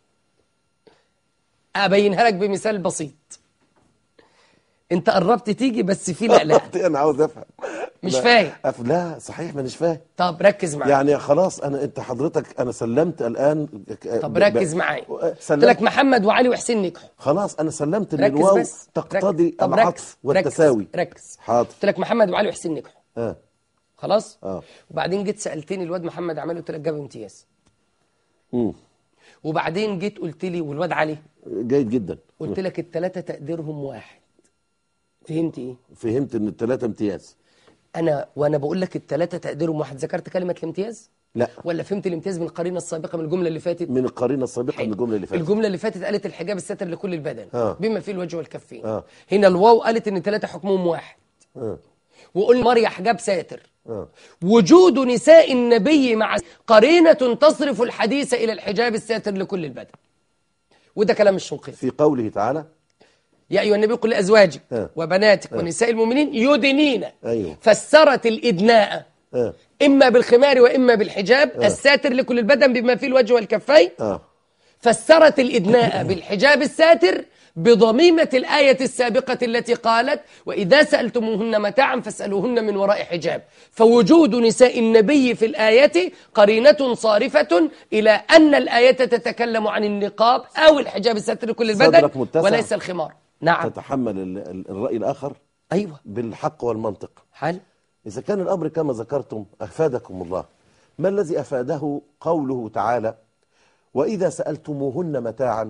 أبينها لك بمثال بسيط انت قربت تيجي بس في لا لا أنا عاوز أفهم مش لا. فاهم. أف... لا صحيح ما مش فاهم طب ركز معايا يعني خلاص أنا أنت حضرتك أنا سلمت الآن طب ركز معايا قلت سلمت لك محمد وعلي وحسين نجحوا خلاص أنا سلمت إن ركز الواو بس تقتضي ركز. طب العطف ركز. والتساوي ركز, ركز. حاضر قلت لك محمد وعلي وحسين نجحوا اه خلاص اه وبعدين جيت سالتني الواد محمد عمل قلت لك جاب امتياز امم وبعدين جيت قلت لي والواد علي جيد جدا قلت لك الثلاثه تقديرهم واحد فهمت ايه فهمت ان الثلاثه امتياز انا وانا بقول لك الثلاثه تقديرهم واحد ذكرت كلمه الامتياز لا ولا فهمت الامتياز من القرينه السابقه من الجمله اللي فاتت من القرينه السابقه من الجمله اللي فاتت الجمله اللي فاتت قالت الحجاب الستر لكل البدن آه. بما فيه الوجه والكفين آه. هنا الواو قالت ان ثلاثه حكمهم واحد اه وقلنا مريا حجاب ساتر اه وجود نساء النبي مع قرينة تصرف الحديث إلى الحجاب الساتر لكل البدن وده كلام الشنقيطي في قوله تعالى يا أيها النبي قل لأزواجك آه. وبناتك ونساء المؤمنين يدنين أيوه. فسرت الإدناء اه إما بالخمار وإما بالحجاب الساتر لكل البدن بما فيه الوجه والكفين اه فسرت الإدناء بالحجاب الساتر بضميمة الآية السابقة التي قالت وإذا سألتموهن متاعا فاسألوهن من وراء حجاب فوجود نساء النبي في الآية قرينة صارفة إلى أن الآية تتكلم عن النقاب أو الحجاب الساتر لكل صدرك البدن متسع. وليس الخمار نعم تتحمل ال- ال- الراي الاخر أيوة بالحق والمنطق حل إذا كان الأمر كما ذكرتم أفادكم الله ما الذي أفاده قوله تعالى وإذا سألتموهن متاعا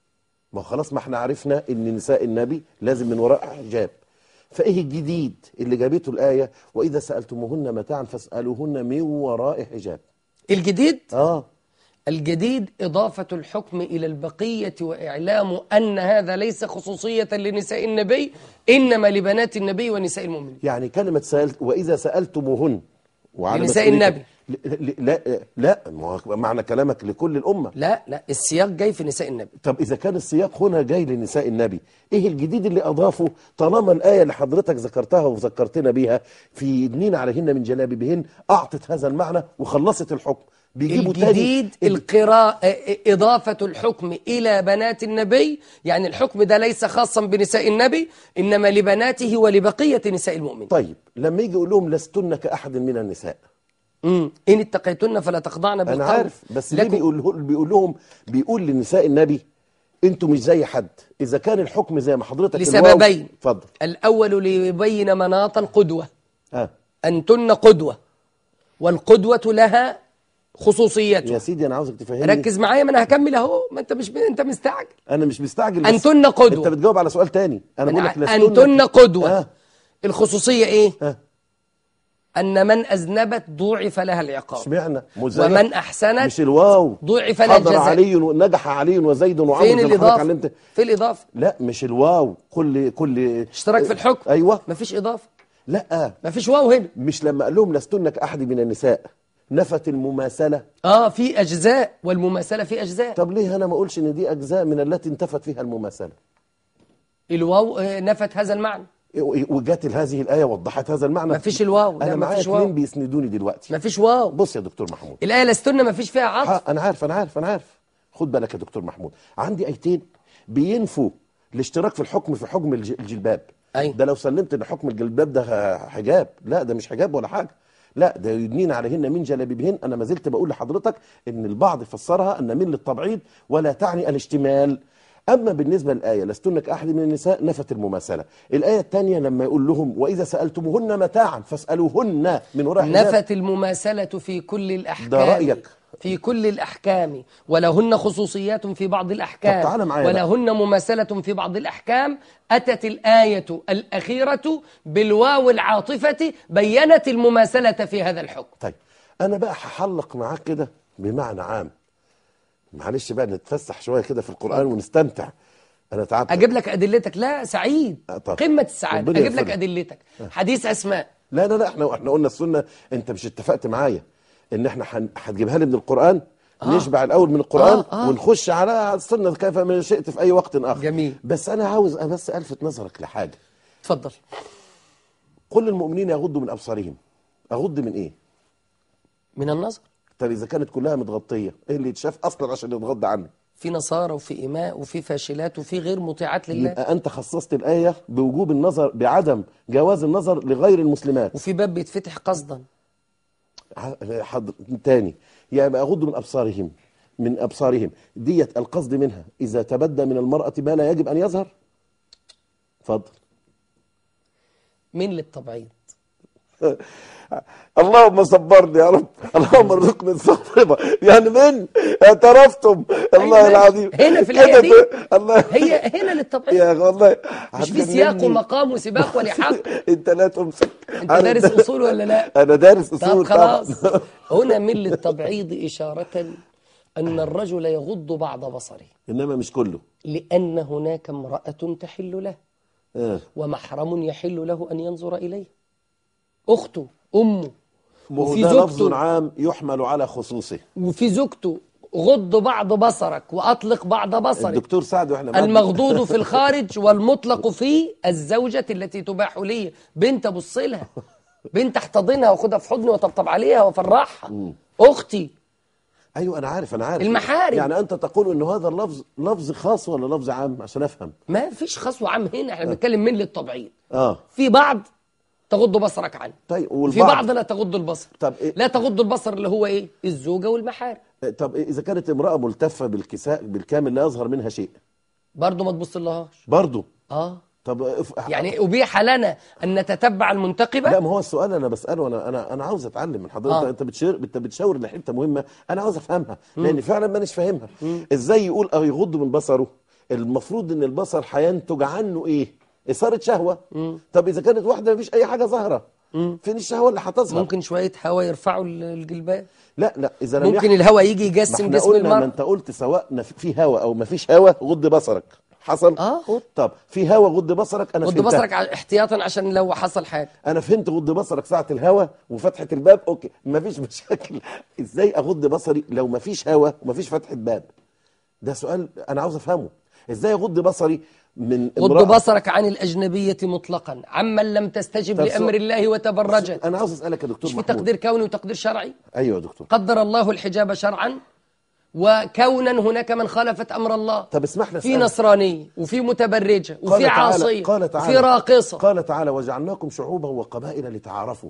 ما خلاص ما احنا عرفنا ان نساء النبي لازم من وراء حجاب فايه الجديد اللي جابته الآية وإذا سألتموهن متاعا فاسألوهن من وراء حجاب الجديد آه الجديد إضافة الحكم إلى البقية وإعلام أن هذا ليس خصوصية لنساء النبي إنما لبنات النبي ونساء المؤمنين يعني كلمة سألت وإذا سألتموهن وعلى لنساء مسؤولية- النبي. ل- ل- لا لا ما هو معنى كلامك لكل الأمة لا لا السياق جاي في نساء النبي طب إذا كان السياق هنا جاي لنساء النبي إيه الجديد اللي أضافه طالما الآية اللي حضرتك ذكرتها وذكرتنا بيها في يدنين عليهن من جلابيبهن أعطت هذا المعنى وخلصت الحكم بيجيبوا تاني الجديد القراءة إضافة الحكم إلى بنات النبي يعني الحكم ده ليس خاصا بنساء النبي إنما لبناته ولبقية نساء المؤمنين طيب لما يجي يقول لهم لستن كأحد من النساء مم. إن اتقيتن فلا تخضعن بالقول أنا عارف بس ليه لكن بيقول بيقول لهم بيقول لنساء النبي أنتوا مش زي حد إذا كان الحكم زي ما حضرتك الواو- لسببين. اتفضل الأول ليبين مناط القدوة آه. أنتن قدوة والقدوة لها خصوصيتها يا سيدي أنا عاوزك تفهمني ركز معايا ما أنا هكمل أهو ما أنت مش أنت مستعجل أنا مش مستعجل بس أنتن قدوة. أنت بتجاوب على سؤال تاني أنا بقول لك لستن أنتن قدوة آه. الخصوصية إيه؟ آه. أن من أذنبت ضوعف لها العقاب اشمعنى مزيف ومن أحسنت مش الواو ضعف لها حضر الجزاء. علي نجح علي وزيد وعمرو فين زي ما حضرتك الإضافة؟ علمت في الإضافة لا مش الواو كل كل اشتراك في الحكم ايوه مفيش إضافة لا مفيش واو هنا مش لما قال لهم لستن كأحد من النساء نفت المماثلة آه في أجزاء والمماثلة في أجزاء طب ليه انا ما اقولش ان دي اجزاء من التي انتفت فيها المماثلة الواو آه، نفت هذا المعنى وجات هذه الآية وضحت هذا المعنى مفيش الواو، لا انا معايا مفيش واو. اتنين بيسندوني دلوقتي مفيش واو بص يا دكتور محمود الآية لستن مفيش فيها عطف ها انا عارف انا عارف انا عارف خد بالك يا دكتور محمود عندي ايتين بينفوا الاشتراك في الحكم في حكم الج- الجلباب أيوة. ده لو سلمت ان حكم الجلباب ده حجاب لا ده مش حجاب ولا حاجه لا ده يدنين عليهن من جلابيبهن انا ما زلت بقول لحضرتك ان البعض فسرها ان من للتبعيض ولا تعني الاشتمال اما بالنسبه للايه لستن كاحد من النساء نفت المماثله الايه الثانيه لما يقول لهم واذا سالتموهن متاعا فاسالوهن من وراء حجاب نفت المماثلة في كل الأحكام ده رأيك. في كل الأحكام ولهن خصوصيات في بعض الأحكام طب تعالى معايا بقى. ولهن مماثلة في بعض الأحكام أتت الآية الأخيرة بالواو العاطفة بينت المماثلة في هذا الحكم طيب انا بقى هحلق معاك كده بمعنى عام معلش بقى نتفسح شويه كده في القران ونستمتع انا تعبت أجيب لك أدلتك لا سعيد آه، طب. قمة السعادة ربنا أجيب لك يغفر لك. أدلتك حديث أسماء لا لا لا احنا احنا قلنا السنه انت مش اتفقت معايا ان احنا هن- هتجيبها لي من القران نشبع الاول من القران آه، آه. ونخش على السنه كيف ما شئت في اي وقت اخر جميل. بس انا عاوز بس الفت نظرك لحاجه اتفضل كل المؤمنين يغضوا من ابصارهم اغض من ايه من النظر طب اذا كانت كلها متغطيه ايه اللي يتشاف اصلا عشان يتغضى عنه في نصارى وفي إماء وفي فاشلات وفي غير مطيعات لله يبقى انت خصصت الايه بوجوب النظر بعدم جواز النظر لغير المسلمات وفي باب بيتفتح قصدا ح- حضر تاني يبقى اغض من ابصارهم من ابصارهم ديت القصد منها اذا تبدى من المراه ما لا يجب ان يظهر اتفضل من للتبعيض اللهم صبرني يا رب اللهم ارزقني الصبر يعني من اعترفتم الله أيوة. العظيم هنا في الآية دي. كده الله هي هنا للتبعيض يا والله مش في سياق هتجنني. ومقام وسباق ولحق انت لا تمسك انت أنا دارس دا- اصول ولا لا انا دارس طب اصول خلاص طبعا هنا من للتبعيض إشارة أن الرجل يغض بعض بصره انما مش كله لأن هناك امرأة تحل له آه. ومحرم يحل له أن ينظر إليه أخته أمه وفي وفي ده لفظ زوجته عام يحمل على خصوصه وفي زوجته غض بعض بصرك وأطلق بعض بصرك الدكتور سعد واحنا معاك- المغضوض في الخارج والمطلق في الزوجة التي تباح لي بنت أبص لها بنت احتضنها واخدها في حضني وطبطب عليها وافرحها أختي ايوه انا عارف انا عارف المحارم. يعني انت تقول انه هذا اللفظ لفظ خاص ولا لفظ عام عشان افهم ما فيش خصو عام هنا احنا بنتكلم من للتبعيض اه في بعض تغض بصرك عنه طيب في والبعض بعض لا تغض البصر طب إيه؟ لا تغض البصر اللي هو ايه الزوجة والمحارم طب اذا كانت امراه ملتفه بالكساء بالكامل لا يظهر منها شيء برضه ما تبص لهاش برضه اه طب اف- يعني أبيح لنا أن نتتبع المنتقبة لا ما هو السؤال انا بساله انا انا انا عاوز اتعلم من حضرتك آه. انت بتشير انت بتشاور لحته مهمه انا عاوز افهمها لان فعلا مانيش فاهمها ازاي يقول او يغض من بصره المفروض ان البصر هينتج عنه ايه اثاره شهوه طب اذا كانت واحده مفيش اي حاجه ظاهره فين الشهوه اللي هتظهر ممكن شوية هوا يرفعوا ال- الجلباب لا لا اذا لم ممكن يحدث- الهوا يجي ما يجسم احنا جسم قلنا ما المرأة انت قلت سواء نف- في هوا او ما فيش هوا غض بصرك حصل اه غض طب في هوا غض بصرك انا غض فهمتها. بصرك ع- احتياطا عشان لو حصل حاجة انا فهمت غض بصرك ساعه الهوا وفتحه الباب اوكي مفيش مشاكل ازاي اغض بصري لو مفيش هوا ومفيش فتحه باب ده سؤال انا عاوز افهمه ازاي اغض بصري من غض امرأة بصرك عن الأجنبية مطلقا عمن لم تستجب طب لأمر سؤال- الله وتبرجت انا عاوز اسالك يا دكتور مش في محمود تقدير كوني وتقدير شرعي ايوه يا دكتور قدر الله الحجاب شرعا وكونا هناك من خالفت أمر الله طب اسمح لي في أسألك. نصرانية وفي متبرجة قال وفي تعالى- عاصية قال وفي تعالى راقصة قال تعالى وجعلناكم شعوبا وقبائل لتعارفوا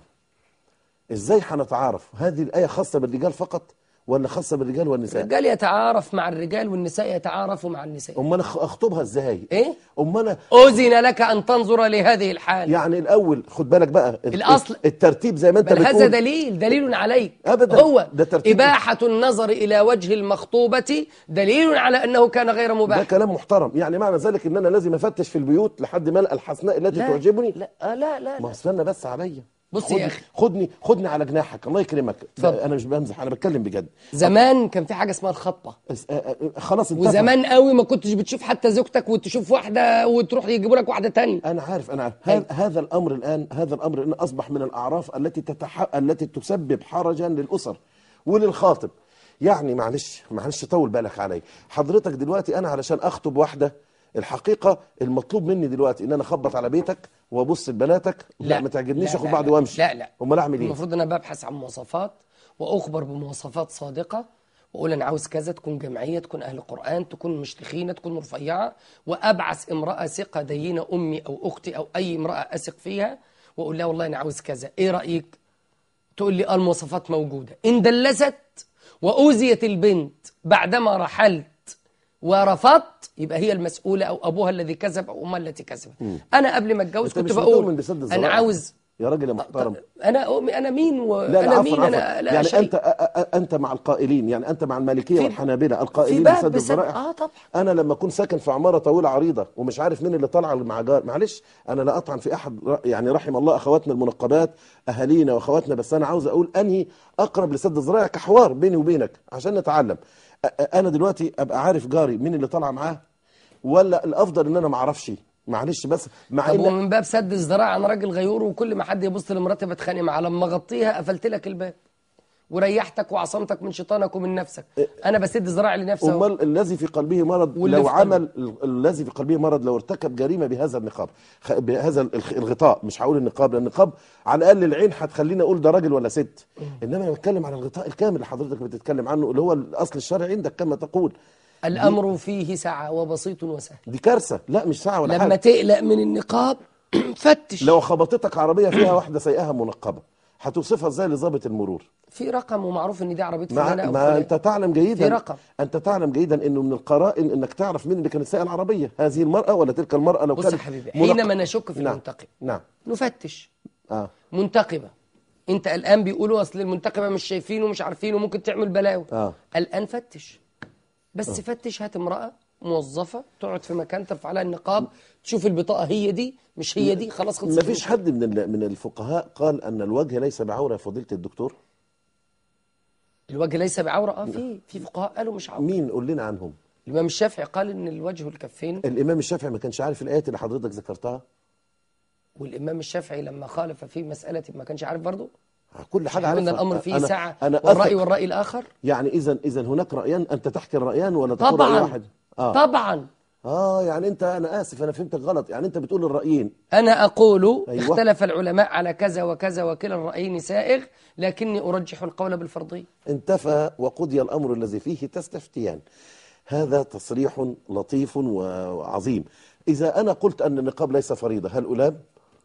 ازاي هنتعارف هذه الايه خاصه بالرجال فقط ولا خاصه بالرجال والنساء الرجال يتعارف مع الرجال والنساء يتعارفوا مع النساء امال أخ- اخطبها ازاي إيه؟ امال أنا أذن لك أن تنظر لهذه الحال يعني الاول خد بالك بقى الأصل- الترتيب زي ما انت بل هذا بتقول دليل دليل عليك أبداً. هو ده ترتيب. إباحة النظر إلى وجه المخطوبة دليل على أنه كان غير ده مباح كلام محترم يعني معنى ذلك ان انا لازم افتش في البيوت لحد ما القى الحسناء التي لا تعجبني لا آه لا لا, ما لا. استنى بس عليا بص خدني- يا أخي. خدني خدني على جناحك الله يكرمك اتفضل. انا مش بمزح انا بتكلم بجد زمان كان في حاجة اسمها الخطبة اس- آه، آه، خلاص انتهى وزمان قوي ما كنتش بتشوف حتى زوجتك وتشوف واحدة وتروح يجيبوا لك واحدة تانية انا عارف انا عارف أيوة. هذا هذا الامر الان هذا الامر الان اصبح من الاعراف التي تتح... التي تسبب حرجا للاسر وللخاطب يعني معلش معلش طول بالك علي حضرتك دلوقتي انا علشان اخطب واحده الحقيقه المطلوب مني دلوقتي ان انا اخبط على بيتك وابص لبناتك لا, ما تعجبنيش لا، اخد لا، بعض لا، وامشي لا لا امال اعمل ايه المفروض أنا ببحث عن مواصفات وأخبر بمواصفات صادقة واقول انا عاوز كذا تكون جمعيه تكون اهل قران تكون مش تخينه تكون رفيعه وابعث امراه ثقه دينه امي او اختي او اي امراه اثق فيها واقول لها والله انا عاوز كذا ايه رايك تقول لي اه المواصفات موجوده ان دلست واوذيت البنت بعدما رحلت ورفضت يبقى هي المسؤوله او ابوها الذي كذب او امها التي كذبت انا قبل ما اتجوز أنت كنت مش بقول بتؤمن بسد انا الذرائع. عاوز يا راجل يا محترم انا أؤمن- انا مين و... لا لا انا عفوا مين عفوا انا لا يعني شيء. انت أ- أ- انت مع القائلين يعني انت مع المالكيه في- والحنابله في القائلين باب بسد بسد الذرائع اه طبعا انا لما اكون ساكن في عماره طويله عريضه ومش عارف مين اللي طالعه مع جار معلش انا لا اطعن في احد ر- يعني رحم الله اخواتنا المنقبات اهالينا واخواتنا بس انا عاوز اقول انهي اقرب لسد الذرائع كحوار بيني وبينك عشان نتعلم أ- أ- انا دلوقتي ابقى عارف جاري مين اللي طالعه معاه ولا الافضل ان انا ما اعرفش معلش بس مع طب ان ومن باب سد الذراع انا راجل غيور وكل ما حد يبص لمراتي بتخانق معاه لما اغطيها قفلت لك الباب وريحتك وعصمتك من شيطانك ومن نفسك انا بسد ذراعي لنفسي أهو. امال الذي في قلبه مرض واللي لو في عمل ال- الذي في قلبه مرض لو ارتكب جريمه بهذا النقاب خ- بهذا الخ- الغطاء مش هقول النقاب لان النقاب على الاقل العين هتخليني اقول ده راجل ولا ست انما انا بتكلم على الغطاء الكامل اللي حضرتك بتتكلم عنه اللي هو الاصل الشرعي عندك كما تقول الامر فيه سعه وبسيط وسهل دي كارثه لا مش ساعه ولا لما حاجه تقلق من النقاب فتش لو خبطتك عربيه فيها واحده سايقاها منقبه هتوصفها ازاي لضابط المرور في رقم ومعروف ان دي عربيه ما, فلانه او ما فلان انت تعلم جيدا في رقم. انت تعلم جيدا انه من القرائن انك تعرف مين اللي كانت سايقه العربيه هذه المراه ولا تلك المراه لو بص يا كانت حبيبي منق- حينما نشك في نعم. المنتقب نعم نفتش اه منتقبه انت الان بيقولوا اصل المنتقبه مش شايفينه ومش عارفينه وممكن تعمل بلاوي آه. الان فتش بس فتش هات امراه موظفه تقعد في مكان ترفع لها النقاب تشوف البطاقه هي دي مش هي دي خلاص خلصت ما فيش حد من ال- من الفقهاء قال ان الوجه ليس بعوره يا فضيله الدكتور الوجه ليس بعوره اه في في فقهاء قالوا مش عوره مين قول لنا عنهم الامام الشافعي قال ان الوجه والكفين الامام الشافعي ما كانش عارف الايات اللي حضرتك ذكرتها والامام الشافعي لما خالف في مساله ما كانش عارف برضه كل حاجه قلنا عارفها الامر فيه أنا- سعه انا والراي أثق- والراي الاخر يعني اذا اذا هناك رايان انت تحكي الرايان ولا تقول راي طبعا واحد اه طبعا اه يعني انت انا اسف انا فهمتك غلط يعني انت بتقول الرايين أنا أقول أيوة. اختلف العلماء على كذا وكذا وكلا الرأيين سائغ لكني أرجح القول بالفرضية انتفى وقضي الأمر الذي فيه تستفتيان هذا تصريح لطيف وعظيم إذا أنا قلت أن النقاب ليس فريضة هل ألام؟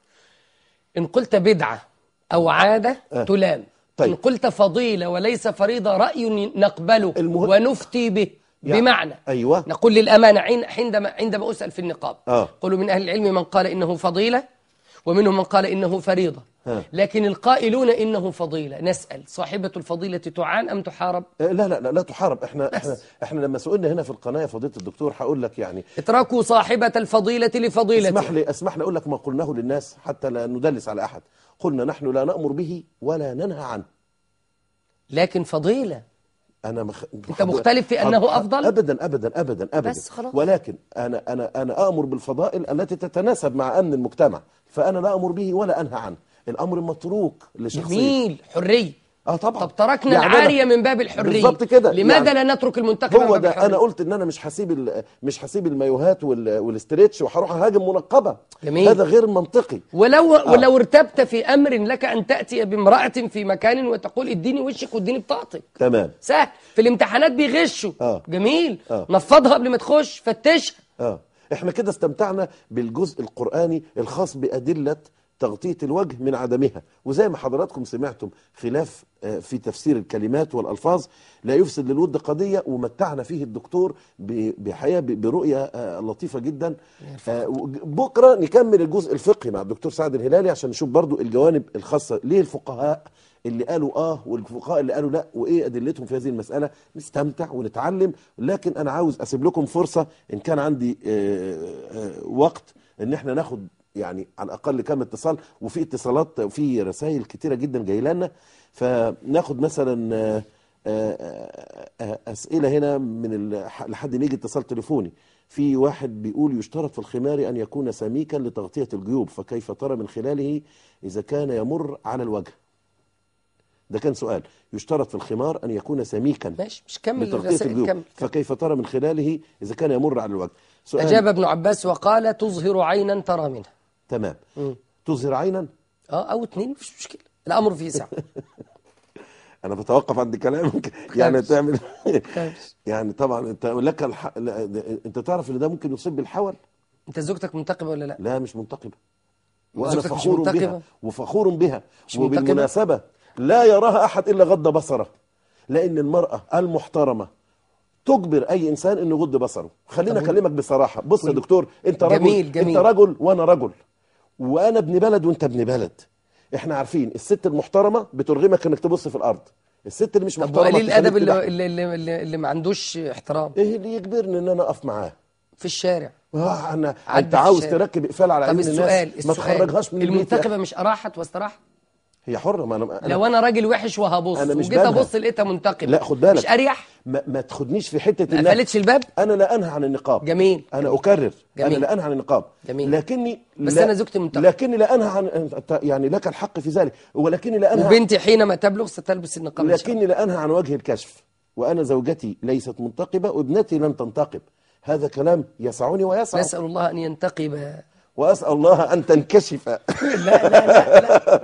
إن قلت بدعة أو عادة آه. تلام طيب. إن قلت فضيلة وليس فريضة رأي نقبله المهم- ونفتي به يعني- بمعنى أيوة. نقول للأمانة عين- عندما عندما أسأل في النقاب آه. قولوا من أهل العلم من قال إنه فضيلة ومنهم من قال إنه فريضة آه. لكن القائلون إنه فضيلة نسأل صاحبة الفضيلة تعان أم تحارب آه، لا لا لا, لا تحارب احنا احنا احنا لما سئلنا هنا في القناه يا فضيله الدكتور هقول لك يعني اتركوا صاحبة الفضيلة لفضيلته اسمح لي اسمح لي اقول لك ما قلناه للناس حتى لا ندلس على احد قلنا نحن لا نامر به ولا ننهى عنه لكن فضيلة انا مخ... أنت مختلف في أنه أفضل؟ ابدا ابدا ابدا ابدا بس خلاص. ولكن انا انا انا امر بالفضائل التي تتناسب مع امن المجتمع فانا لا امر به ولا انهى عنه الامر متروك لشخصيه جميل حرية اه طبعا طب تركنا يعني أنا- العارية من باب الحرية بالظبط كده لماذا يعني لا نترك المنتخب هو ده انا قلت ان انا مش هسيب ال- مش هسيب المايوهات وال- والاستريتش وهروح اهاجم منقبه جميل. هذا غير منطقي ولو ولو ارتبت في أمر لك أن تأتي بامرأة في مكان وتقول اديني وشك واديني بطاقتك تمام سهل في الامتحانات بيغشوا آه. جميل آه. نفضها قبل ما تخش فتشها اه احنا كده استمتعنا بالجزء القرآني الخاص بأدلة تغطية الوجه من عدمها وزي ما حضراتكم سمعتم خلاف آه، في تفسير الكلمات والألفاظ لا يفسد للود قضية ومتعنا فيه الدكتور ب- بحياة ب- برؤية آه، لطيفة جدا آه، وج- بكرة نكمل الجزء الفقهي مع الدكتور سعد الهلالي عشان نشوف برضو الجوانب الخاصة ليه الفقهاء اللي قالوا اه والفقهاء اللي قالوا لا وايه ادلتهم في هذه المساله نستمتع ونتعلم لكن انا عاوز اسيب لكم فرصه ان كان عندي آه، آه، وقت ان احنا ناخد يعني على الاقل كام اتصال وفي اتصالات وفي رسائل كتيره جدا جايه لنا فناخد مثلا آه، آه، آه، اسئله هنا من ال- لحد ما يجي اتصال تليفوني في واحد بيقول يشترط في الخمار ان يكون سميكا لتغطيه الجيوب فكيف ترى من خلاله اذا كان يمر على الوجه ده كان سؤال يشترط في الخمار أن يكون سميكا ماشي مش كمل لتغطية الرسائل الجيوب كمل فكيف ترى من خلاله إذا كان يمر على الوجه سؤال أجاب ابن عباس وقال تظهر عينا ترى منها تمام تظهر عينا اه او اتنين مفيش مشكلة الأمر فيه سعة انا بتوقف عند كلامك يعني تخافش. تعمل تخافش. يعني طبعا انت لك الح... لا، انت تعرف ان ده ممكن يصيب بالحول انت زوجتك منتقبه ولا لا لا مش منتقبة وانا زوجتك مش فخور بها منتقبة؟ وفخور بها مش منتقبة؟ وبالمناسبة لا يراها احد الا غض بصره لان المرأة المحترمة تجبر اي انسان انه يغض بصره خلينا اكلمك بصراحة بص يا دكتور انت رجل جميل، جميل. انت رجل وانا رجل وانا ابن بلد وانت ابن بلد احنا عارفين الست المحترمة بترغمك انك تبص في الارض الست اللي مش طب محترمة وقليل الادب تخليك اللي, تضحك. اللي, اللي, اللي, اللي ما عندوش احترام ايه اللي يجبرني ان انا اقف معاه في الشارع آه انا عدى انت في عاوز الشارع. تركب اقفال على طب عيون السؤال الناس ما السؤال تخرجهاش من البيت يا المنتقبه أخي. مش اراحت واستراحت هي حرة ما انا, أنا لو انا راجل وحش وهبص أنا مش وجيت بنهى. ابص لقيتها منتقبه لا خد بالك مش اريح ما, ما تاخدنيش في حته ما إن قفلتش الباب انا لا انهى عن النقاب جميل انا اكرر جميل. انا لا انهى عن النقاب جميل. لكني بس لا أنا زوجتي منتقبة. لكني لا انهى عن أنت- يعني لك الحق في ذلك ولكني لا انهى وبنتي حينما تبلغ ستلبس النقاب إن شاء الله. لكني لا انهى عن وجه الكشف وانا زوجتي ليست منتقبه وابنتي لن تنتقب هذا كلام يسعني ويسع نسال الله ان ينتقب واسال الله ان تنكشف لا لا لا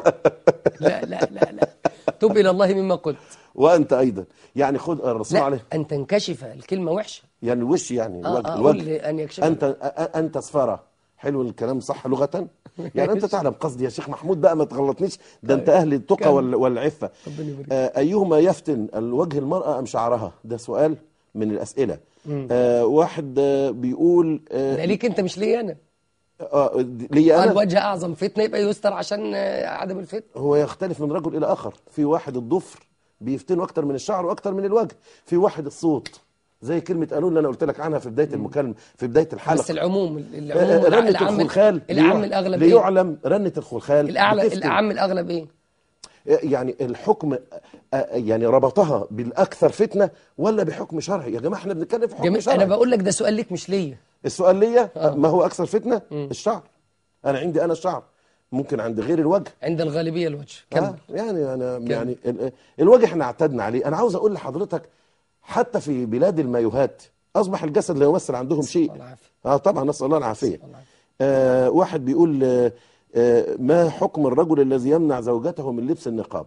لا لا لا لا تب الى الله مما قلت وانت ايضا يعني خد الرسول لا عليه ان تنكشف الكلمه وحشه يعني الوش يعني آه، الوجه, آه، الوجه. قل لي أن يكشف انت أ- انت صفرة حلو الكلام صح لغة يعني انت تعلم قصدي يا شيخ محمود بقى ما تغلطنيش ده انت اهل التقى كمل. وال- والعفة ربنا يبارك. آه، ايهما يفتن الوجه المرأة ام شعرها ده سؤال من الاسئلة آه واحد آه بيقول آه ده ليك انت مش ليا انا آه لي قال انا وجه اعظم فتنه يبقى يستر عشان آه، عدم الفتنه هو يختلف من رجل الى اخر في واحد الضفر بيفتنه اكتر من الشعر واكتر من الوجه في واحد الصوت زي كلمة قانون اللي انا قلت لك عنها في بداية المكالمة في بداية الحلقة بس العموم آه، العموم رنة العام الخلخال العام ليع- الاغلب ايه ليعلم رنة الخلخال الاعلى بتفتن. الاعم الاغلب ايه يعني الحكم آه، آه، يعني ربطها بالاكثر فتنه ولا بحكم شرعي يا جماعه احنا بنتكلم في حكم جميل شرعي انا بقول لك ده سؤال ليك مش ليا السؤال ليا ما هو اكثر فتنه الشعر انا عندي انا الشعر ممكن عند غير الوجه عند الغالبيه الوجه كمل آه يعني انا يعني ال- الوجه احنا اعتدنا عليه انا عاوز اقول لحضرتك حتى في بلاد المايوهات اصبح الجسد لا يمثل عندهم شيء الله العافية. اه طبعا نسال الله العافيه الله العافية. آه واحد بيقول آه آه ما حكم الرجل الذي يمنع زوجته من لبس النقاب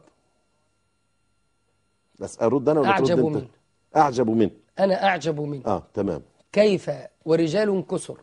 بس ارد انا ولا ترد أعجب انت منه. اعجب منه انا اعجب منه اه تمام كيف ورجال كثر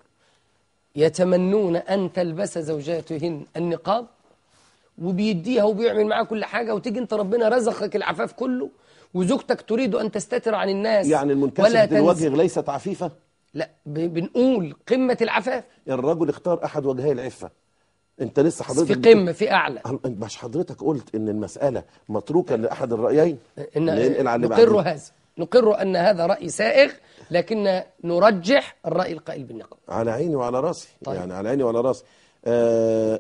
يتمنون أن تلبس زوجاتهن النقاب وبيديها وبيعمل معاها كل حاجة وتيجي انت ربنا رزقك العفاف كله وزوجتك تريد أن تستتر عن الناس يعني ولا المنكشفة تنزل الوجه ليست عفيفة لا ب- بنقول قمة العفاف الرجل اختار احد وجهي العفة انت لسه بس حضرتك في قمة في أعلى بتقول- مش حضرتك قلت ان المسألة متروكة لاحد الرأيين إن ننقل على اللي نقر بعدين. هذا نقر أن هذا رأي سائغ لكن نرجح الرأي القائل بالنقاب على عيني وعلى راسي طيب. يعني على عيني وعلى راسي آه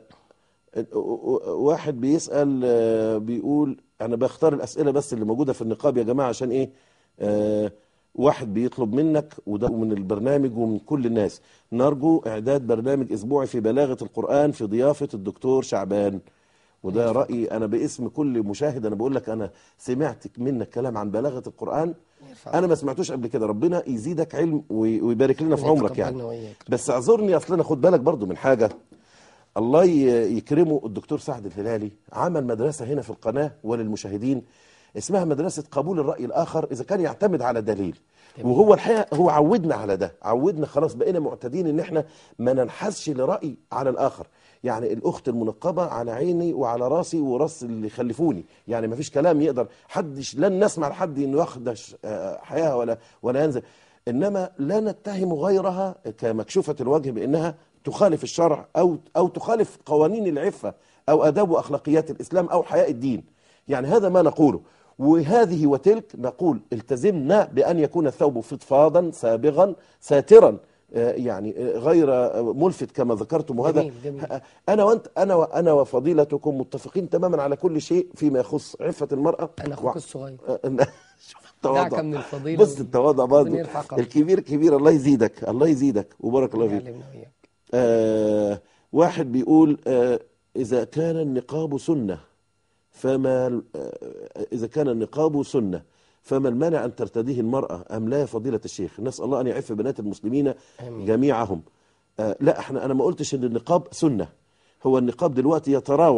واحد بيسأل آه بيقول انا بختار الاسئلة بس اللي موجودة في النقاب يا جماعة عشان ايه آه واحد بيطلب منك وده من البرنامج ومن كل الناس نرجو اعداد برنامج اسبوعي في بلاغة القرآن في ضيافة الدكتور شعبان وده رأيي انا باسم كل مشاهد انا بقول لك انا سمعت منك كلام عن بلاغة القرآن انا ما سمعتوش قبل كده ربنا يزيدك علم وي- ويبارك لنا في عمرك يعني يتقبلنا وإياك. بس اعذرني اصل انا خد بالك برضو من حاجه الله ي- يكرمه الدكتور سعد الهلالي عمل مدرسه هنا في القناه وللمشاهدين اسمها مدرسه قبول الراي الاخر اذا كان يعتمد على دليل وهو الحقيقه هو عودنا على ده عودنا خلاص بقينا معتادين ان احنا ما ننحازش لراي على الاخر يعني الاخت المنقبه على عيني وعلى راسي وراس اللي خلفوني يعني ما فيش كلام يقدر حدش لن نسمع لحد انه يخدش آه، حياها ولا ولا ينزل انما لا نتهم غيرها كمكشوفه الوجه بانها تخالف الشرع او او تخالف قوانين العفه او اداب واخلاقيات الاسلام او حياء الدين يعني هذا ما نقوله وهذه وتلك نقول التزمنا بان يكون الثوب فضفاضا سابغا ساترا آه، يعني آه، غير آه، ملفت كما ذكرتم وهذا جميل، جميل. انا وانت انا وانا وفضيلتكم متفقين تماما على كل شيء فيما يخص عفه المراه أنا أخوك الصغير آه، شوف التواضع دعك من الفضيلة بص التواضع برضه ربنا يرفع قدرك. الكبير كبير الله يزيدك الله يزيدك وبارك الله فيك يعلمنا وإياك آه واحد بيقول آه إذا كان النقاب سنة فما آه إذا كان النقاب سنة فما المانع أن ترتديه المرأة أم لا يا فضيلة الشيخ نسأل الله أن يعف بنات المسلمين آمين. جميعهم آه لا احنا أنا ما قلتش أن النقاب سنة هو النقاب دلوقتي يتراوح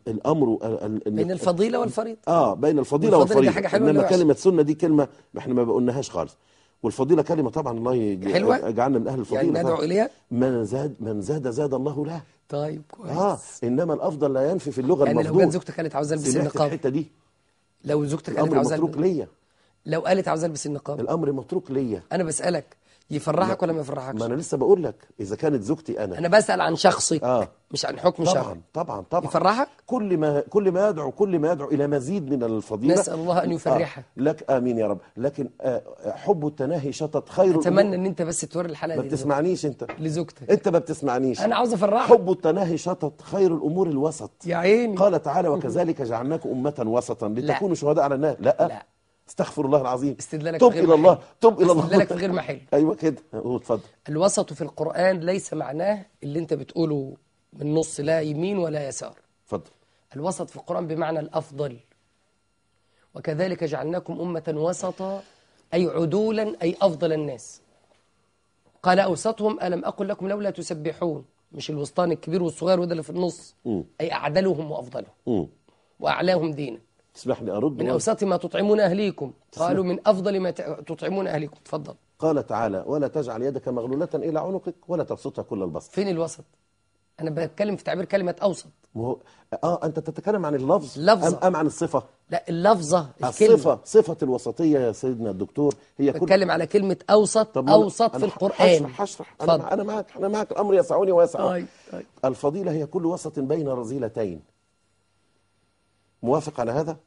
الامر ال- ال- بين الفضيلة والفريضة اه بين الفضيله والفضيلة دي والفريضه حاجة حلوة انما ولا وحشة؟ كلمه سنه دي كلمه احنا ما قلناهاش خالص والفضيله كلمه طبعا الله يج- حلوة؟ يجعلنا من اهل يعني الفضيله ندعو طبعاً. إليها من زاد من زاد زاد الله له طيب كويس اه انما الافضل لا ينفي في اللغه يعني لو المفضول كانت زوجتك قالت عاوز البس سمعت النقاب الحته دي لو زوجتك قالت الامر عاوز متروك البس ليا لو قالت عاوز البس النقاب الامر متروك ليا انا بسألك يفرحك ولا ما يفرحكش ما انا لسه بقول لك اذا كانت زوجتي انا انا بسأل عن شخصك آه. مش عن حكم شرعي طبعا طبعا طبعا يفرحك كل ما كل ما يدعو كل ما يدعو الى مزيد من الفضيله نسأل الله أن يفرحك. آه لك امين يا رب لكن آه حب التناهي شطط خير اتمنى الأمور. ان انت بس توري الحلقه ما دي لزوجتك. بتسمعنيش انت لزوجتك انت ما بتسمعنيش انا عاوز افرحك حب التناهي شطط خير الامور الوسط يا عيني قال تعالى وكذلك جعلناكم امه وسطا لتكونوا شهداء على الناس لا, لا. استغفر الله العظيم استدلالك تب في غير الى الله محل. تب الى الله استدلالك في غير محل. ايوه كده قول اتفضل الوسط في القرآن ليس معناه اللي انت بتقوله من نص لا يمين ولا يسار اتفضل الوسط في القرآن بمعنى الأفضل وكذلك جعلناكم أمة وسطا أي عدولا أي أفضل الناس قال أوسطهم ألم أقل لكم لولا تسبحون مش الوسطان الكبير والصغير وده اللي في النص أي أعدلهم وأفضلهم مم. وأعلاهم دينا تسمح لي ارد من أوسط ما تطعمون أهليكم قالوا من أفضل ما ت- تطعمون أهليكم تفضل قال تعالى ولا تجعل يدك مغلولة إلى عنقك ولا تبسطها كل البسط فين الوسط أنا بتكلم في تعبير كلمة أوسط وهو اه انت تتكلم عن اللفظ لفظة. ام, أم عن الصفه لا اللفظة الكلمة الصفه صفه الوسطيه يا سيدنا الدكتور هي كل بتكلم على كلمة أوسط طب ما أنا- أوسط أنا في ح- القرآن هشرح هشرح اتفضل. انا انا معك انا معك الامر يسعني ويسعك طيب طيب الفضيله هي كل وسط بين رذيلتين موافق على هذا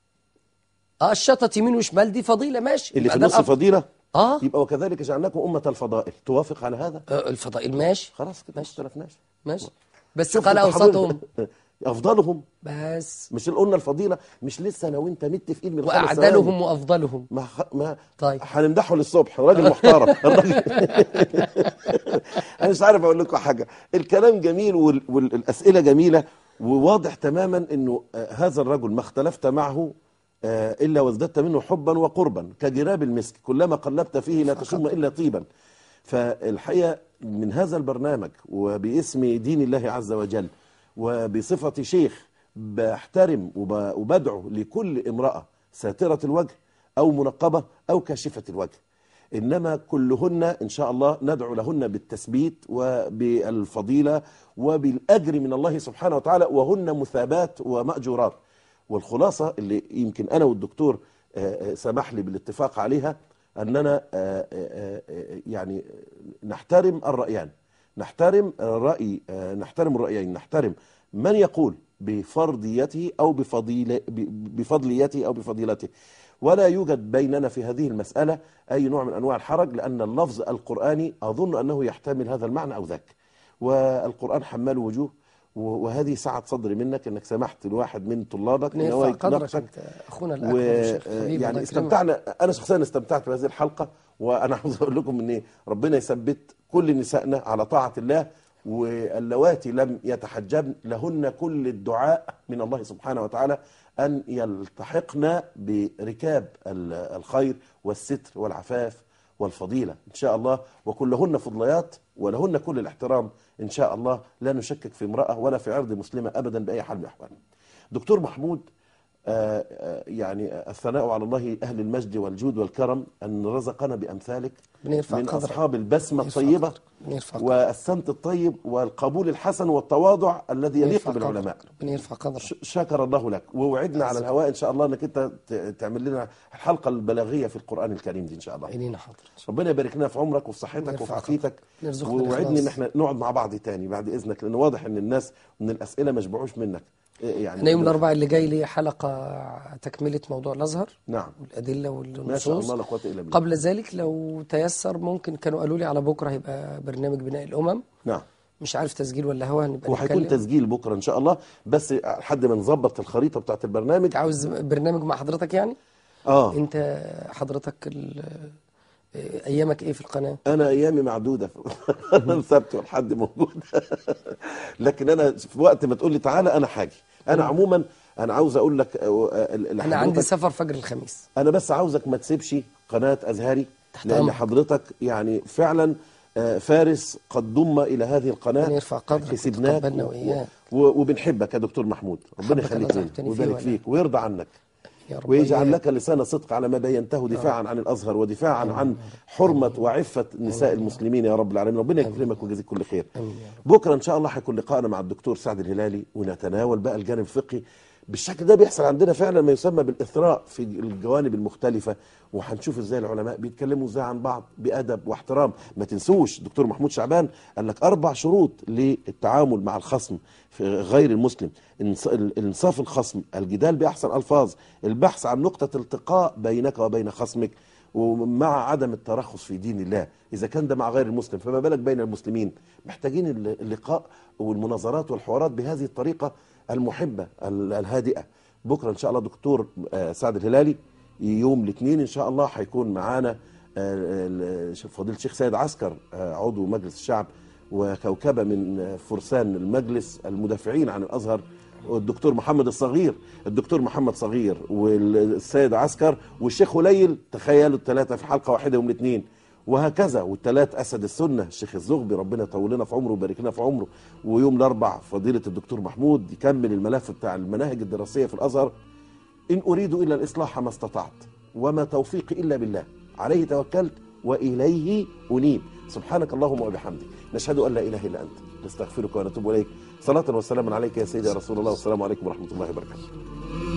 اه الشطط يمين وشمال دي فضيلة ماشي اللي في يبقى ده النص الأفضل. فضيله اه يبقى وكذلك جعلناكم امه الفضائل توافق على هذا آه، الفضائل ماشي خلاص كده ما ماشي. اختلفناش ماشي بس شوف قال أنت أوسطهم حضرتك- افضلهم بس مش اللي قلنا الفضيله مش لسه انا وانت متفقين من خمس ثواني. وأعدلهم وأفضلهم ما خ... ما طيب. هنمدحه للصبح راجل محترم الراجل انا مش عارف اقول لكم حاجه الكلام جميل وال... والاسئله جميله وواضح تماما انه آه، هذا الرجل ما اختلفت معه آه، الا وازددت منه حبا وقربا كجراب المسك كلما قلبت فيه لا تشم الا طيبا فالحقيقه من هذا البرنامج وباسم دين الله عز وجل وبصفه شيخ بحترم وب... وبدعو لكل امراه ساتره الوجه او منقبه او كاشفه الوجه انما كلهن ان شاء الله ندعو لهن بالتثبيت وبالفضيله وبالاجر من الله سبحانه وتعالى وهن مثابات وماجورات والخلاصه اللي يمكن انا والدكتور آه، آه، سمح لي بالاتفاق عليها اننا آه، آه، آه، يعني نحترم الرايان نحترم الراي آه، نحترم الرايين نحترم من يقول بفرضيته او بفضيل ب- بفضليته او بفضيلته ولا يوجد بيننا في هذه المسألة أي نوع من أنواع الحرج لأن اللفظ القرآني أظن أنه يحتمل هذا المعنى أو ذاك والقرآن حمال وجوه و- وهذه سعة صدر منك أنك سمحت لواحد من طلابك أن هو نرفع قدرك يناقشك انت اخونا الاكبر الشيخ حبيبي الله ويعني يكرمك. استمتعنا انا شخصيا استمتعت بهذه الحلقه وانا عاوز اقول لكم ان ربنا يثبت كل نسائنا على طاعه الله واللواتي لم يتحجبن لهن كل الدعاء من الله سبحانه وتعالى ان يلتحقن بركاب ال- الخير والستر والعفاف والفضيله ان شاء الله وكلهن فضليات ولهن كل الاحترام ان شاء الله لا نشكك في امراه ولا في عرض مسلمه ابدا باي حال من الاحوال. دكتور محمود آه، آه، يعني الثناء على الله أهل المجد والجود والكرم أن رزقنا بأمثالك بنرفع من قدرك. أصحاب البسمة بنرفع الطيبة قدرك. بنرفع قدرك. والسمت الطيب والقبول الحسن والتواضع الذي يليق بنرفع بالعلماء قدرك. بنرفع قدرك ش- شكر الله لك ووعدنا على الهواء إن شاء الله أنك أنت ت- تعمل لنا الحلقة البلاغية في القرآن الكريم دي إن شاء الله عينينا حاضر ربنا يبارك لنا في عمرك وفي صحتك ويرفع وفي عافيتك قدرك. نرزقنا ووعدني الإخلاص. ان احنا نقعد مع بعض تاني بعد اذنك لان واضح ان الناس من الاسئله ما شبعوش منك إيه يعني انا يوم الاربعاء اللي جاي لي حلقه تكمله موضوع الازهر نعم والادله ما شاء والنصوص الله لا قوه الا بالله قبل ذلك لو تيسر ممكن كانوا قالوا لي على بكره هيبقى برنامج بناء الامم نعم مش عارف تسجيل ولا هوا هنبقى وهيكون نتكلم تسجيل بكره ان شاء الله بس لحد ما نظبط الخريطه بتاعت البرنامج عاوز برنامج مع حضرتك يعني اه انت حضرتك ال- ايامك ايه في القناه انا ايامي معدوده انا السبت والحد موجود لكن انا في وقت ما تقول لي تعالى انا حاجي انا عموما انا عاوز اقول لك آه، آه، انا عندي لحضرتك- سفر فجر الخميس انا بس عاوزك ما تسيبش قناة أزهري تحت لأن أمرك. حضرتك يعني فعلا آه، فارس قد ضم إلى هذه القناة ربنا يرفع قدرك كسبناك ويتقبلنا و- وإياك. و- وبنحبك يا دكتور محمود ربنا حبك يخليك الله لنا زعلتني فيه ويبارك ولا؟ فيك ويرضى عنك يا رب ويجعل وإياك. لك لسان صدق على ما بينته دفاعا عن الازهر ودفاعا عن حرمه وعفه نساء المسلمين يا رب العالمين ربنا يكرمك ويجزيك كل خير آمين يا بكره ان شاء الله هيكون لقائنا مع الدكتور سعد الهلالي ونتناول بقى الجانب الفقهي بالشكل ده بيحصل عندنا فعلا ما يسمى بالاثراء في الجوانب المختلفه وهنشوف ازاي العلماء بيتكلموا ازاي عن بعض بادب واحترام ما تنسوش دكتور محمود شعبان قال لك اربع شروط للتعامل مع الخصم في غير المسلم انص- انصاف الخصم الجدال باحسن الفاظ البحث عن نقطه التقاء بينك وبين خصمك ومع عدم الترخص في دين الله اذا كان ده مع غير المسلم فما بالك بين المسلمين محتاجين الل- اللقاء والمناظرات والحوارات بهذه الطريقه المحبه ال- الهادئه بكره ان شاء الله دكتور آه، سعد الهلالي يوم الاثنين ان شاء الله هيكون معانا آه، ال- فضيله الشيخ سيد عسكر آه، عضو مجلس الشعب وكوكبه من آه، فرسان المجلس المدافعين عن الازهر والدكتور محمد الصغير الدكتور محمد صغير والسيد عسكر والشيخ هليل تخيلوا الثلاثه في حلقه واحده يوم الاثنين وهكذا والثلاث اسد السنه الشيخ الزغبي ربنا يطول لنا في عمره ويبارك لنا في عمره ويوم الاربع فضيله الدكتور محمود يكمل الملف بتاع المناهج الدراسيه في الازهر ان اريد الا الاصلاح ما استطعت وما توفيقي الا بالله عليه توكلت واليه انيب سبحانك اللهم وبحمدك نشهد ان لا اله الا انت نستغفرك ونتوب اليك صلاه وسلاما عليك يا سيدي يا رسول الله والسلام عليكم ورحمه الله وبركاته